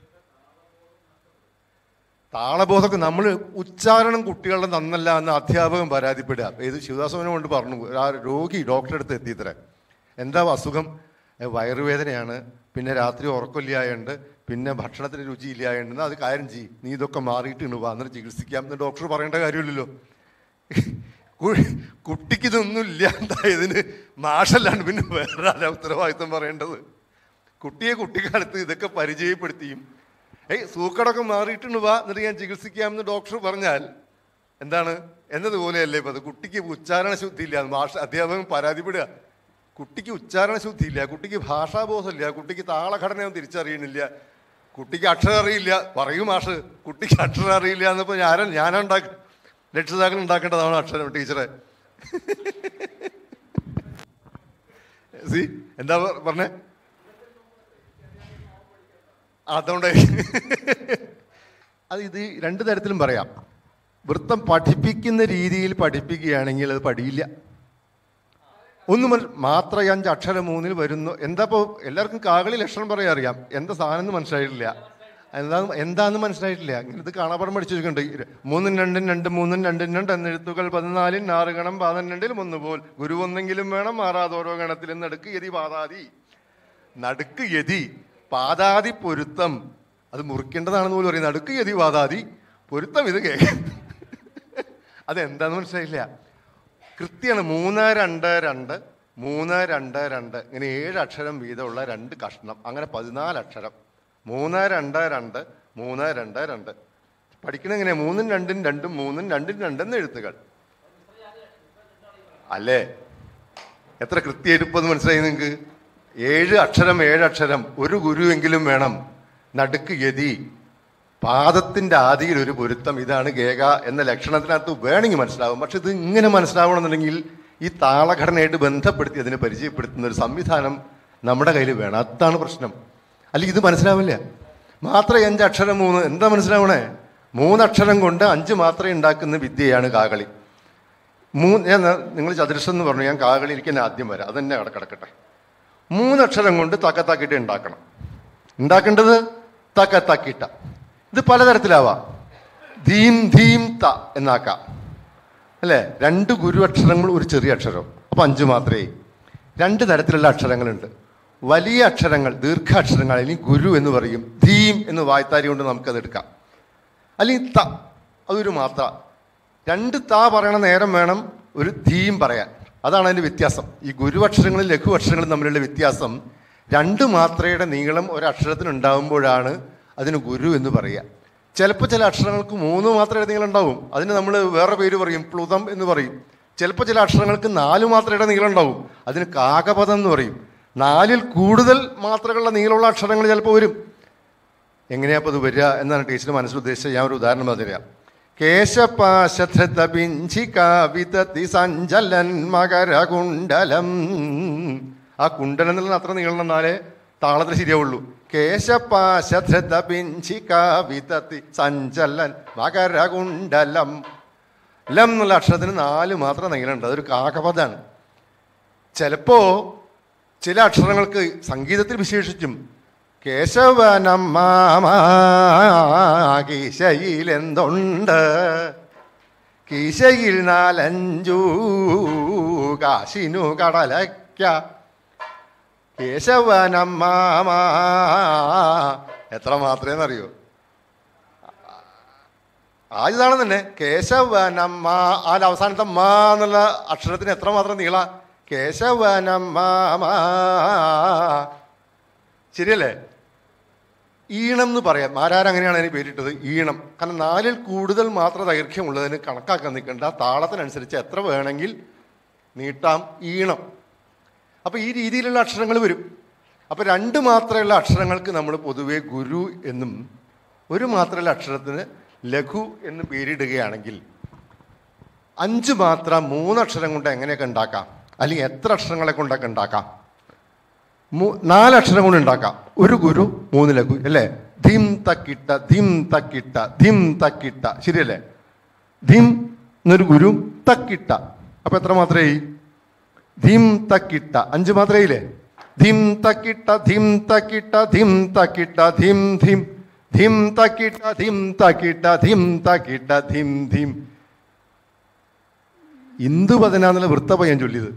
താളബോധമൊക്കെ നമ്മൾ ഉച്ചാരണം കുട്ടികളുടെ നന്നല്ല എന്ന് അധ്യാപകൻ പരാതിപ്പെടുക ഏത് ശിവദാസവനെ കൊണ്ട് പറഞ്ഞു ആ രോഗി ഡോക്ടറെ അടുത്ത് എത്തിയത്രേ എന്താ അസുഖം "ഏ, വയറുവേദനയാണ് പിന്നെ രാത്രി ഉറക്കമില്ലായുണ്ട് പിന്നെ ഭക്ഷണത്തിന് രുചിയില്ലായുണ്ട് എന്നാ അത് കാര്യം ചെയ്യും നീ ഇതൊക്കെ മാറിയിട്ട് ഇണ് വാ എന്നിട്ട് ചികിത്സിക്കാം എന്ന് ഡോക്ടർ പറയേണ്ട കാര്യമില്ലല്ലോ കു- കുട്ടിക്ക് ഇതൊന്നും ഇല്ലാണ്ടായതിന് മാഷല്ലാണ്ട് പിന്നെ വേറെ ആരാ ഉത്തരവാദിത്വം പറയേണ്ടത് കുട്ടിയെ കുട്ടിക്കാലത്ത് ഇതൊക്കെ പരിചയപ്പെടുത്തിയും ഏയ് സൂക്കടൊക്കെ മാറിയിട്ടുണ്ട് വാ എന്നിട്ട് ഞാൻ ചികിത്സിക്കാമെന്ന് ഡോക്ടർ പറഞ്ഞാൽ എന്താണ് എന്നതുപോലെയല്ലേ ഇപ്പം അത് കുട്ടിക്ക് ഉച്ചാരണ ശുദ്ധിയില്ല ഭാഷ അധ്യാപകൻ പരാതിപ്പെടുക കുട്ടിക്ക് ഉച്ചാരണ ശുദ്ധിയില്ല കുട്ടിക്ക് ഭാഷാബോധമില്ല കുട്ടിക്ക് താളഘടനയൊന്നും തിരിച്ചറിയണില്ല കുട്ടിക്ക് അക്ഷരം അറിയില്ല പറയും മാഷ് കുട്ടിക്ക് അക്ഷരം അറിയില്ല എന്നപ്പോൾ ഞാൻ ഞാനാ ഉണ്ടാക്ക രക്ഷിതാക്കൾ ഉണ്ടാക്കേണ്ടതാണ് അക്ഷരം ടീച്ചറെ സി എന്താ പ- പറഞ്ഞേ അതുകൊണ്ട് അത് ഇത് രണ്ട് തരത്തിലും പറയാം വൃത്തം പഠിപ്പിക്കുന്ന രീതിയിൽ പഠിപ്പിക്കുകയാണെങ്കിൽ അത് പഠിയില്ല ഒന്ന് മന മാത്ര അഞ്ച് അക്ഷരം മൂന്നിൽ വരുന്നു എന്താ ഇപ്പോൾ എല്ലാവർക്കും കാകളി ലക്ഷണം പറയാൻ അറിയാം എന്താ സാധനം എന്ന് മനസ്സിലായിട്ടില്ല എന്താ എന്താന്ന് മനസ്സിലായിട്ടില്ല ഇങ്ങനെ ഇത് കാണാപ്പാടം പഠിച്ചു വെച്ചിട്ടുണ്ട് മൂന്നും രണ്ടും രണ്ട് മൂന്നും രണ്ടും രണ്ട് എന്നെഴുത്തുകൾ പതിനാലിൻ ആറ് ഗണം പതിനെണ്ടിലും ഒന്ന് പോൽ ഗുരു ഒന്നെങ്കിലും വേണം മാറാതെ ഓരോ ഗണത്തിലും നടുക്ക് യതി പാതാതി നടുക്ക് യതി പാതാതി പൊരുത്തം അത് മുറിക്കേണ്ടതാണെന്ന് പോലും പറയും നടുക്ക് യതി പാതാതി പൊരുത്തം ഇത് കേൾക്കാം അതെന്താന്ന് മനസ്സിലായില്ല കൃത്യമാണ് മൂന്ന് രണ്ട് രണ്ട് മൂന്ന് രണ്ട് രണ്ട് ഇങ്ങനെ ഏഴ് അക്ഷരം വീതമുള്ള രണ്ട് കഷ്ണം അങ്ങനെ പതിനാല് അക്ഷരം മൂന്ന് രണ്ട് രണ്ട് മൂന്ന് രണ്ട് രണ്ട് പഠിക്കണ എങ്ങനെയാ മൂന്നും രണ്ടും രണ്ടും മൂന്നും രണ്ടും രണ്ടെന്ന് എഴുത്തുകൾ അല്ലേ എത്ര കൃത്യമായിട്ട് ഇപ്പൊ അത് മനസ്സിലായി നിങ്ങൾക്ക് ഏഴ് അക്ഷരം ഏഴ് അക്ഷരം ഒരു ഗുരുവെങ്കിലും വേണം നടുക്ക് യതി പാദത്തിന്റെ ആദിയിൽ ഒരു പൊരുത്തം ഇതാണ് ഗേഗ എന്ന ലക്ഷണത്തിനകത്ത് വേണമെങ്കിൽ മനസ്സിലാവും പക്ഷെ ഇത് ഇങ്ങനെ മനസ്സിലാവണമെന്നുണ്ടെങ്കിൽ ഈ താളഘടനയായിട്ട് ബന്ധപ്പെടുത്തി അതിനെ പരിചയപ്പെടുത്തുന്ന ഒരു സംവിധാനം നമ്മുടെ കയ്യിൽ വേണം അതാണ് പ്രശ്നം അല്ലെങ്കിൽ ഇത് മനസ്സിലാവില്ല മാത്രം അഞ്ച് അക്ഷരം മൂന്ന് എന്താ മനസ്സിലാവണേ മൂന്നക്ഷരം കൊണ്ട് അഞ്ച് മാത്രം ഉണ്ടാക്കുന്ന വിദ്യയാണ് കാകളി മൂന്ന് ഞാൻ നിങ്ങൾ ചതുരശ്രം എന്ന് പറഞ്ഞു ഞാൻ കാകളി എനിക്ക് തന്നെ ആദ്യം വരാം അതന്നെ അവിടെ കിടക്കട്ടെ മൂന്നക്ഷരം കൊണ്ട് തക്കത്താക്കിയിട്ട് ഉണ്ടാക്കണം ഉണ്ടാക്കേണ്ടത് തക്കത്താക്കിയിട്ട ഇത് പലതരത്തിലാവാം ധീം ധീം ത എന്നാക്കാം അല്ലേ രണ്ട് ഗുരു അക്ഷരങ്ങൾ ഒരു ചെറിയ അക്ഷരം അപ്പം അഞ്ച് മാത്രമേ രണ്ട് തരത്തിലുള്ള അക്ഷരങ്ങളുണ്ട് വലിയ അക്ഷരങ്ങൾ ദീർഘാക്ഷരങ്ങൾ അല്ലെങ്കിൽ ഗുരു എന്ന് പറയും ധീം എന്ന് വായ്ത്താരി കൊണ്ട് നമുക്കത് എടുക്കാം അല്ലെങ്കിൽ ത അതൊരു മാത്ര രണ്ട് താ പറയണ നേരം വേണം ഒരു ധീം പറയാൻ അതാണ് അതിൻ്റെ വ്യത്യാസം ഈ ഗുരുവക്ഷരങ്ങളും ലഘു അക്ഷരങ്ങളും തമ്മിലുള്ള വ്യത്യാസം രണ്ട് മാത്രയുടെ നീളം ഒരക്ഷരത്തിന് ഉണ്ടാകുമ്പോഴാണ് അതിന് ഗുരു എന്ന് പറയുക ചിലപ്പോൾ ചില അക്ഷരങ്ങൾക്ക് മൂന്ന് മാത്രയുടെ നീളം ഉണ്ടാവും അതിന് നമ്മൾ വേറെ പേര് പറയും പ്ലുതം എന്ന് പറയും ചിലപ്പോൾ ചില അക്ഷരങ്ങൾക്ക് നാല് മാത്രയുടെ നീളം ഉണ്ടാവും അതിന് കാകപദം എന്ന് പറയും നാലിൽ കൂടുതൽ മാത്രകളുള്ള നീളമുള്ള അക്ഷരങ്ങൾ ചിലപ്പോൾ വരും എങ്ങനെയാപ്പോൾ അത് വരിക എന്നാണ് ടീച്ചർ മനസ്സിൽ ഉദ്ദേശിച്ചത് ഞാൻ ഒരു ഉദാഹരണം പറഞ്ഞുതരാം കേശപാശധൃത പിഞ്ചി കാവിതത്തി സഞ്ചലൻ മകരകുണ്ടലം ആ കുണ്ടലം എന്നുള്ള അത്ര നീളം എന്നാലേ താളത്തിൽ ശരിയാവുള്ളൂ കേശപാശധൃത പിഞ്ചി കാവിതത്തി സഞ്ചലൻ മകരകുണ്ടലം ലം എന്നുള്ള അക്ഷരത്തിന് നാല് മാത്രം നീളമുണ്ട് അതൊരു കാകപദമാണ് ചിലപ്പോൾ ചില അക്ഷരങ്ങൾക്ക് സംഗീതത്തിൽ വിശേഷിച്ചും കേശവനം മാമാ കീശയിൽ എന്തുണ്ട് കീശയിൽ നാലഞ്ചു കാശിനു കടലയ്ക്ക കേശവനം മാമാ എത്ര മാത്രമേ അറിയോ ആദ്യതാണ് തന്നെ കേശവനമ്മ ആ അവസാനത്തെ മാ എന്നുള്ള അക്ഷരത്തിന് എത്രമാത്രം നീള കേശവനമ്മ ശരിയല്ലേ ഈണം എന്ന് പറയാം ആരാരങ്ങനെയാണ് അതിന് പേരിട്ടത് ഈണം കാരണം നാലിൽ കൂടുതൽ മാത്രം ദൈർഘ്യമുള്ളതിന് കണക്കാക്കാൻ നിൽക്കേണ്ട താളത്തിനനുസരിച്ച് എത്ര വേണമെങ്കിൽ നീട്ടാം ഈണം അപ്പോൾ ഈ രീതിയിലുള്ള അക്ഷരങ്ങൾ വരും അപ്പോൾ രണ്ട് മാത്രമുള്ള അക്ഷരങ്ങൾക്ക് നമ്മൾ പൊതുവെ ഗുരു എന്നും ഒരു മാത്രമുള്ള അക്ഷരത്തിന് ലഘു എന്ന് പേരിടുകയാണെങ്കിൽ അഞ്ച് മാത്ര മൂന്നക്ഷരം കൊണ്ട് എങ്ങനെയൊക്കെ ഉണ്ടാക്കാം അല്ലെങ്കിൽ എത്ര അക്ഷരങ്ങളെ കൊണ്ടൊക്കെ ഉണ്ടാക്കാം മൂ- നാലക്ഷരം കൊണ്ട് ഉണ്ടാക്കാം ഒരു ഗുരു മൂന്ന് ലഘു അല്ലേ ധിം തക്കിട്ട ധിം തക്കിട്ട ധിം തക്കിട്ട ശരിയല്ലേ ധിം എന്നൊരു ഗുരു തക്കിട്ട അപ്പൊ എത്ര മാത്രമേ ധിം തക്കിട്ട അഞ്ച് മാത്രമേ ഇല്ലേ ധിം തക്കിട്ട ധിം തക്കിട്ട ധിം തക്കിട്ട ധിം ധിം ധിം തക്കിട്ട ധിം തക്കിട്ട ധിം തക്കിട്ട ധിം ധിം ഇന്ദുപദന എന്നുള്ള വൃത്തപ്പ ഞാൻ ചൊല്ലിയത്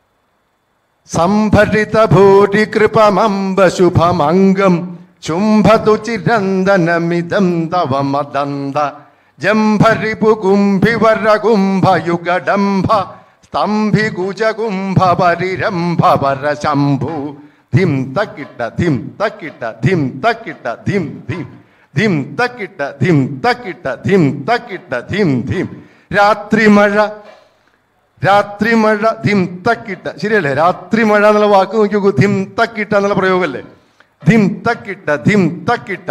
സംഭരിത ഭൂരികൃപമംബ ശുഭമംഗം ശുംഭതു ചിരന്തനമിതം തവ മദന്ത ജംഭരിപു കുംഭിവര കുംഭയുഗഡംഭ സ്തംഭി കുജകുംഭ പരിരംഭ വര ശംഭു ധിം തക്കിട്ട ധിം തക്കിട്ട ധിം തക്കിട്ട ധിം ധിം ധിം തക്കിട്ട ധിം തക്കിട്ട ധിം തക്കിട്ട ധിം ധിം രാത്രി മഴ രാത്രി മഴ ധിം തക്കിട്ട ശരിയല്ലേ രാത്രി മഴ എന്നുള്ള വാക്ക് നോക്കി നോക്കൂ ധിം തക്കിട്ട എന്നുള്ള പ്രയോഗമല്ലേ ധിം തക്കിട്ട ധിം തക്കിട്ട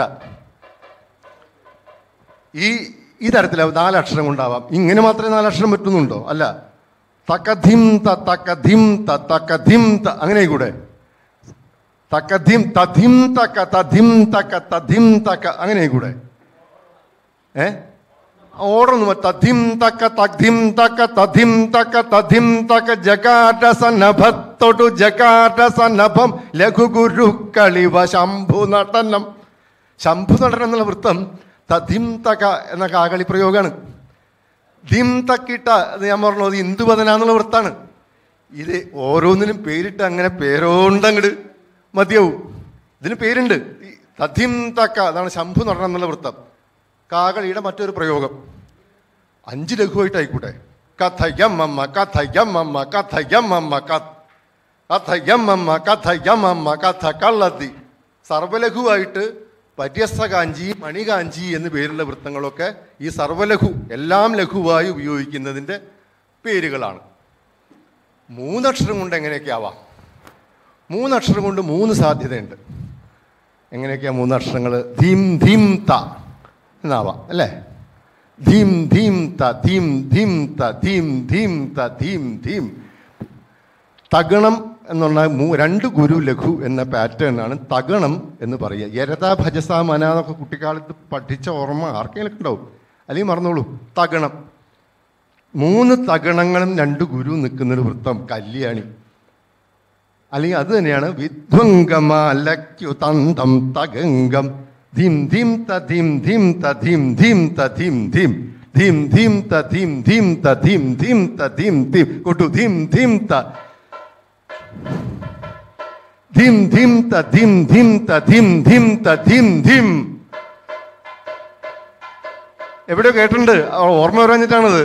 ഈ ഈ തരത്തില നാലക്ഷരം കൊണ്ടാവാം ഇങ്ങനെ മാത്രമേ നാലക്ഷരം പറ്റുന്നുണ്ടോ അല്ല തക്കധിം ത തക്കധിം ത തക്കധിം ത അങ്ങനെ കൂടെ തക്കധിം തധിം തക്ക തധിം തക്ക തധിം തക്ക അങ്ങനെ കൂടെ ഏ ഓർഡർ ഒന്ന് തധിം തക്ക തധിം തക്ക തധിം തക്ക തധിം തക്ക ജകാര സനഭത്തൊടു ജകാര സനഭം ലഘു ഗുരു കളിവ ശംഭു നടനം ശംഭു നടനം എന്നുള്ള വൃത്തം തധിം തക എന്ന കാകളി പ്രയോഗമാണ് ധിം തക്കിട്ട എന്ന് ഞാൻ പറഞ്ഞു അത് ഇന്ദുപദന എന്നുള്ള വൃത്താണ് ഇത് ഓരോന്നിനും പേരിട്ട് അങ്ങനെ പേരോണ്ടങ്ങട് മതിയാവും ഇതിന് പേരുണ്ട് ഈ തധിം തക്ക അതാണ് ശംഭു നടനം എന്നുള്ള വൃത്തം കാകളിയുടെ മറ്റൊരു പ്രയോഗം അഞ്ച് ലഘുവായിട്ടായിക്കൂടെ കഥയമ്മ കഥയമ്മ കഥയമ്മ കഥയമ്മ കഥയമ്മ കഥ കള്ളത്തി സർവലഘുവായിട്ട് പര്യസ്ഥകാഞ്ചി മണികാഞ്ചി എന്ന് പേരുള്ള വൃത്തങ്ങളൊക്കെ ഈ സർവലഘു എല്ലാം ലഘുവായി ഉപയോഗിക്കുന്നതിൻ്റെ പേരുകളാണ് മൂന്നക്ഷരം കൊണ്ട് എങ്ങനെയൊക്കെ ആവാം മൂന്നക്ഷരം കൊണ്ട് മൂന്ന് സാധ്യതയുണ്ട് എങ്ങനെയൊക്കെയാ മൂന്നക്ഷരങ്ങൾ ധീം ധീം ത എന്നാവാം അല്ലേ ധീം ധീം ത ധീം ധീം ത ധീം ധീം ത ധീം ധീം തഗണം എന്നുള്ള മൂ രണ്ട് ഗുരു ലഘു എന്ന പാറ്റേൺ ആണ് തഗണം എന്ന് പറയുക യരത ഭജസ മന എന്നൊക്കെ കുട്ടിക്കാലത്ത് പഠിച്ച ഓർമ്മ ആർക്കെങ്കിലും ഉണ്ടാവും അല്ലെങ്കിൽ മറന്നോളൂ തഗണം മൂന്ന് തഗണങ്ങളും രണ്ട് ഗുരു നിൽക്കുന്നൊരു വൃത്തം കല്യാണി അല്ലെങ്കിൽ അത് തന്നെയാണ് വിധ്വംഗമാലക്യുതന്തം തഗംഗം ധിം ധിം ത ധിം ധിം ത ധിം ധിം ത ധിം ധിം ധിം ധിം ത ധിം ധിം ത ധിം ധിം ത ധിം ധിം കൊട്ടു ധിം ധിം ത ധിം ധിം ത ധിം ധിം ത ധിം ധിം ത ധിം ധിം എവിടെയോ കേട്ടിട്ടുണ്ട് ആ, ഓർമ്മ പറഞ്ഞിട്ടാണത്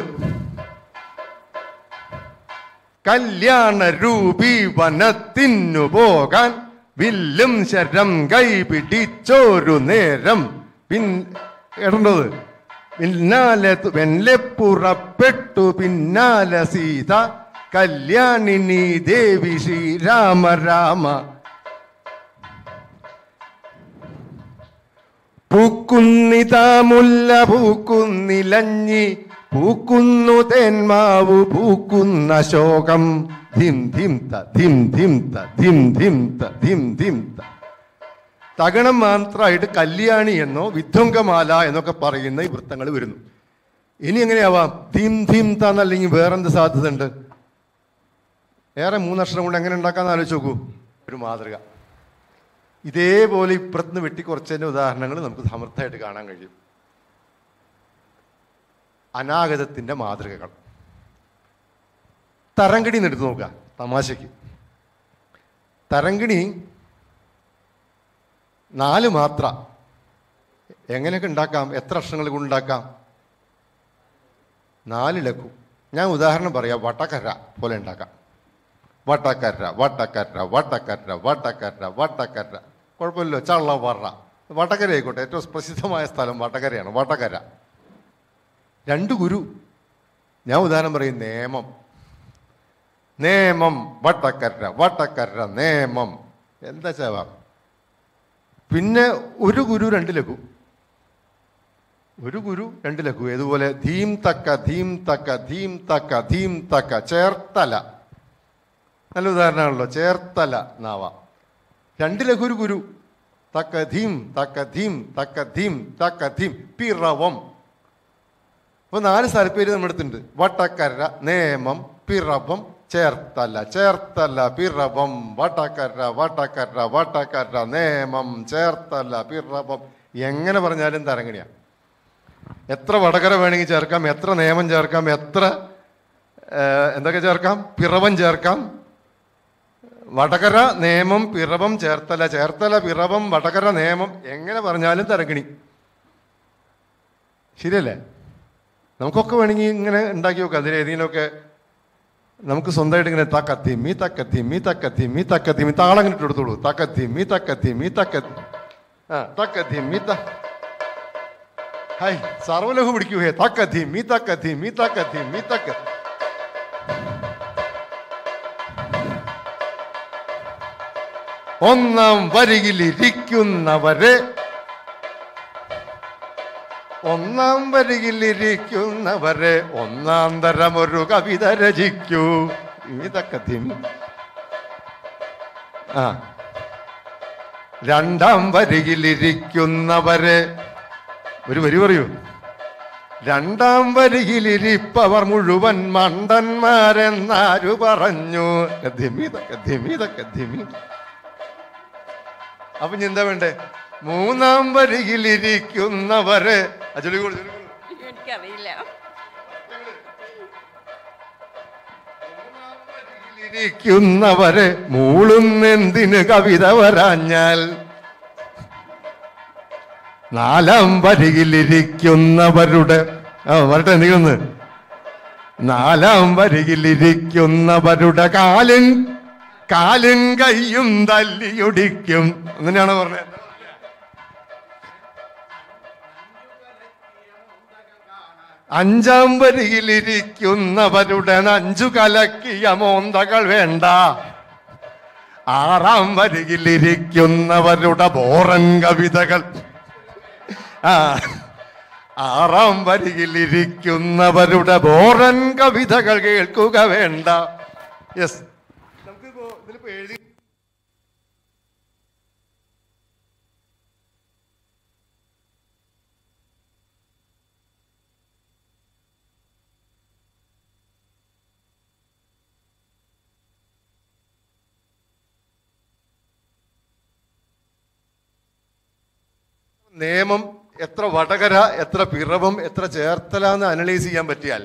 കല്യാണ രൂപി വനത്തിനു പോകാൻ വില്ലും ശരം കൈ പിടിച്ചോരു നേരം പിൻ കേട്ടത് പിന്നാലെ തു- മെല്ലെ പുറപ്പെട്ടു പിന്നാലെ സീത കല്യാണിനി ദേവി ശ്രീരാമ രാമ പൂക്കുന്നിതാമുല്ല പൂക്കുന്നിലഞ്ഞി പൂക്കുന്നു തേന്മാവു പൂക്കുന്ന ശോകം ധിം ധിം ത ധിം ധിം ത ധിം ധിം ത ധിം ധിം ത തകണം മാത്രമായിട്ട് കല്യാണി എന്നോ വിധ്വംഗമാല എന്നൊക്കെ പറയുന്ന ഈ വൃത്തങ്ങൾ വരുന്നു ഇനി എങ്ങനെയാവാം ധിം ധിം ത എന്നല്ലെങ്കിൽ വേറെന്ത് സാധ്യത ഉണ്ട് ഏറെ മൂന്നക്ഷരം കൊണ്ട് എങ്ങനെ ഉണ്ടാക്കാന്ന് ആലോചിച്ച് നോക്കൂ ഒരു മാതൃക ഇതേപോലെ ഇപ്പുറത്തുനിന്ന് വെട്ടിക്കുറച്ചതിൻ്റെ ഉദാഹരണങ്ങൾ നമുക്ക് സമർത്ഥമായിട്ട് കാണാൻ കഴിയും അനാഗതത്തിൻ്റെ മാതൃകകൾ തരങ്കിണി എടുത്ത് നോക്കുക തമാശയ്ക്ക് തരങ്കിണി നാല് മാത്ര എങ്ങനെയൊക്കെ ഉണ്ടാക്കാം എത്ര അക്ഷരങ്ങൾ കൊണ്ട് ഉണ്ടാക്കാം നാല് ലഘു ഞാൻ ഉദാഹരണം പറയാം വട്ടക്കര പോലെ ഉണ്ടാക്കാം വട്ടക്കര വട്ടക്കര വട്ടക്കര വട്ടക്കര വട്ടക്കര കുഴപ്പമില്ലല്ലോ ചള്ള വറ വട്ടക്കര ആയിക്കോട്ടെ ഏറ്റവും പ്രസിദ്ധമായ സ്ഥലം വട്ടക്കരയാണ് വട്ടക്കര രണ്ട് ഗുരു ഞാൻ ഉദാഹരണം പറയും നേമം നേമം വട്ടക്കര വട്ടക്കര നേമം എന്താ ചേവാ പിന്നെ ഒരു ഗുരു രണ്ട് ലഘു ഒരു ഗുരു രണ്ട് ലഘു ഏതുപോലെ ധീം തക്ക ധീം തക്ക ധീം തക്ക ധീം തക്ക ചേർത്തല നല്ല ഉദാഹരണമാണല്ലോ ചേർത്തല നാവ രണ്ട് ലഘു ഒരു ഗുരു തക്ക ധീം തക്ക ധീം തക്ക ധീം തക്ക ധീം പിറവം അപ്പൊ നാല് സ്ഥലപ്പേര് നമ്മുടെ അടുത്തുണ്ട് വട്ടക്കര നേമം പിറവം ചേർത്തല ചേർത്തല പിറവം വട്ടക്കര വട്ടക്കര വട്ടക്കര നേമം ചേർത്തല പിറവം എങ്ങനെ പറഞ്ഞാലും തരങ്ങണിയാണ് എത്ര വടകര വേണമെങ്കിൽ ചേർക്കാം എത്ര നിയമം ചേർക്കാം എത്ര ഏഹ്, എന്തൊക്കെ ചേർക്കാം പിറവം ചേർക്കാം വടകര നിയമം പിറവം ചേർത്തല ചേർത്തല പിറവം വടകര നിയമം എങ്ങനെ പറഞ്ഞാലും തരങ്കിണി ശരിയല്ലേ നമുക്കൊക്കെ വേണമെങ്കിൽ ഇങ്ങനെ ഉണ്ടാക്കി നോക്കാം അതിൽ ഏതെങ്കിലുമൊക്കെ നമുക്ക് സ്വന്തമായിട്ട് ഇങ്ങനെ തക്കത്തിമ്മി തക്കത്തിമ്മി തക്കത്തിമ്മി തക്കത്തിമ്മി താളം ഇങ്ങനെ ഇട്ട് കൊടുത്തോളൂ തക്കത്തിമ്മി തക്കത്തിമ്മി തക്കത്തി ആ തക്കത്തിമ്മി ത ഹൈ സർവലഹു പിടിക്കുകയെ തക്കത്തിമ്മി തക്കത്തിമ്മി തക്കത്തിമ്മി തക്ക ഒന്നാം വരികിലിരിക്കുന്നവരെ ഒന്നാം വരികിലിരിക്കുന്നവരെ ഒന്നാം തരം ഒരു കവിത രചിക്കൂ ഇതൊക്കെ തിം ആ രണ്ടാം വരികിലിരിക്കുന്നവരെ ഒരു വരി പറയൂ രണ്ടാം വരികിലിരിപ്പവർ മുഴുവൻ മണ്ടന്മാരെന്നാരു പറഞ്ഞു ധിമി തക്ക ധിമി തക്ക ധിമി അപ്പൊ ഇനി എന്താ വേണ്ടേ മൂന്നാം വരികിലിരിക്കുന്നവരെ ആ, ചൊല്ലിക്കോളൂ, ചൊല്ലിക്കോളൂ. എനിക്കറിയില്ല ഇരിക്കുന്നവരെ മൂളുന്നെന്തിന് കവിത വരാഞ്ഞാൽ നാലാം വരികിലിരിക്കുന്നവരുടെ ആ വരട്ടെ നീങ്ങുന്ന് നാലാം വരികിലിരിക്കുന്നവരുടെ കാലും കാലും കയ്യും തല്ലിയൊടിക്കും അങ്ങനെയാണോ പറഞ്ഞത് അഞ്ചാം വരിയിലിരിക്കുന്നവരുടെ അഞ്ചു കലക്കിയ മോന്തകൾ വേണ്ട ആറാം വരിയിലിരിക്കുന്നവരുടെ ബോറൻ കവിതകൾ ആ ആറാം വരിയിലിരിക്കുന്നവരുടെ ബോറൻ കവിതകൾ കേൾക്കുക വേണ്ട യെസ് നമുക്കിപ്പോ ഇതിലിപ്പോ എഴുതി നിയമം എത്ര വടകര എത്ര പിറവം എത്ര ചേർത്തല എന്ന് അനലൈസ് ചെയ്യാൻ പറ്റിയാൽ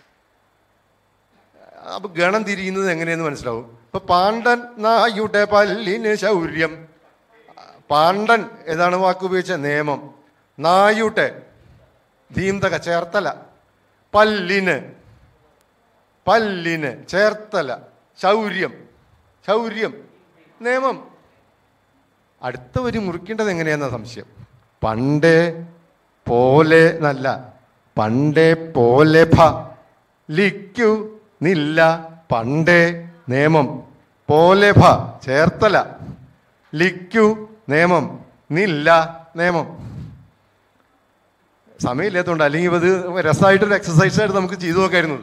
അപ്പൊ ഗണം തിരിയുന്നത് എങ്ങനെയെന്ന് മനസ്സിലാവും ഇപ്പൊ പാണ്ഡൻ നായുടെ പല്ലിന് ശൗര്യം പാണ്ഡൻ ഏതാണ് വാക്ക് ഉപയോഗിച്ച നിയമം നായുടെ ധീന്തക ചേർത്തല പല്ലിന് പല്ലിന് ചേർത്തല ശൗര്യം ശൗര്യം നിയമം അടുത്ത വരി മുറിക്കേണ്ടത് എങ്ങനെയാന്ന സംശയം പണ്ടേ പോലെ നല്ല പണ്ടേ പോലെ ഭ ലിക്കു നില്ല പണ്ടേ നിയമം പോലെ ഭ ചേർത്തല ലിക്കു നിയമം നില്ല നിയമം സമയമില്ലാത്തതുകൊണ്ട് അല്ലെങ്കിൽ ഇത് രസമായിട്ടൊരു എക്സസൈസ് ആയിട്ട് നമുക്ക് ചെയ്തു നോക്കായിരുന്നു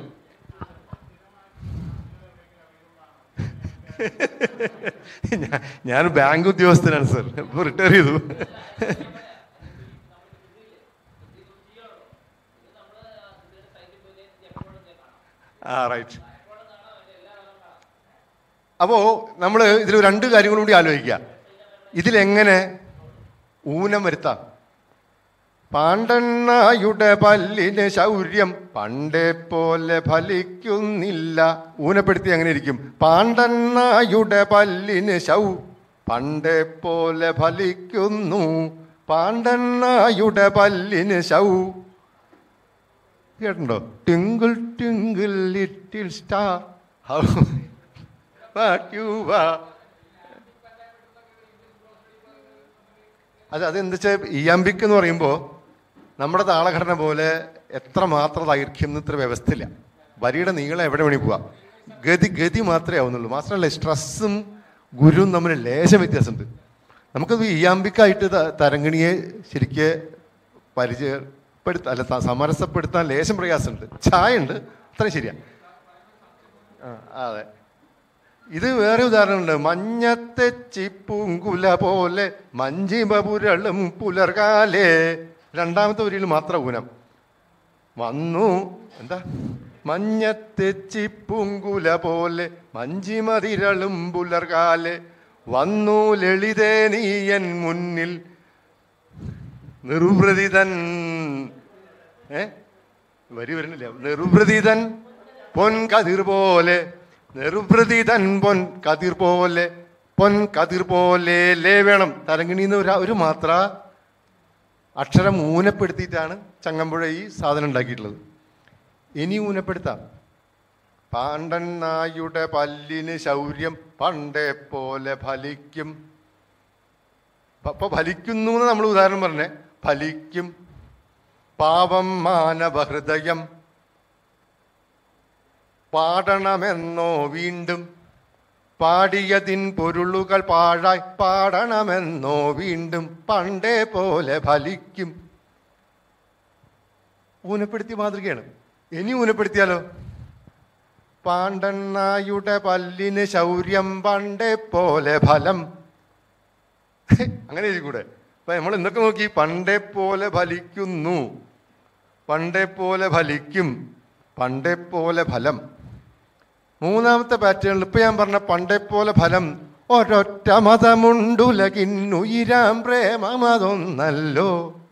ഞാൻ- ഞാൻ ബാങ്ക് ഉദ്യോഗസ്ഥനാണ് സർ ഇപ്പോൾ റിട്ടയർ ചെയ്തു ആ റൈറ്റ് അപ്പോൾ നമ്മൾ ഇതിൽ രണ്ട് കാര്യങ്ങളും കൂടി ആലോചിക്കുക ഇതിലെങ്ങനെ ഊനം വരുത്താം പാണ്ഡണ്ണായുടെ പല്ലിന് ശൗര്യം പണ്ടേ പോലെ ഫലിക്കുന്നില്ല ഊനപ്പെടുത്തി അങ്ങനെ ഇരിക്കും പാണ്ഡണ്ണായുടെ പല്ലിന് ശൗ പണ്ടേ പോലെ ഫലിക്കുന്നു പാണ്ഡണ്ണായുടെ പല്ലിന് ശൗ കേട്ടോ twinkle twinkle little star how what you വാ അത് അതെന്താ വെച്ചാൽ ഇയമ്പിക്ക് എന്ന് പറയുമ്പോൾ നമ്മുടെ താളഘടന പോലെ എത്ര മാത്രം ദൈർഘ്യം എന്ന് ഇത്ര വ്യവസ്ഥയില്ല വരിയുടെ നീളം എവിടെ വേണമെങ്കിൽ പോവാം ഗതി ഗതി മാത്രമേ ആവുന്നുള്ളൂ മാത്രമല്ല സ്ട്രെസ്സും ഗുരുവും തമ്മിൽ ലേശം വ്യത്യാസമുണ്ട് നമുക്കത് ഇയാമ്പിക്കായിട്ട് ത- തരംഗിണിയെ ശരിക്ക് പരിചയപ്പെടുത്താൻ അല്ല ത- സമരസപ്പെടുത്താൻ ലേശം പ്രയാസമുണ്ട് ചായ ഉണ്ട് അത്രയും ശരിയാ ആ അതെ ഇത് വേറെ ഉദാഹരണമുണ്ട് മഞ്ഞത്തെച്ചി പൂങ്കുല പോലെ മഞ്ചിമ പുരളും പുലർകാലേ രണ്ടാമത്തെ വരിയിൽ മാത്രം ഊനം വന്നു എന്താ മഞ്ഞത്തെച്ചി പൂങ്കുല പോലെ മഞ്ചിമതിരളും പുലർകാലെ വന്നു ലളിതേ നീയൻ മുന്നിൽ നിർവൃതിതൻ ഏ വരി വരുന്നില്ല നിർവൃതിതൻ പൊൻ കതിർ പോലെ നിർവൃതിതൻ പൊൻ കതിർ പോലെ പൊൻ കതിർ പോലെ ലേ വേണം തരങ്കിണിന്ന് ഒരു ഒരു മാത്ര അക്ഷരം ഊനപ്പെടുത്തിയിട്ടാണ് ചങ്ങമ്പുഴ ഈ സാധനം ഉണ്ടാക്കിയിട്ടുള്ളത് ഇനി ഊനപ്പെടുത്താം പാണ്ഡൻ നായുടെ പല്ലിന് ശൗര്യം പണ്ടേ പോലെ ഫലിക്കും അപ്പൊ ഫലിക്കുന്നു എന്ന് നമ്മൾ ഉദാഹരണം പറഞ്ഞേ ഫലിക്കും പാപം മാനവഹൃദയം പാടണമെന്നോ വീണ്ടും പാടിയതിൻ പൊരുളുകൾ പാഴായി പാടണമെന്നോ വീണ്ടും പണ്ടേ പോലെ ഫലിക്കും ഊനപ്പെടുത്തിയ മാതൃകയാണ് ഇനി ഊനപ്പെടുത്തിയാലോ പാണ്ഡണ്ണായുടെ പല്ലിന് ശൗര്യം പണ്ടേ പോലെ ഫലം അങ്ങനെ കൂടെ അപ്പൊ നമ്മൾ എന്തൊക്കെ നോക്കി പണ്ടേ പോലെ ഫലിക്കുന്നു പണ്ടേ പോലെ ഫലിക്കും പണ്ടേ പോലെ ഫലം മൂന്നാമത്തെ പാറ്റേണിൽ ഇപ്പൊ ഞാൻ പറഞ്ഞ പണ്ടേ പോലെ ഫലം ഒരൊറ്റ മതമുണ്ടുലകിന്നുയിരാം പ്രേമമതൊന്നല്ലോ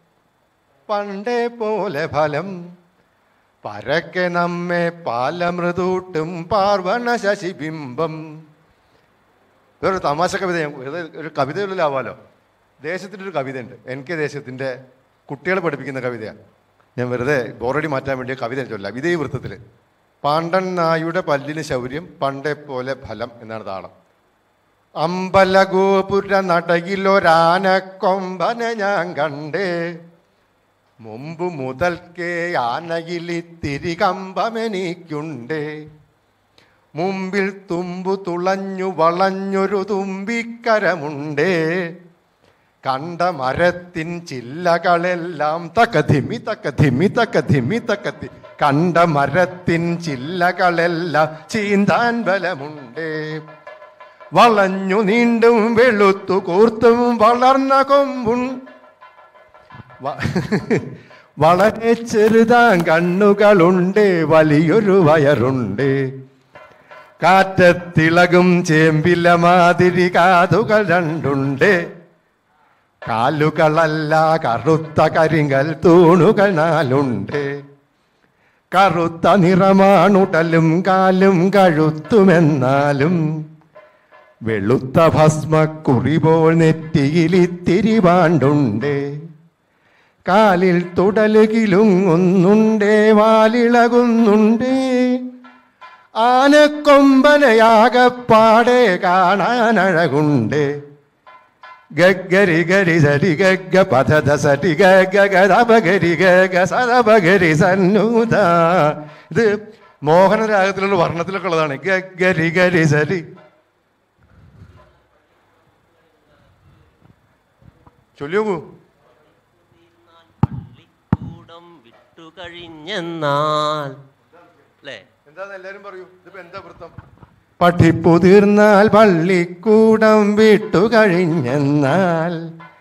പണ്ടേ പോലെ ഫലം പരക്കെ നമ്മെ പാലമൃതൂട്ടും പാർവണ ശശിബിംബം വേറൊരു തമാശ കവിത ഞാൻ വെറുതെ ഒരു കവിതയിലാവാലോ ദേശത്തിൻ്റെ ഒരു കവിതയുണ്ട് എൻ കെ ദേശത്തിൻ്റെ കുട്ടികളെ പഠിപ്പിക്കുന്ന കവിതയാണ് ഞാൻ വെറുതെ ബോറടി മാറ്റാൻ വേണ്ടി കവിത ചൊല്ലാം ഇതേ വൃത്തത്തിൽ പാണ്ഡൻ നായുടെ പല്ലിന് ശൗര്യം പണ്ടേ പോലെ ഫലം എന്നാണ് താളം അമ്പലഗോപുര നടയിലൊരാനക്കൊമ്പനെ ഞാൻ കണ്ടേ മുമ്പ് മുതൽക്കേ ആനയിലിത്തിരി കമ്പമെനിക്കുണ്ടേ മുമ്പിൽ തുമ്പു തുളഞ്ഞു വളഞ്ഞൊരു തുമ്പിക്കരമുണ്ടേ കണ്ട മരത്തിൻ ചില്ലകളെല്ലാം തക്കധിമി തക്കധിമി തക്കധിമി തക്കത്തി കണ്ട മരത്തിൻ ചില്ലകളെല്ലാം ചീന്താൻ ബലമുണ്ടേ വളഞ്ഞു നീണ്ടും വെളുത്തു കൂർത്തും വളർന്ന കൊമ്പും വ- വളരെ ചെറുതാൻ കണ്ണുകളുണ്ട് വലിയൊരു വയറുണ്ട് കാറ്റത്തിളകും ചേമ്പില മാതിരി കാതുകൾ രണ്ടുണ്ട് കാലുകളല്ല കറുത്ത കരിങ്കൽ തൂണുകൾ നാലുണ്ട് കറുത്ത നിറമാണുടലും കാലും കഴുത്തുമെന്നാലും വെളുത്ത ഭസ്മക്കുറി പോൽ നെറ്റിയിലിത്തിരി പാണ്ടുണ്ട് കാലിൽ തുടലുകിലുങ്ങുന്നുണ്ടേ വാലിളകുന്നുണ്ടേ ആനക്കൊമ്പനയാകപ്പാടെ കാണാനഴകുണ്ട് ഗഗരി ഗരി സരി ഗഗ പഥത സരി ഗഗ ഗദപഗരി ഗഗ സദപഗരി സന്നൂത ഇത് മോഹന രാഗത്തിലുള്ള വർണ്ണത്തിലൊക്കെ ഉള്ളതാണ് ഗ ഗരി ഗരി സരി ചൊല്ലിയോക്കൂ കൂടം വിട്ടുകഴിഞ്ഞെന്നാൽ അല്ലേ എന്താന്ന് എല്ലാരും പറയൂ ഇതിപ്പോ എന്താ വൃത്തം പഠിപ്പു തീർന്നാൽ പള്ളിക്കൂടം വിട്ടു കഴിഞ്ഞെന്നാൽ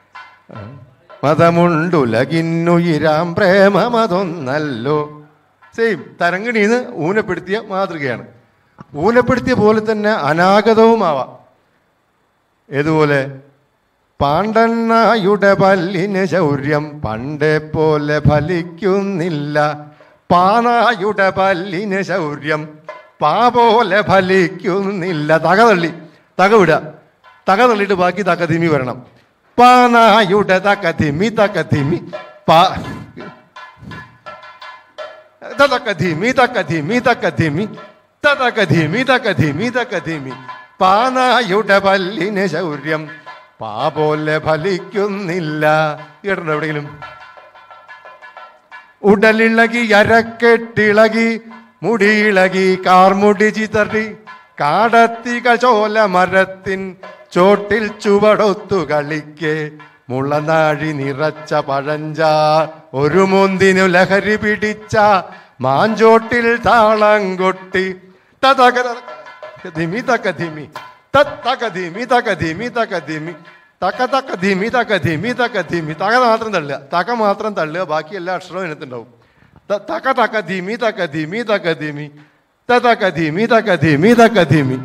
മതമുണ്ടുലകിന്നുയിരാം പ്രേമമതൊന്നല്ലോ സെയിം തരങ്ങിണീന്ന് ഊനപ്പെടുത്തിയ മാതൃകയാണ് ഊനപ്പെടുത്തിയ പോലെ തന്നെ അനാഗതവുമാവാം ഏതുപോലെ പാണ്ഡണ്ണായുടെ പല്ലിന് ശൗര്യം പണ്ടേ പോലെ ഫലിക്കുന്നില്ല പാണായുടെ പല്ലിന് ശൗര്യം പാ പോലെ ഫലിക്കുന്നില്ല തക തള്ളി തക വിടുക തക തള്ളിയിട്ട് ബാക്കി തക്കതിമി വരണം പാനായുടെ തക്കതിമി തക്കതിമി പാ തക്കതിമി തക്കതിമി തക്കതിമി തക്കതിമി തക്കതിമി തക്കതിമി പാനായുടെ പല്ലിന് ശൗര്യം പാ പോലെ ഫലിക്കുന്നില്ല കേട്ടോ എവിടെയെങ്കിലും ഉടലിളകി അരക്കെട്ടിളകി മുടിയിളകി കാർമുടി ചിതറി കാടത്തിക ചോല മരത്തിൻ ചോട്ടിൽ ചുവടൊത്തു കളിക്കെ മുളനാഴി നിറച്ച പഴഞ്ച ഒരു മുന്തിനു ലഹരി പിടിച്ച മാഞ്ചോട്ടിൽ താളം കൊട്ടി തകതിമി തകതിമി തകതിമി തകതിമി തകതിമി തക്ക തക്ക ധിമി തക്ക ധിമി തക്ക ധിമി തക മാത്രം തള്ളുക തക മാത്രം തള്ളുക ബാക്കി എല്ലാ അക്ഷരവും ഇതിനകത്തുണ്ടാവും ത- തക തക്ക ധിമി തക്ക ധിമി തക്ക ധിമി ത തക്ക ധിമി തക്ക ധിമി തക്ക ധിമി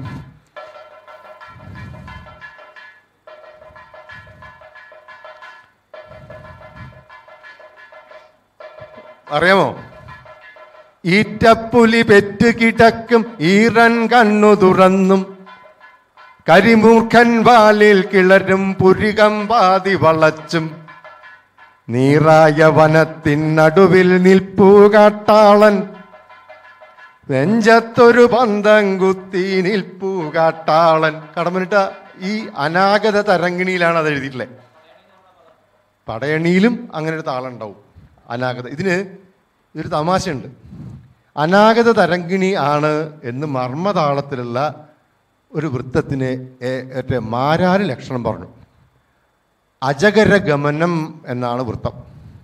അറിയാമോ ഈറ്റപ്പുലി പെറ്റു കിടക്കും ഈറൻ കണ്ണു തുറന്നും കരിമൂർഖൻ വാലിൽ കിളരും പുരികം പാതി വളച്ചും നീറായ വനത്തിനടുവിൽ നിൽപ്പൂ കാട്ടാളൻ നെഞ്ചത്തൊരു പന്തം കുത്തി നിൽപ്പൂ കാട്ടാളൻ കടമനിട്ട ഈ അനാഗത തരങ്കിണിയിലാണ് അത് എഴുതിയിട്ടുള്ളത് പടയണിയിലും അങ്ങനെ ഒരു താളുണ്ടാവും അനാഗത ഇതിന് ഒരു തമാശയുണ്ട് അനാഗത തരങ്കിണി ആണ് എന്ന് മർമ്മതാളത്തിലുള്ള ഒരു വൃത്തത്തിന് ഏ- ഏറ്റ മാരാര് ലക്ഷണം പറഞ്ഞു അജഗര ഗമനം എന്നാണ് വൃത്തം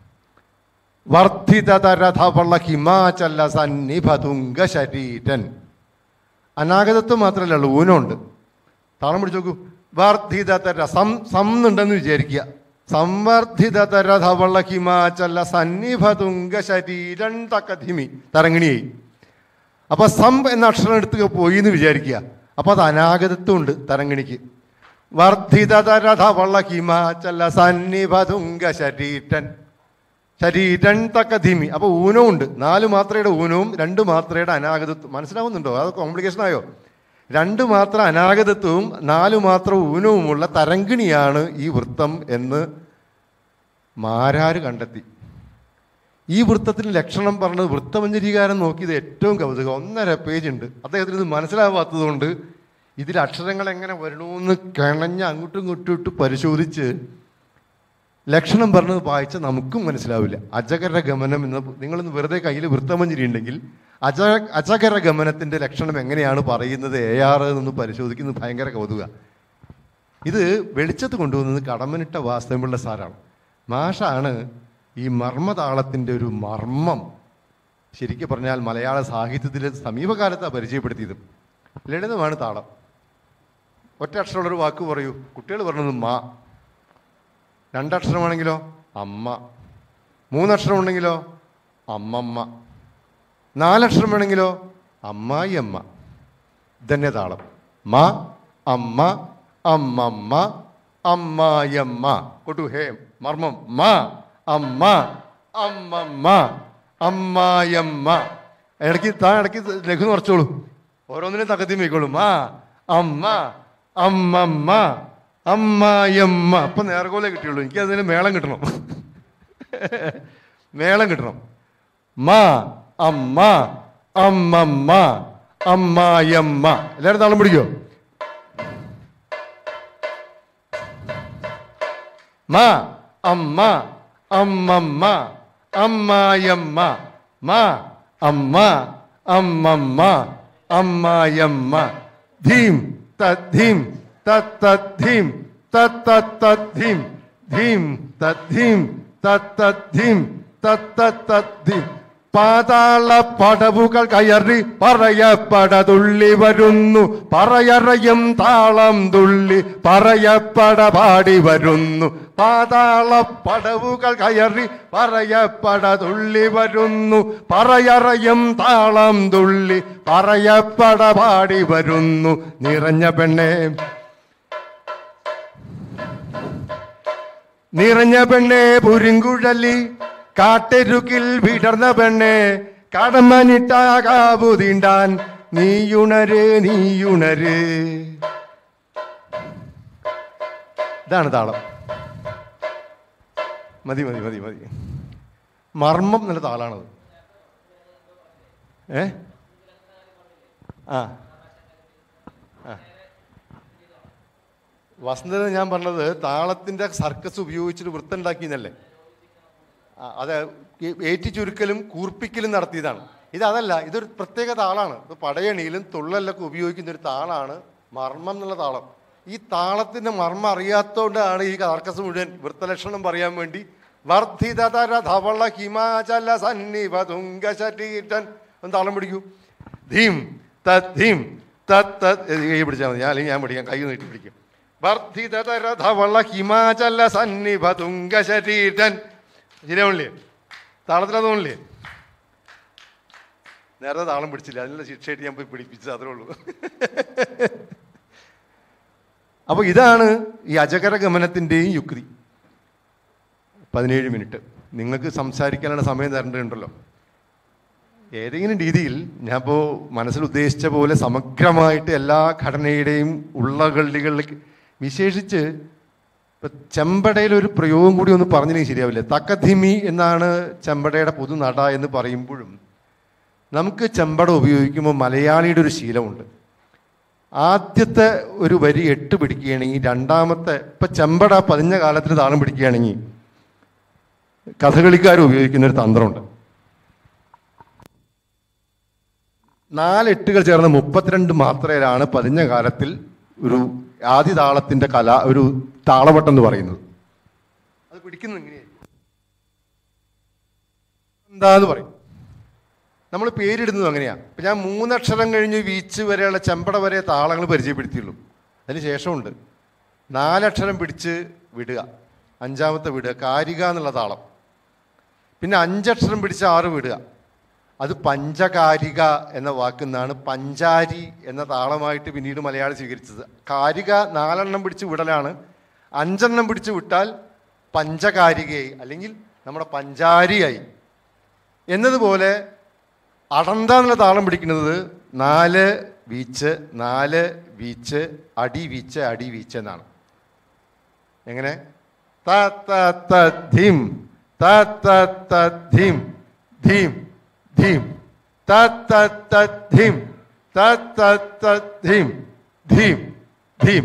വർദ്ധിതരഥവള ഹിമാചല സന്നിഭതുംഗ ശരീരൻ അനാഗതത്വം മാത്രമല്ല ഉള്ളൂ ഊനമുണ്ട് താളം പിടിച്ച് നോക്കൂ വർദ്ധിതതര സം സം എന്നുണ്ടെന്ന് വിചാരിക്കുക സംവർദ്ധിതതര ധവള ഹിമാചല സന്നിഭതുംഗ ശരീരൻ തക്കധിമി തരങ്ങിണിയായി അപ്പൊ സം എന്ന അക്ഷരം എടുത്ത് പോയി എന്ന് വിചാരിക്കുക അപ്പൊ അത് അനാഗതത്വം ഉണ്ട് തരങ്ങിണിക്ക് വർദ്ധിതതര ധവള ഹിമാചല സന്നിഭതുംഗ ശരീരൻ ശരീരൻ തക്കധിമി അപ്പൊ ഊനവും ഉണ്ട് നാല് മാത്രയുടെ ഊനവും രണ്ട് മാത്രയുടെ അനാഗതത്വം മനസ്സിലാവുന്നുണ്ടോ അത് കോംപ്ലിക്കേഷൻ ആയോ രണ്ട് മാത്ര അനാഗതത്വവും നാല് മാത്ര ഊനവുമുള്ള തരങ്കിണിയാണ് ഈ വൃത്തം എന്ന് മാരാര് കണ്ടെത്തി ഈ വൃത്തത്തിന് ലക്ഷണം പറഞ്ഞത് വൃത്തമഞ്ജരീകാരം നോക്കിയത് ഏറ്റവും കൗതുകം ഒന്നര പേജ് ഉണ്ട് അദ്ദേഹത്തിന് ഇത് മനസ്സിലാവാത്തതുകൊണ്ട് ഇതിൽ അക്ഷരങ്ങൾ എങ്ങനെ വരണമെന്ന് കിണഞ്ഞ് അങ്ങോട്ടും ഇങ്ങോട്ടും ഇട്ട് പരിശോധിച്ച് ലക്ഷണം പറഞ്ഞത് വായിച്ച നമുക്കും മനസ്സിലാവില്ല അജകര ഗമനം എന്ന് നിങ്ങളൊന്ന് വെറുതെ കയ്യിൽ വൃത്തമഞ്ജരി ഉണ്ടെങ്കിൽ അജ അജകര ഗമനത്തിന്റെ ലക്ഷണം എങ്ങനെയാണ് പറയുന്നത് എ ആർ എന്ന് പരിശോധിക്കുന്നത് ഭയങ്കര കൗതുക ഇത് വെളിച്ചത്ത് കൊണ്ടുവന്നത് കടമനിട്ട വാസ്തവമുള്ള സാറാണ് മാഷാണ് ഈ മർമ്മതാളത്തിൻ്റെ ഒരു മർമ്മം ശരിക്കും പറഞ്ഞാൽ മലയാള സാഹിത്യത്തിൽ സമീപകാലത്താണ് പരിചയപ്പെടുത്തിയത് ലളിതമാണ് താളം ഒറ്റ അക്ഷരമുള്ളൊരു വാക്ക് പറയൂ കുട്ടികൾ പറഞ്ഞത് മാ രണ്ടക്ഷരമാണെങ്കിലോ അമ്മ മൂന്നക്ഷരം ഉണ്ടെങ്കിലോ അമ്മമ്മ നാലക്ഷരം വേണമെങ്കിലോ അമ്മായി അമ്മ ഇതന്നെ താളം മ അമ്മ അമ്മമ്മ അമ്മായിയമ്മ കൊട്ടു ഹേ മർമ്മം മ അമ്മ അമ്മമ്മ അമ്മായിയമ്മ ഇടയ്ക്ക് താ ഇടയ്ക്ക് ലഘു നിറച്ചോളൂ ഓരോന്നിനും തകത്തി വയ്ക്കോളൂ മാ അമ്മ അമ്മമ്മ അമ്മായിയമ്മ അപ്പൊ നേർഗോലെ കിട്ടിയുള്ളൂ എനിക്ക് അതിന് മേളം കിട്ടണം മേളം കിട്ടണം മാ അമ്മ അമ്മമ്മ അമ്മായിയമ്മ എല്ലാവരും താളം പിടിക്കോ മാ അമ്മ അമ്മമ്മ അമ്മായിയമ്മ മാ അമ്മ അമ്മമ്മ അമ്മായമ്മ ധീം തദ്ധീം തത്തദ്ധീം തത്തത്തദ്ധീം ധീം തദ്ധീം തത്തദ്ധീം തത്തത്തദ്ധീം പാതാള പടവുകൾ കയറി പറയപ്പടതുള്ളി വരുന്നു പറയറയും താളം തുള്ളി പറയപ്പട പാടി വരുന്നു പാതാള പടവുകൾ കയറി പറയപ്പടതുള്ളി വരുന്നു പറയറയും താളം തുള്ളി പറയപ്പട പാടി വരുന്നു നിറഞ്ഞ പെണ്ണേ നിറഞ്ഞ പെണ്ണെ പുരിങ്കുഴലി കാട്ടെരുക്കിൽ വിടർന്ന പെണ്ണെ കടമനിട്ടാകാവു തീണ്ടാൻ നീയുണര് നീയുണര് ഇതാണ് താളം മതി മതി മതി മതി മർമ്മം എന്നുള്ള താളാണത് ഏ ആ ആ വസന്തത ഞാൻ പറഞ്ഞത് താളത്തിന്റെ സർക്കസ് ഉപയോഗിച്ചിട്ട് വൃത്തുണ്ടാക്കിയെന്നല്ലേ ആ, അത് ഈ ഏറ്റി ചുരുക്കലും കൂർപ്പിക്കലും നടത്തിയതാണ് ഇത് അതല്ല ഇതൊരു പ്രത്യേക താളാണ് ഇത് പടയണിയിലും തുള്ളലിലൊക്കെ ഉപയോഗിക്കുന്ന ഒരു താളാണ് മർമ്മം എന്നുള്ള താളം ഈ താളത്തിന്റെ മർമ്മം അറിയാത്തോണ്ടാണ് ഈ സർക്കസ് മുഴുവൻ വൃത്തലക്ഷണം പറയാൻ വേണ്ടി വർദ്ധിതതര ധവള ഹിമാചല സന്നിവ തുംഗശരീരൻ ഒന്ന് താളം പിടിക്കൂ ധീം തദ്ധീം തത്ത കൈ പിടിച്ചാൽ മതി ഞാൻ അല്ലെങ്കിൽ ഞാൻ പിടിക്കാം കൈ നീട്ടി പിടിക്കും വർദ്ധിതതര ധവള ഹിമാചല സന്നിഭ തുംഗശരീരൻ ശരിയാവണില്ലേ താളത്തിലത് തോന്നില്ലേ നേരത്തെ താളം പിടിച്ചില്ല അതിനുള്ള ശിക്ഷയായിട്ട് ഞാൻ പോയി പിടിപ്പിച്ചത് അത്രേ ഉള്ളൂ അപ്പോൾ ഇതാണ് ഈ അജകര ഗമനത്തിൻ്റെയും യുക്തി പതിനേഴ് മിനിറ്റ് നിങ്ങൾക്ക് സംസാരിക്കാനുള്ള സമയം തരേണ്ടതുണ്ടല്ലോ ഏതെങ്കിലും രീതിയിൽ ഞാൻ ഇപ്പോൾ മനസ്സിൽ ഉദ്ദേശിച്ച പോലെ സമഗ്രമായിട്ട് എല്ലാ ഘടനയുടെയും ഉള്ളകള്ളികളിലേക്ക് വിശേഷിച്ച് ഇപ്പൊ ചെമ്പടയിൽ ഒരു പ്രയോഗം കൂടി ഒന്ന് പറഞ്ഞില്ലെങ്കിൽ ശരിയാവില്ല തക്കധിമി എന്നാണ് ചെമ്പടയുടെ പൊതു നട എന്ന് പറയുമ്പോഴും നമുക്ക് ചെമ്പട ഉപയോഗിക്കുമ്പോൾ മലയാളിയുടെ ഒരു ശീലമുണ്ട് ആദ്യത്തെ ഒരു വരി എട്ട് പിടിക്കുകയാണെങ്കിൽ രണ്ടാമത്തെ ഇപ്പൊ ചെമ്പട പതിഞ്ഞ കാലത്തിൽ താളം പിടിക്കുകയാണെങ്കിൽ കഥകളിക്കാർ ഉപയോഗിക്കുന്ന ഒരു തന്ത്രമുണ്ട് നാലെട്ടുകൾ ചേർന്ന് മുപ്പത്തിരണ്ട് മാത്രയിലാണ് പതിഞ്ഞ കാലത്തിൽ ഒരു ആദ്യ താളത്തിന്റെ കല ഒരു താളവട്ടം എന്ന് പറയുന്നത് അത് പിടിക്കുന്നത് എങ്ങനെയായിരിക്കും എന്താന്ന് പറയും നമ്മൾ പേരിടുന്നത് അങ്ങനെയാ ഇപ്പൊ ഞാൻ മൂന്നക്ഷരം കഴിഞ്ഞ് വീച്ച് വരെയുള്ള ചെമ്പട വരെ താളങ്ങൾ പരിചയപ്പെടുത്തിയുള്ളൂ അതിന് ശേഷമുണ്ട് നാലക്ഷരം പിടിച്ച് വിടുക അഞ്ചാമത്തെ വിടുക കാരിക എന്നുള്ള താളം പിന്നെ അഞ്ചക്ഷരം പിടിച്ച് ആറ് വിടുക അത് പഞ്ചകാരിക എന്ന വാക്കിൽ നിന്നാണ് പഞ്ചാരി എന്ന താളമായിട്ട് പിന്നീട് മലയാളം സ്വീകരിച്ചത് കാരിക നാലെണ്ണം പിടിച്ച് വിടലാണ് അഞ്ചെണ്ണം പിടിച്ച് വിട്ടാൽ പഞ്ചകാരികയായി അല്ലെങ്കിൽ നമ്മുടെ പഞ്ചാരിയായി എന്നതുപോലെ അടന്ത എന്നുള്ള താളം പിടിക്കുന്നത് നാല് വീച്ച് നാല് വീച്ച് അടി വീച്ച് അടി വീച്ച് എന്നാണ് എങ്ങനെ ത ത ത ധിം ത ത ത ധിം ധീം ധീം ത ത ത ധിം ത ത ത ധിം ധീം ധീം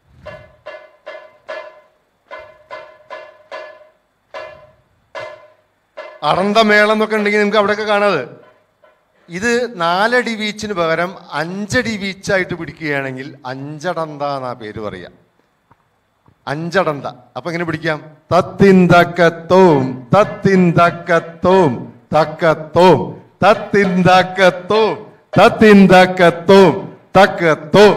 അറന്തമേളം എന്നൊക്കെ ഉണ്ടെങ്കിൽ നിങ്ങൾക്ക് അവിടെയൊക്കെ കാണാത് ഇത് നാലടി വീച്ചിന് പകരം അഞ്ചടി വീച്ചായിട്ട് പിടിക്കുകയാണെങ്കിൽ അഞ്ചടന്ത എന്നാ പേര് പറയുക അഞ്ചടന്ത അപ്പൊ എങ്ങനെ പിടിക്കാം തത്തിന്തക്കത്തോം തത്തിന്തക്കത്തോം തക്കത്തോം തത്തിന്തക്കത്തോം തത്തിന്തക്കത്തോം തക്കത്തോം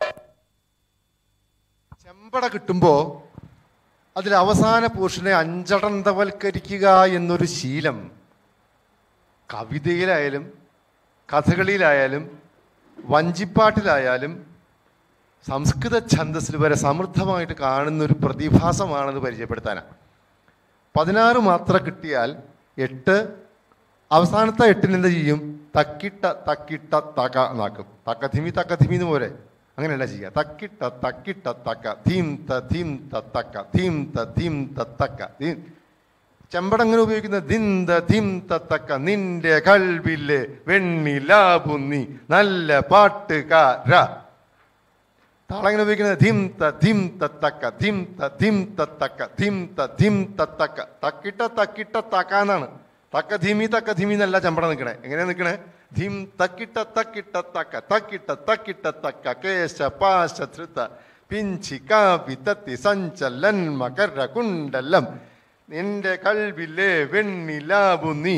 ചെമ്പട കിട്ടുമ്പോ അതിൽ അവസാന പോർഷനെ അഞ്ചടന്തവൽക്കരിക്കുക എന്നൊരു ശീലം കവിതയിലായാലും കഥകളിയിലായാലും വഞ്ചിപ്പാട്ടിലായാലും സംസ്കൃത ഛന്ദസ്സിൽ വരെ സമൃദ്ധമായിട്ട് കാണുന്ന ഒരു പ്രതിഭാസമാണെന്ന് പരിചയപ്പെടുത്താനാണ് പതിനാറ് മാത്ര കിട്ടിയാൽ എട്ട് അവസാനത്തെ എട്ടിന് എന്ത് ചെയ്യും തക്കിട്ട തക്കിട്ട തക എന്നാക്കും തക്കധിമി തക്കധിമി എന്ന് പോലെ അങ്ങനെയല്ല ചെയ്യുക തക്കിട്ട തക്കിട്ട തക്ക ധീം ത ധീം ത തക്ക ധീം ത ധീം ത തക്ക ധീം ചെമ്പടങ്ങനെ ഉപയോഗിക്കുന്ന ദിന്ത ധിം തത്തക്ക നിന്റെ കൽവിലെ വെണ്ണിലാപുന്നി നല്ല പാട്ടുകാര താളങ്ങനെ ഉപയോഗിക്കുന്നത് ധിം ത ധിം തത്തക്ക ധിം ത ധിം തത്തക്ക ധിം ത ധിം തത്തക്ക തക്കിട്ട തക്കിട്ട തക്ക എന്നാണ് തക്ക ധിമി തക്ക ധിമി എന്നല്ല ചെമ്പട നിൽക്കണേ എങ്ങനെയാ നിൽക്കണേ ധിം തക്കിട്ട തക്കിട്ട തക്ക തക്കിട്ട തക്കിട്ട തക്ക കേശ പാശ ധൃത പിഞ്ചി കാവി തത്തി സഞ്ചലൻ മകര കുണ്ടലം നിന്റെ കൽവിലെ വെണ്ണിലാവു നീ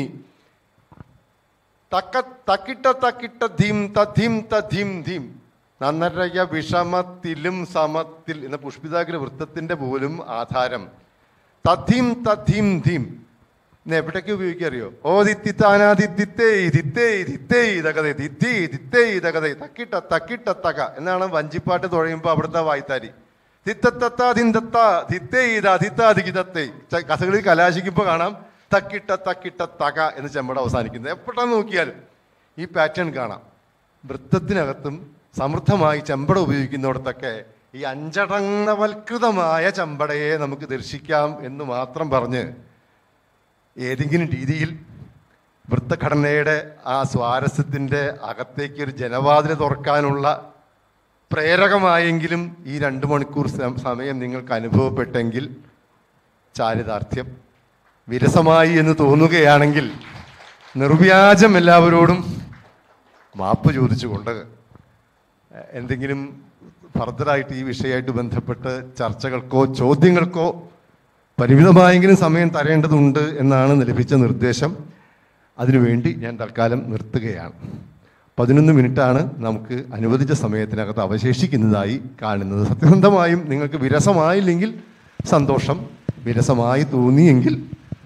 തക്ക തക്കിട്ട തക്കിട്ട ധീം ത ധീം ത ധീം ധീം നന്നരയ വിഷമത്തിലും സമത്തിൽ എന്ന പുഷ്പിതാഗ്ര വൃത്തത്തിന്റെ പോലും ആധാരം തഥീം തഥീം ധീം ഇന്ന് എവിടേക്ക് ഉപയോഗിക്കറിയോ ഓ ദിത്തി താനാതി ദിത്തേ ദിത്തേ ദിത്തേ ഇതകതേ ദിത്തി ദിത്തേ ഇതകതേ തക്കിട്ട തക്കിട്ട തക എന്നാണ് വഞ്ചിപ്പാട്ട് തുഴയുമ്പോൾ അവിടുത്തെ വായ്ത്താരി തിത്തത്തത്ത തിന്തത്ത ദിത്തേ ഇത ദിത്താതികിതത്തേ കഥകളിൽ കലാശിക്കുമ്പോൾ കാണാം തക്കിട്ട തക്കിട്ട തക എന്ന് ചെമ്പട അവസാനിക്കുന്നത് എപ്പോഴാണ് നോക്കിയാലും ഈ പാറ്റേൺ കാണാം വൃത്തത്തിനകത്തും സമൃദ്ധമായി ചെമ്പട ഉപയോഗിക്കുന്നിടത്തൊക്കെ ഈ അഞ്ചടങ്ങവൽകൃതമായ ചെമ്പടയെ നമുക്ക് ദർശിക്കാം എന്ന് മാത്രം പറഞ്ഞ് ഏതെങ്കിലും രീതിയിൽ വൃത്തഘടനയുടെ ആ സ്വാരസ്യത്തിൻ്റെ അകത്തേക്ക് ഒരു ജനവാതിൽ തുറക്കാനുള്ള പ്രേരകമായെങ്കിലും ഈ രണ്ട് മണിക്കൂർ സം- സമയം നിങ്ങൾക്ക് അനുഭവപ്പെട്ടെങ്കിൽ ചാരിതാർത്ഥ്യം വിരസമായി എന്ന് തോന്നുകയാണെങ്കിൽ നിർവ്യാജം എല്ലാവരോടും മാപ്പ് ചോദിച്ചുകൊണ്ട് എന്തെങ്കിലും ഫർദറായിട്ട് ഈ വിഷയമായിട്ട് ബന്ധപ്പെട്ട് ചർച്ചകൾക്കോ ചോദ്യങ്ങൾക്കോ പരിമിതമായെങ്കിലും സമയം തരേണ്ടതുണ്ട് എന്നാണ് ലഭിച്ച നിർദ്ദേശം അതിനുവേണ്ടി ഞാൻ തൽക്കാലം നിർത്തുകയാണ് പതിനൊന്ന് മിനിറ്റാണ് നമുക്ക് അനുവദിച്ച സമയത്തിനകത്ത് അവശേഷിക്കുന്നതായി കാണുന്നത് സത്യസന്ധമായും നിങ്ങൾക്ക് വിരസമായില്ലെങ്കിൽ സന്തോഷം വിരസമായി തോന്നിയെങ്കിൽ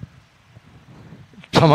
ക്ഷമ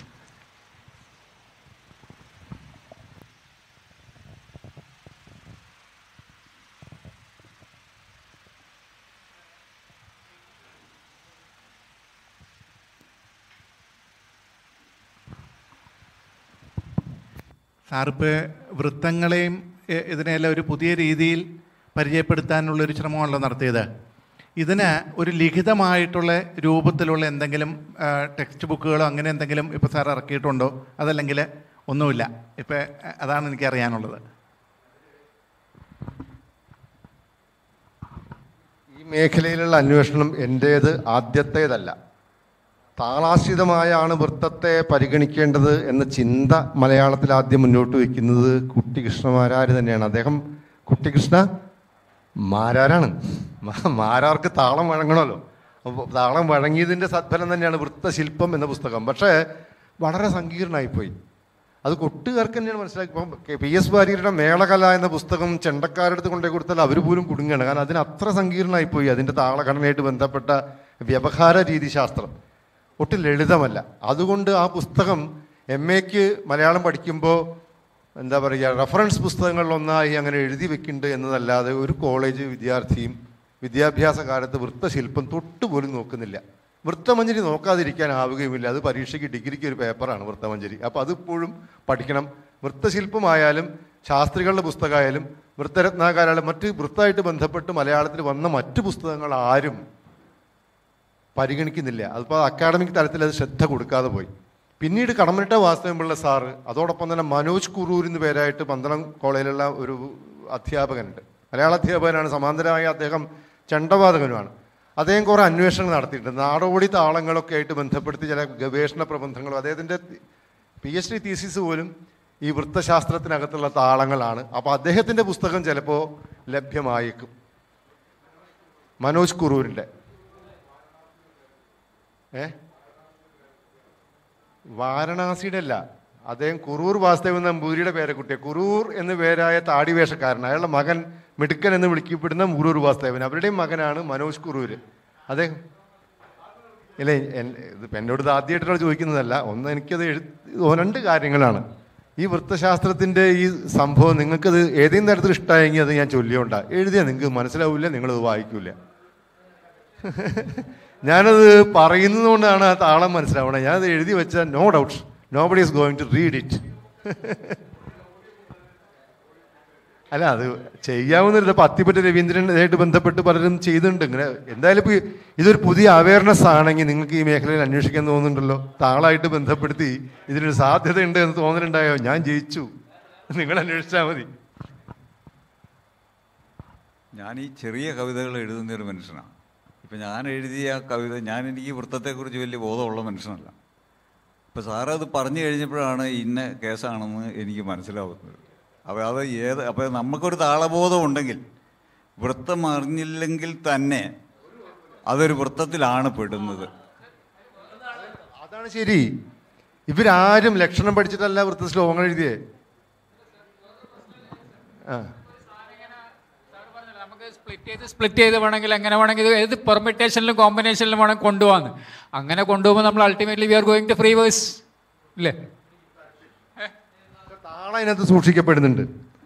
സാറിപ്പ് വൃത്തങ്ങളെയും എ- ഇതിനെല്ലാം ഒരു പുതിയ രീതിയിൽ പരിചയപ്പെടുത്താനുള്ളൊരു ശ്രമമാണല്ലോ നടത്തിയത് ഇതിന് ഒരു ലിഖിതമായിട്ടുള്ള രൂപത്തിലുള്ള എന്തെങ്കിലും ആ, ടെക്സ്റ്റ് ബുക്കുകളോ അങ്ങനെ എന്തെങ്കിലും ഇപ്പോൾ സാർ ഇറക്കിയിട്ടുണ്ടോ അതല്ലെങ്കിൽ ഒന്നുമില്ല ഇപ്പം അതാണ് എനിക്ക് അറിയാനുള്ളത് ഈ മേഖലയിലുള്ള അന്വേഷണം എൻ്റേത് ആദ്യത്തേതല്ല താളാശ്രിതമായാണ് വൃത്തത്തെ പരിഗണിക്കേണ്ടത് എന്ന ചിന്ത മലയാളത്തിൽ ആദ്യം മുന്നോട്ട് വയ്ക്കുന്നത് കുട്ടികൃഷ്ണമാരാർ തന്നെയാണ് അദ്ദേഹം കുട്ടികൃഷ്ണ മാരാരാണ് മാ- മാരാർക്ക് താളം വഴങ്ങണമല്ലോ അപ്പോൾ താളം വഴങ്ങിയതിൻ്റെ സദ്ഫലം തന്നെയാണ് വൃത്തശില്പം എന്ന പുസ്തകം പക്ഷേ വളരെ സങ്കീർണമായിപ്പോയി അത് കൊട്ടുകാർക്ക് തന്നെയാണ് മനസ്സിലാക്കി ഇപ്പം കെ- പി എസ് വാര്യരുടെ മേളകല എന്ന പുസ്തകം ചെണ്ടക്കാരെടുത്ത് കൊണ്ടേ കൊടുത്താൽ അവർ പോലും കുടുങ്ങുകയാണ് കാരണം അതിന് അത്ര സങ്കീർണമായിപ്പോയി അതിൻ്റെ താളഘടനയായിട്ട് ബന്ധപ്പെട്ട വ്യവഹാര രീതിശാസ്ത്രം ഒട്ടും ലളിതമല്ല അതുകൊണ്ട് ആ പുസ്തകം എം എക്ക് മലയാളം പഠിക്കുമ്പോൾ എന്താ പറയുക റെഫറൻസ് പുസ്തകങ്ങളിലൊന്നായി അങ്ങനെ എഴുതി വെക്കുന്നുണ്ട് എന്നതല്ലാതെ ഒരു കോളേജ് വിദ്യാർത്ഥിയും വിദ്യാഭ്യാസ കാലത്ത് വൃത്തശില്പം തൊട്ടുപോലും നോക്കുന്നില്ല വൃത്തമഞ്ജരി നോക്കാതിരിക്കാൻ ആവുകയുമില്ല അത് പരീക്ഷയ്ക്ക് ഡിഗ്രിക്ക് ഒരു പേപ്പറാണ് വൃത്തമഞ്ജരി അപ്പോൾ അതിപ്പോഴും പഠിക്കണം വൃത്തശില്പമായാലും ശാസ്ത്രികളുടെ പുസ്തകമായാലും വൃത്തരത്നാകാരായാലും മറ്റ് വൃത്തമായിട്ട് ബന്ധപ്പെട്ട് മലയാളത്തിൽ വന്ന മറ്റ് പുസ്തകങ്ങൾ ആരും പരിഗണിക്കുന്നില്ല അതിപ്പോൾ അക്കാഡമിക് തലത്തിൽ അത് ശ്രദ്ധ കൊടുക്കാതെ പോയി പിന്നീട് കടമനിട്ട വാസ്തവമുള്ള സാറ് അതോടൊപ്പം തന്നെ മനോജ് കുറൂർ എന്ന് പേരായിട്ട് പന്തളം കോളേജിലുള്ള ഒരു അധ്യാപകനുണ്ട് മലയാള അധ്യാപകനാണ് സമാന്തരമായ അദ്ദേഹം ചെണ്ടവാദകനുമാണ് അദ്ദേഹം കുറേ അന്വേഷണങ്ങൾ നടത്തിയിട്ടുണ്ട് നാടോടി താളങ്ങളൊക്കെ ആയിട്ട് ബന്ധപ്പെടുത്തി ചില ഗവേഷണ പ്രബന്ധങ്ങളും അദ്ദേഹത്തിൻ്റെ പി എച്ച് ഡി തീസിസ് പോലും ഈ വൃത്തശാസ്ത്രത്തിനകത്തുള്ള താളങ്ങളാണ് അപ്പോൾ അദ്ദേഹത്തിൻ്റെ പുസ്തകം ചിലപ്പോൾ ലഭ്യമായേക്കും മനോജ് കുറൂരിൻ്റെ ഏ വാരണാസിയുടെ അല്ല അദ്ദേഹം കുറൂർ വാസുദേവൻ നമ്പൂരിയുടെ പേരക്കുട്ടിയെ കുറൂർ എന്ന പേരായ താടിവേഷക്കാരൻ അയാളുടെ മകൻ മിടുക്കൻ എന്ന് വിളിക്കപ്പെടുന്ന കുറൂർ വാസുദേവൻ അവരുടെയും മകനാണ് മനോജ് കുറൂര് അദ്ദേഹം ഇല്ല എൻ- ഇതിപ്പോൾ എന്നോട് ഇത് ആദ്യമായിട്ടാണ് ചോദിക്കുന്നതല്ല ഒന്ന് എനിക്കത് എഴു രണ്ട് കാര്യങ്ങളാണ് ഈ വൃത്തശാസ്ത്രത്തിൻ്റെ ഈ സംഭവം നിങ്ങൾക്കത് ഏതെങ്കിലും തരത്തിൽ ഇഷ്ടമായെങ്കിൽ അത് ഞാൻ ചൊല്ലിയോണ്ടാ എഴുതിയാൽ നിങ്ങൾക്ക് മനസ്സിലാവില്ല നിങ്ങളത് വായിക്കൂല ഞാനത് പറയുന്നതുകൊണ്ടാണ് ആ താളം മനസ്സിലാവണത് ഞാനത് എഴുതി വെച്ചാൽ no doubt nobody is going to read it അല്ല അത് ചെയ്യാവുന്നില്ല ഇപ്പം അത്തിപ്പറ്റ രവീന്ദ്രനായിട്ട് ബന്ധപ്പെട്ട് പലരും ചെയ്തിട്ടുണ്ട് ഇങ്ങനെ എന്തായാലും ഇപ്പോൾ ഇതൊരു പുതിയ അവയർനെസ് ആണെങ്കിൽ നിങ്ങൾക്ക് ഈ മേഖലയിൽ അന്വേഷിക്കാൻ തോന്നുന്നുണ്ടല്ലോ താളായിട്ട് ബന്ധപ്പെടുത്തി ഇതിനൊരു സാധ്യതയുണ്ട് എന്ന് തോന്നലുണ്ടായോ ഞാൻ ജയിച്ചു നിങ്ങൾ അന്വേഷിച്ചാൽ മതി ഞാൻ ഈ ചെറിയ കവിതകൾ എഴുതുന്ന ഒരു മനുഷ്യനാണ് ഇപ്പം ഞാൻ എഴുതിയ കവിത ഞാൻ എനിക്ക് വൃത്തത്തെക്കുറിച്ച് വലിയ ബോധമുള്ള മനുഷ്യനല്ല അപ്പോൾ സാറ് അത് പറഞ്ഞു കഴിഞ്ഞപ്പോഴാണ് ഇന്ന കേസാണെന്ന് എനിക്ക് മനസ്സിലാവുന്നത് അപ്പോൾ അത് ഏത് അപ്പോൾ നമുക്കൊരു താളബോധം ഉണ്ടെങ്കിൽ വൃത്തം അറിഞ്ഞില്ലെങ്കിൽ തന്നെ അതൊരു വൃത്തത്തിലാണ് പെടുന്നത് അതാണ് ശരി ഇവരാരും ലക്ഷണം പഠിച്ചിട്ടല്ല വൃത്ത ശ്ലോകങ്ങൾ എഴുതിയേ ആ നമുക്ക് സ്പ്ലിറ്റ് ചെയ്ത് സ്പ്ലിറ്റ് ചെയ്ത് വേണമെങ്കിൽ എങ്ങനെ വേണമെങ്കിൽ ഇത് ഏത് പെർമിറ്റേഷനിലും കോമ്പിനേഷനിലും വേണമെങ്കിൽ കൊണ്ടുപോകാന്ന് അങ്ങനെ കൊണ്ടുപോകുമ്പോൾ നമ്മൾ ultimately we are going to free verse ഇല്ലേ താളം ഇതിനകത്ത് സൂക്ഷിക്കപ്പെടുന്നുണ്ട്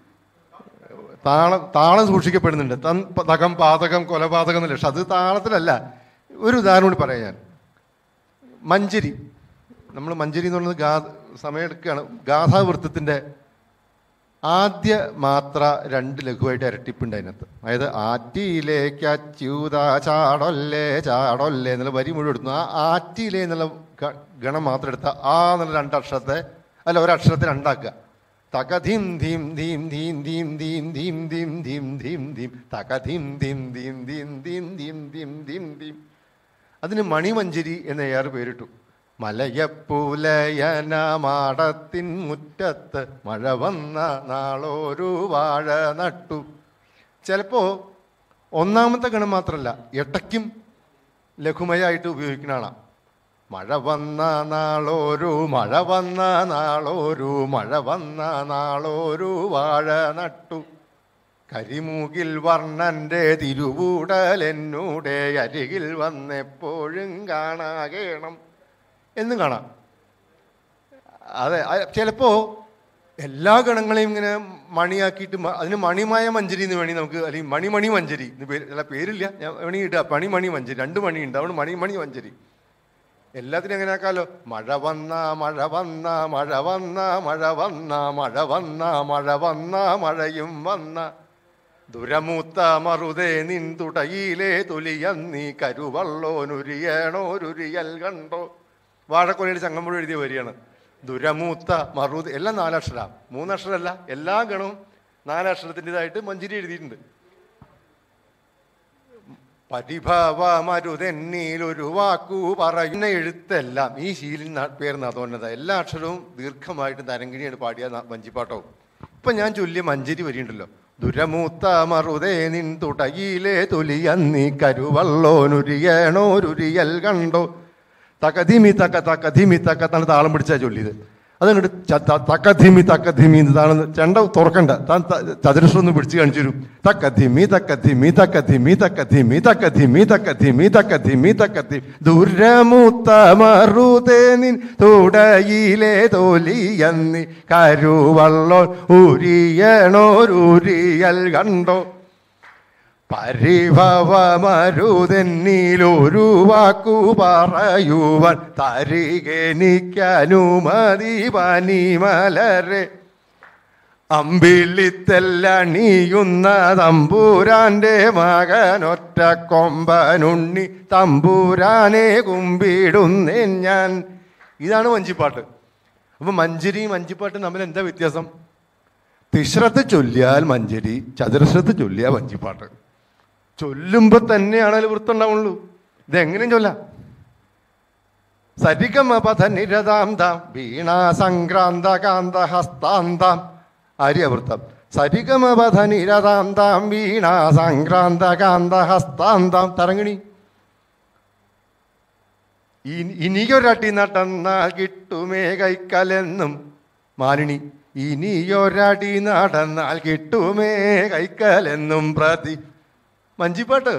താളം താളം സൂക്ഷിക്കപ്പെടുന്നുണ്ട് തൻ തകം പാതകം കൊലപാതകം എന്നല്ല പക്ഷെ അത് താളത്തിലല്ല ഒരു ഉദാഹരണം കൂടി പറയാം ഞാൻ മഞ്ചരി നമ്മൾ മഞ്ചരി എന്ന് പറയുന്നത് ഗാ സമയം എടുക്കുകയാണ് ഗാഥാവൃത്തത്തിൻ്റെ ആദ്യ മാത്ര രണ്ട് ലഘുവായിട്ട് ഇരട്ടിപ്പുണ്ട് അതിനകത്ത് അതായത് ആറ്റിയിലേക്ക് അച്യൂത ചാടൊല്ലേ ചാടൊല്ലേ എന്നുള്ള വരി മുഴുവൻ എടുത്തു ആ ആറ്റിയിലെ എന്നുള്ള ഗ- ഗണം മാത്രം എടുത്ത ആ എന്നുള്ള രണ്ടക്ഷരത്തെ അല്ല ഒരക്ഷരത്തെ രണ്ടാക്കുക തകധിം ധീം ധീം ധീം ധീം ധീം ധീം ധീം ധീം ധീം ധീം തകധിം ധീം ധീം ധീം ധീം ധീം ധീം ധീം ധീം അതിന് മണിമഞ്ചരി എന്ന് അയാൾ പേരിട്ടു മലയപ്പുലയന മാടത്തിൻ മുറ്റത്ത് മഴ വന്ന നാളൊരു വാഴ നട്ടു ചിലപ്പോൾ ഒന്നാമത്തെ ഗണം മാത്രമല്ല എട്ടയ്ക്കും ലഘുമയായിട്ട് ഉപയോഗിക്കണതാണ് മഴ വന്ന നാളോരു മഴ വന്ന നാളോരു മഴ വന്ന നാളോരു വാഴ നട്ടു കരിമൂകിൽ വർണ്ണന്റെ തിരുവൂടൽ എന്നൂടെ അരികിൽ വന്നെപ്പോഴും കാണാകേണം എന്നും കാണാം അതെ ചിലപ്പോൾ എല്ലാ ഗണങ്ങളെയും ഇങ്ങനെ മണിയാക്കിയിട്ട് മ- അതിന് മണിമായ മഞ്ചരി എന്ന് വേണമെങ്കിൽ നമുക്ക് അല്ലെങ്കിൽ മണിമണി മഞ്ചരി എന്ന് പേര് അല്ല പേരില്ല ഞാൻ വേണമെങ്കിൽ ഇടുക പണിമണി മഞ്ചരി രണ്ട് മണിയുണ്ട് അവിടെ മണിമണി മഞ്ചരി എല്ലാത്തിനും എങ്ങനെ ആക്കാലോ മഴ വന്ന മഴ വന്ന മഴ വന്ന മഴ വന്ന മഴ വന്ന മഴ വന്ന മഴയും വന്ന ദുരമൂത്ത മറുതേ നിൻ തുടയിലെ തൊലിയന്നീ കരുവള്ളോനുരിയണോരുരിയൽ കണ്ടോ വാഴക്കൊലയിൽ ചങ്ങമ്പുഴ എഴുതിയ വരിയാണ് ദുരമൂത്ത മറുത് എല്ലാം നാലക്ഷര മൂന്നക്ഷരമല്ല എല്ലാ ഗണവും നാലക്ഷരത്തിൻ്റെതായിട്ട് മഞ്ചരി എഴുതിയിട്ടുണ്ട് പരിഭവമരുതെന്നിൽ ഒരു വാക്കു പറയുന്ന എഴുത്തെല്ലാം ഈ ശീലിൻ പേർന്ന തോന്നുന്നത് എല്ലാ അക്ഷരവും ദീർഘമായിട്ട് തരങ്കിണിയാണ് പാടിയ ന- വഞ്ചിപ്പാട്ടവും ഇപ്പൊ ഞാൻ ചൊല്ലിയ മഞ്ചരി വരിയുണ്ടല്ലോ ദുരമൂത്ത മറുതേ നിൻ തുടയിലെ തൊലിയന്നി കരുവള്ളോനുരിയണോരുരിയൽ കണ്ടോ തക്കധിമി തക്ക തക്കധിമി തക്ക എന്നാണ് താളം പിടിച്ചാ ചൊല്ലിയത് അതങ്ങോട്ട് തക്കധിമി തക്കധിമി താളം ചെണ്ട തുറക്കണ്ട താൻ ത- ചതുരശ്രം ഒന്ന് പിടിച്ച് കാണിച്ചു തരും തക്കധിമി തക്കധിമി തക്കധിമി തക്കധിമി തക്കധിമി തക്കധിമി തക്കധിമി തക്കധി ദുരമൂത്ത മറുതേ നിൻ തുടയിലെ തോലിയന്നി കരുവള്ളോ ഉരിയണോരുരിയൽ കണ്ടോ പരിഭവമരുതെന്നിലൊരു വാക്കു പറയുവാൻ തരികെനിക്കനുമതി പനിമലരെ അമ്പിളിത്തെല്ലണിയുന്ന തമ്പൂരാന്റെ മകനൊറ്റ കൊമ്പനുണ്ണി തമ്പൂരാനെ കുമ്പിടുന്നേൻ ഞാൻ ഇതാണ് വഞ്ചിപ്പാട്ട് അപ്പൊ മഞ്ചരിയും വഞ്ചിപ്പാട്ടും തമ്മിൽ എന്താ വ്യത്യാസം തിശ്രത്ത് ചൊല്ലിയാൽ മഞ്ചരി ചതുരശ്രത്ത് ചൊല്ലിയാൽ വഞ്ചിപ്പാട്ട് ചൊല്ലുമ്പോ തന്നെയാണല്ലോ വൃത്തം ഉണ്ടാവുള്ളൂ ഇതെങ്ങനെയും ചൊല്ലാം സരിഗമ പഥ നിരതാന്താം വീണ സംക്രാന്ത കാന്ത ഹസ്താന്താം ആര്യവൃത്തം സരിഗമ പഥ നിരതാന്താം വീണ സംക്രാന്ത കാന്ത ഹസ്താന്താം തരങ്ങിണി ഇനി- ഇനിയൊരട്ടി നടന്നാൽ കിട്ടുമേ കൈക്കലെന്നും മാലിനി ഇനിയൊരടി നടന്നാൽ കിട്ടുമേ കൈക്കലെന്നും പ്രതി മഞ്ചിപ്പാട്ട്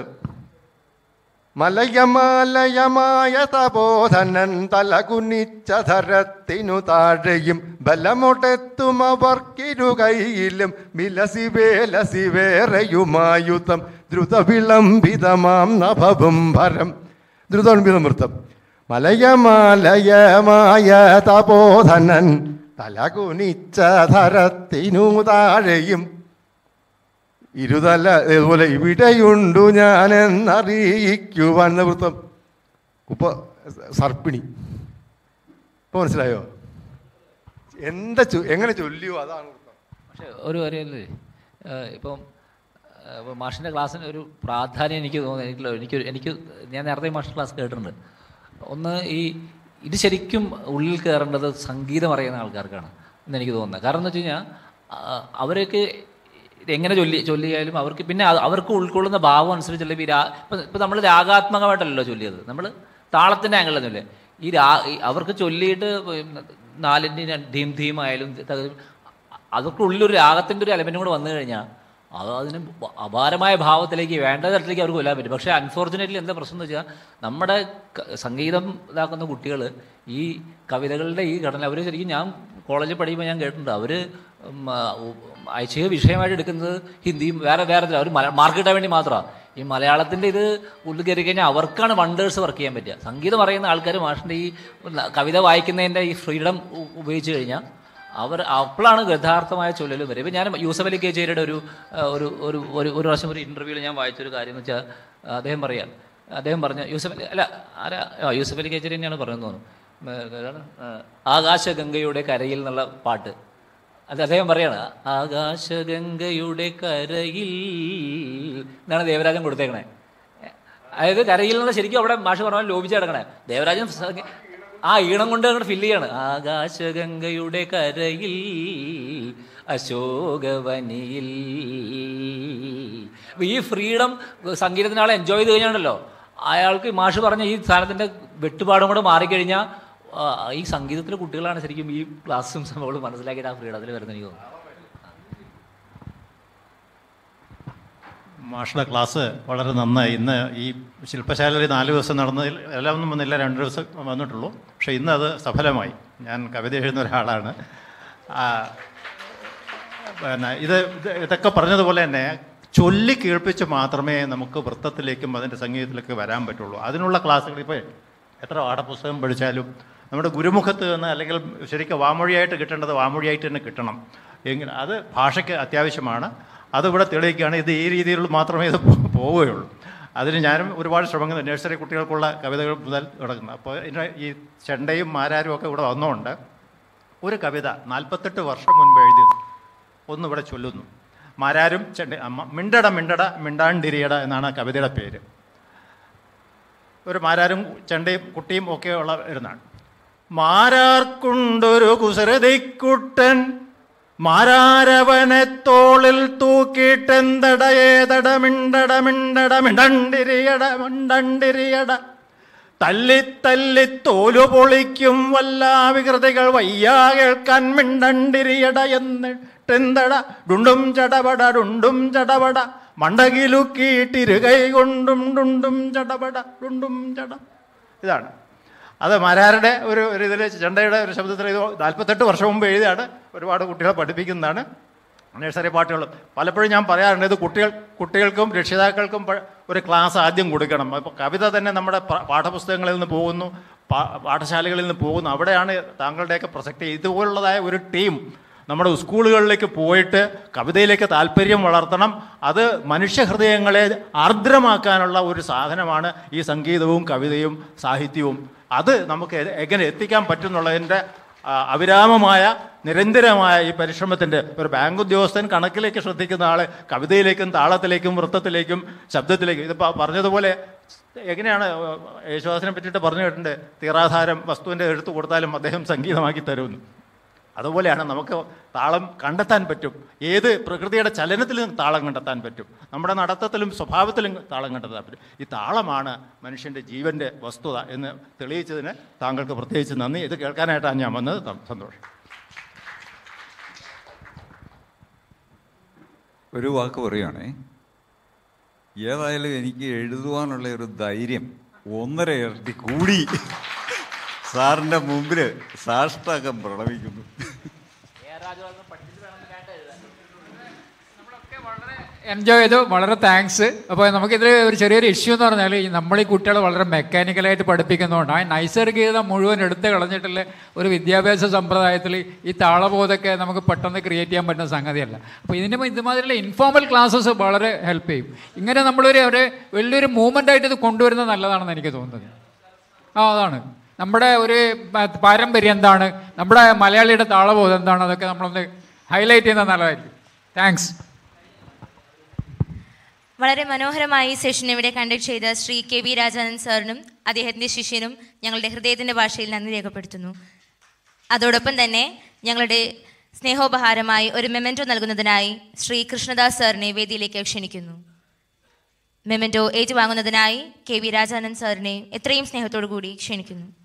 മലയമലയമായ തപോധനൻ തലകുനിച്ച ധരത്തിനു താഴെയും ബലമൊട്ടെത്തും അവർക്കിരു കൈയിലും വിലസി വേലസി വേറെയുമായുധം ദ്രുതവിളംബിതമാം നഭവും ഭരം ദ്രുതവിളംബിതം വൃത്തം മലയമാലയമായ തപോധനൻ തലകുനിച്ച ധരത്തിനു താഴെയും ഇരുതല ഇതുപോലെ ഇവിടെയുണ്ടു ഞാനെന്നറിയിക്കുവാൻ എന്ന വൃത്തം ഉപ സർപ്പിണി ഇപ്പൊ മനസ്സിലായോ എന്താ ചൊ- എങ്ങനെ ചൊല്ലിയോ അതാണ് വൃത്തം പക്ഷെ ഒരു കാര്യമല്ലേ ഏഹ് ഇപ്പം ഏഹ് ഇപ്പം മാഷിൻ്റെ ക്ലാസ്സിന് ഒരു പ്രാധാന്യം എനിക്ക് തോന്നുന്നു എനിക്ക് എനിക്ക് എനിക്ക് ഞാൻ നേരത്തെ മാസ്റ്റർ ക്ലാസ് കേട്ടിട്ടുണ്ട് ഒന്ന് ഈ ഇത് ശരിക്കും ഉള്ളിൽ കയറേണ്ടത് സംഗീതം അറിയുന്ന ആൾക്കാർക്കാണ് എന്ന് എനിക്ക് തോന്നുന്നത് കാരണം എന്ന് വെച്ച് കഴിഞ്ഞാൽ ആ, അവർക്ക് ഇത് എങ്ങനെ ചൊല്ലി ചൊല്ലിയാലും അവർക്ക് പിന്നെ അത് അവർക്ക് ഉൾക്കൊള്ളുന്ന ഭാവം അനുസരിച്ചുള്ള ഈ രാ ഇപ്പം ഇപ്പം നമ്മൾ രാഗാത്മകമായിട്ടല്ലല്ലോ ചൊല്ലിയത് നമ്മൾ താളത്തിൻ്റെ ആംഗിളിൽ ചൊല്ലിയത് ഈ രാ ഈ അവർക്ക് ചൊല്ലിയിട്ട് നാലിൻ്റെ ധീം ധീം ആയാലും ത- അതൊക്കെ ഉള്ളിലൊരു രാഗത്തിൻ്റെ ഒരു എലമെൻറ്റും കൂടെ വന്നു കഴിഞ്ഞാൽ അത് അതിന് അപാരമായ ഭാവത്തിലേക്ക് വേണ്ട തരത്തിലേക്ക് അവർക്ക് കൊല്ലാൻ പറ്റും പക്ഷേ അൺഫോർച്ചുനേറ്റ്ലി എന്താ പ്രശ്നം എന്ന് വെച്ചാൽ നമ്മുടെ ക- സംഗീതം ഇതാക്കുന്ന കുട്ടികൾ ഈ കവിതകളുടെ ഈ ഘടന അവർ ശരിക്കും ഞാൻ കോളേജിൽ പഠിക്കുമ്പോൾ ഞാൻ കേട്ടിട്ടുണ്ട് അവർ ഐച്ഛിക വിഷയമായിട്ട് എടുക്കുന്നത് ഹിന്ദിയും വേറെ വേറെ അവർ മാർക്ക് കിട്ടാൻ വേണ്ടി മാത്രമാണ് ഈ മലയാളത്തിൻ്റെ ഇത് ഉള്ളിൽ കയറി കഴിഞ്ഞാൽ അവർക്കാണ് വണ്ടേഴ്സ് വർക്ക് ചെയ്യാൻ പറ്റുക സംഗീതം അറിയുന്ന ആൾക്കാർ മാഷിൻ്റെ ഈ കവിത വായിക്കുന്നതിൻ്റെ ഈ ഫ്രീഡം ഉപയോഗിച്ച് കഴിഞ്ഞാൽ അവർ അപ്പോഴാണ് യഥാർത്ഥമായ ചൊല്ലലും വരും ഇപ്പം ഞാൻ യൂസഫ് അലി കേച്ചേരിയുടെ ഒരു ആ, ഒരു ഒരു ഒരു ഒരു പ്രാവശ്യം ഒരു ഇൻ്റർവ്യൂവിൽ ഞാൻ വായിച്ചൊരു കാര്യം എന്ന് വെച്ചാൽ അദ്ദേഹം പറയാം അദ്ദേഹം പറഞ്ഞ യൂസഫ് അലി അല്ല ആരാ ആ, യൂസഫ് അലി കേച്ചേരി തന്നെയാണ് പറയുന്നത് തോന്നുന്നു ഉം, ഏതാണ്? ആ, ആകാശഗംഗയുടെ കരയിൽ എന്നുള്ള പാട്ട് അത് അദ്ദേഹം പറയാണ് ആകാശഗംഗയുടെ കരയിൽ എന്നാണ് ദേവരാജൻ കൊടുത്തേക്കണേ അതായത് കരയിൽ നിന്ന് ശരിക്കും അവിടെ മാഷ് പറഞ്ഞാൽ ലോപിച്ച് കിടക്കണേ ദേവരാജൻ സ- ആ ഈണം കൊണ്ട് അങ്ങോട്ട് ഫില്ല് ചെയ്യാണ് ആകാശഗംഗയുടെ കരയിൽ അശോകവനിയിൽ അപ്പൊ ഈ ഫ്രീഡം സംഗീതത്തിന് ആളെ എൻജോയ് ചെയ്ത് കഴിഞ്ഞാണല്ലോ അയാൾക്ക് ഈ മാഷ് പറഞ്ഞ ഈ സാധനത്തിൻ്റെ വെട്ടുപാടും കൂടെ മാറിക്കഴിഞ്ഞാൽ ആ, ഈ സംഗീതത്തിലെ കുട്ടികളാണ് ശരിക്കും ഈ ക്ലാസ്സും സംഭവങ്ങളും മനസ്സിലാക്കിയിട്ട് ആ ഫ്രീഡത്തിൽ വരുന്നത് എനിക്ക് തോന്നുന്നു മാഷുടെ ക്ലാസ് വളരെ നന്നായി ഇന്ന് ഈ ശില്പശാലയിൽ നാല് ദിവസം നടന്നതിൽ എല്ലാം ഒന്നും വന്നില്ല രണ്ട് ദിവസം വന്നിട്ടുള്ളൂ പക്ഷേ ഇന്ന് അത് സഫലമായി ഞാൻ കവിത എഴുതുന്ന ഒരാളാണ് ആ, പിന്നെ ഇത് ഇത് ഇതൊക്കെ പറഞ്ഞതുപോലെ തന്നെ ചൊല്ലി കേൾപ്പിച്ച് മാത്രമേ നമുക്ക് വൃത്തത്തിലേക്കും അതിൻ്റെ സംഗീതത്തിലേക്ക് വരാൻ പറ്റുള്ളൂ അതിനുള്ള ക്ലാസ്സുകൾ ഇപ്പോൾ എത്ര പാഠപുസ്തകം പഠിച്ചാലും നമ്മുടെ ഗുരുമുഖത്ത് നിന്ന് അല്ലെങ്കിൽ ശരിക്കും വാമൊഴിയായിട്ട് കിട്ടേണ്ടത് വാമൊഴിയായിട്ട് തന്നെ കിട്ടണം എങ്കിൽ അത് ഭാഷയ്ക്ക് അത്യാവശ്യമാണ് അതിവിടെ തെളിയിക്കുകയാണ് ഇത് ഈ രീതിയിൽ മാത്രമേ ഇത് പോ- പോവുകയുള്ളൂ അതിന് ഞാനും ഒരുപാട് ശ്രമങ്ങൾ നഴ്സറി കുട്ടികൾക്കുള്ള കവിതകൾ മുതൽ തുടങ്ങുന്നത് അപ്പോൾ ഇതിന് ഈ ചെണ്ടയും മാരാരും ഒക്കെ ഇവിടെ വന്നുകൊണ്ട് ഒരു കവിത നാൽപ്പത്തെട്ട് വർഷം മുൻപ് എഴുതിയത് ഒന്നിവിടെ ചൊല്ലുന്നു മാരാരും ചെണ്ട അമ്മ- മിണ്ടട മിണ്ടട മിണ്ടാണ്ടിരിയട എന്നാണ് ആ കവിതയുടെ പേര് ഒരു മാരാരും ചെണ്ടയും കുട്ടിയും ഒക്കെ ഉള്ള ഇരുന്നാണ് മാരാർക്കുണ്ടൊരു കുസൃതിക്കുട്ടൻ മാരാരവനെ തോളിൽ തൂക്കിയിട്ടെന്തടയേതട മിണ്ടട മിണ്ടട മിണ്ടണ്ടിരിയട മിണ്ടണ്ടിരിയട തല്ലി തല്ലി തോലു പൊളിക്കും വല്ല വികൃതികൾ വയ്യാ കേൾക്കാൻ മിണ്ടണ്ടിരിയട എന്നിട്ടെന്തട ഡുണ്ടും ചടപട ഡുണ്ടും ചടപട മണ്ടകിലുക്കിയിട്ടിരുകൈ കൊണ്ടും ഡുണ്ടും ചടപട ഡുണ്ടും ചട ഇതാണ് അത് മാരാരുടെ ഒരു ഒരു ഇതിൽ ചെണ്ടയുടെ ഒരു ശബ്ദത്തിൽ ഇത് നാൽപ്പത്തെട്ട് വർഷം മുമ്പ് എഴുതിയാണ് ഒരുപാട് കുട്ടികളെ പഠിപ്പിക്കുന്നതാണ് നഴ്സറി പാട്ടുകൾ പലപ്പോഴും ഞാൻ പറയാറുണ്ട് ഇത് കുട്ടികൾ കുട്ടികൾക്കും രക്ഷിതാക്കൾക്കും പ- ഒരു ക്ലാസ് ആദ്യം കൊടുക്കണം അപ്പോൾ കവിത തന്നെ നമ്മുടെ പ- പാഠപുസ്തകങ്ങളിൽ നിന്ന് പോകുന്നു പാ- പാഠശാലകളിൽ നിന്ന് പോകുന്നു അവിടെയാണ് താങ്കളുടെയൊക്കെ പ്രസക്തി ഇതുപോലുള്ളതായ ഒരു ടീം നമ്മുടെ സ്കൂളുകളിലേക്ക് പോയിട്ട് കവിതയിലേക്ക് താല്പര്യം വളർത്തണം അത് മനുഷ്യഹൃദയങ്ങളെ ആർദ്രമാക്കാനുള്ള ഒരു സാധനമാണ് ഈ സംഗീതവും കവിതയും സാഹിത്യവും അത് നമുക്ക് എ- എങ്ങനെ എത്തിക്കാൻ പറ്റുന്നുള്ളതിൻ്റെ ആ, അവിരാമമായ നിരന്തരമായ ഈ പരിശ്രമത്തിൻ്റെ ഒരു ബാങ്ക് ഉദ്യോഗസ്ഥൻ കണക്കിലേക്ക് ശ്രദ്ധിക്കുന്ന ആൾ കവിതയിലേക്കും താളത്തിലേക്കും വൃത്തത്തിലേക്കും ശബ്ദത്തിലേക്കും ഇതിപ്പോൾ പറഞ്ഞതുപോലെ എങ്ങനെയാണ് യേശുദാസിനെ പറ്റിയിട്ട് പറഞ്ഞു കേട്ടിട്ടുണ്ട് തീറാധാരം വസ്തുവിൻ്റെ എടുത്തു കൊടുത്താലും അദ്ദേഹം സംഗീതമാക്കി തരുമെന്ന് അതുപോലെയാണ് നമുക്ക് താളം കണ്ടെത്താൻ പറ്റും ഏത് പ്രകൃതിയുടെ ചലനത്തിലും താളം കണ്ടെത്താൻ പറ്റും നമ്മുടെ നടത്തത്തിലും സ്വഭാവത്തിലും താളം കണ്ടെത്താൻ പറ്റും ഈ താളമാണ് മനുഷ്യൻ്റെ ജീവൻ്റെ വസ്തുത എന്ന് തെളിയിച്ചതിന് താങ്കൾക്ക് പ്രത്യേകിച്ച് നന്ദി ഇത് കേൾക്കാനായിട്ടാണ് ഞാൻ വന്നത് ത- സന്തോഷം ഒരു വാക്ക് പറയുകയാണേ ഏതായാലും എനിക്ക് എഴുതുവാനുള്ള ഒരു ധൈര്യം ഒന്നര ഇരട്ടി കൂടി സാറിൻ്റെ മുമ്പിൽ സാഷ്ടാക്കം പ്രണമിക്കുന്നു എൻജോയ് ചെയ്തു വളരെ താങ്ക്സ് അപ്പോൾ നമുക്കിതിൽ ഒരു ചെറിയൊരു ഇഷ്യൂ എന്ന് പറഞ്ഞാൽ ഈ നമ്മൾ ഈ കുട്ടികളെ വളരെ മെക്കാനിക്കലായിട്ട് പഠിപ്പിക്കുന്നതുകൊണ്ട് ആ നൈസർഗീതം മുഴുവൻ എടുത്ത് കളഞ്ഞിട്ടുള്ള ഒരു വിദ്യാഭ്യാസ സമ്പ്രദായത്തിൽ ഈ താളബോധമൊക്കെ നമുക്ക് പെട്ടെന്ന് ക്രിയേറ്റ് ചെയ്യാൻ പറ്റുന്ന സംഗതിയല്ല അപ്പോൾ ഇതിന് ഇതുമാതിരിയുള്ള ഇൻഫോർമൽ ക്ലാസ്സസ് വളരെ ഹെൽപ്പ് ചെയ്യും ഇങ്ങനെ നമ്മളൊരു ഒരു വലിയൊരു മൂവ്മെൻ്റ് ആയിട്ട് ഇത് കൊണ്ടുവരുന്നത് നല്ലതാണെന്ന് എനിക്ക് തോന്നുന്നത് ആ അതാണ് നമ്മുടെ ഒരു പ- പാരമ്പര്യം എന്താണ് നമ്മുടെ മലയാളിയുടെ താളബോധം എന്താണ് അതൊക്കെ നമ്മളൊന്ന് ഹൈലൈറ്റ് ചെയ്യുന്നത് നല്ലതായിരിക്കും താങ്ക്സ് വളരെ മനോഹരമായി ഈ സെഷൻ ഇവിടെ കണ്ടക്ട് ചെയ്ത ശ്രീ കെ വി രാജാനന്ദ് സാറിനും അദ്ദേഹത്തിൻ്റെ ശിഷ്യനും ഞങ്ങളുടെ ഹൃദയത്തിൻ്റെ ഭാഷയിൽ നന്ദി രേഖപ്പെടുത്തുന്നു അതോടൊപ്പം തന്നെ ഞങ്ങളുടെ സ്നേഹോപഹാരമായി ഒരു മെമെൻറ്റോ നൽകുന്നതിനായി ശ്രീ കൃഷ്ണദാസ് സാറിനെ വേദിയിലേക്ക് ക്ഷണിക്കുന്നു മെമെൻറ്റോ ഏറ്റുവാങ്ങുന്നതിനായി കെ വി രാജാനന്ദ് സാറിനെ എത്രയും സ്നേഹത്തോടു കൂടി ക്ഷണിക്കുന്നു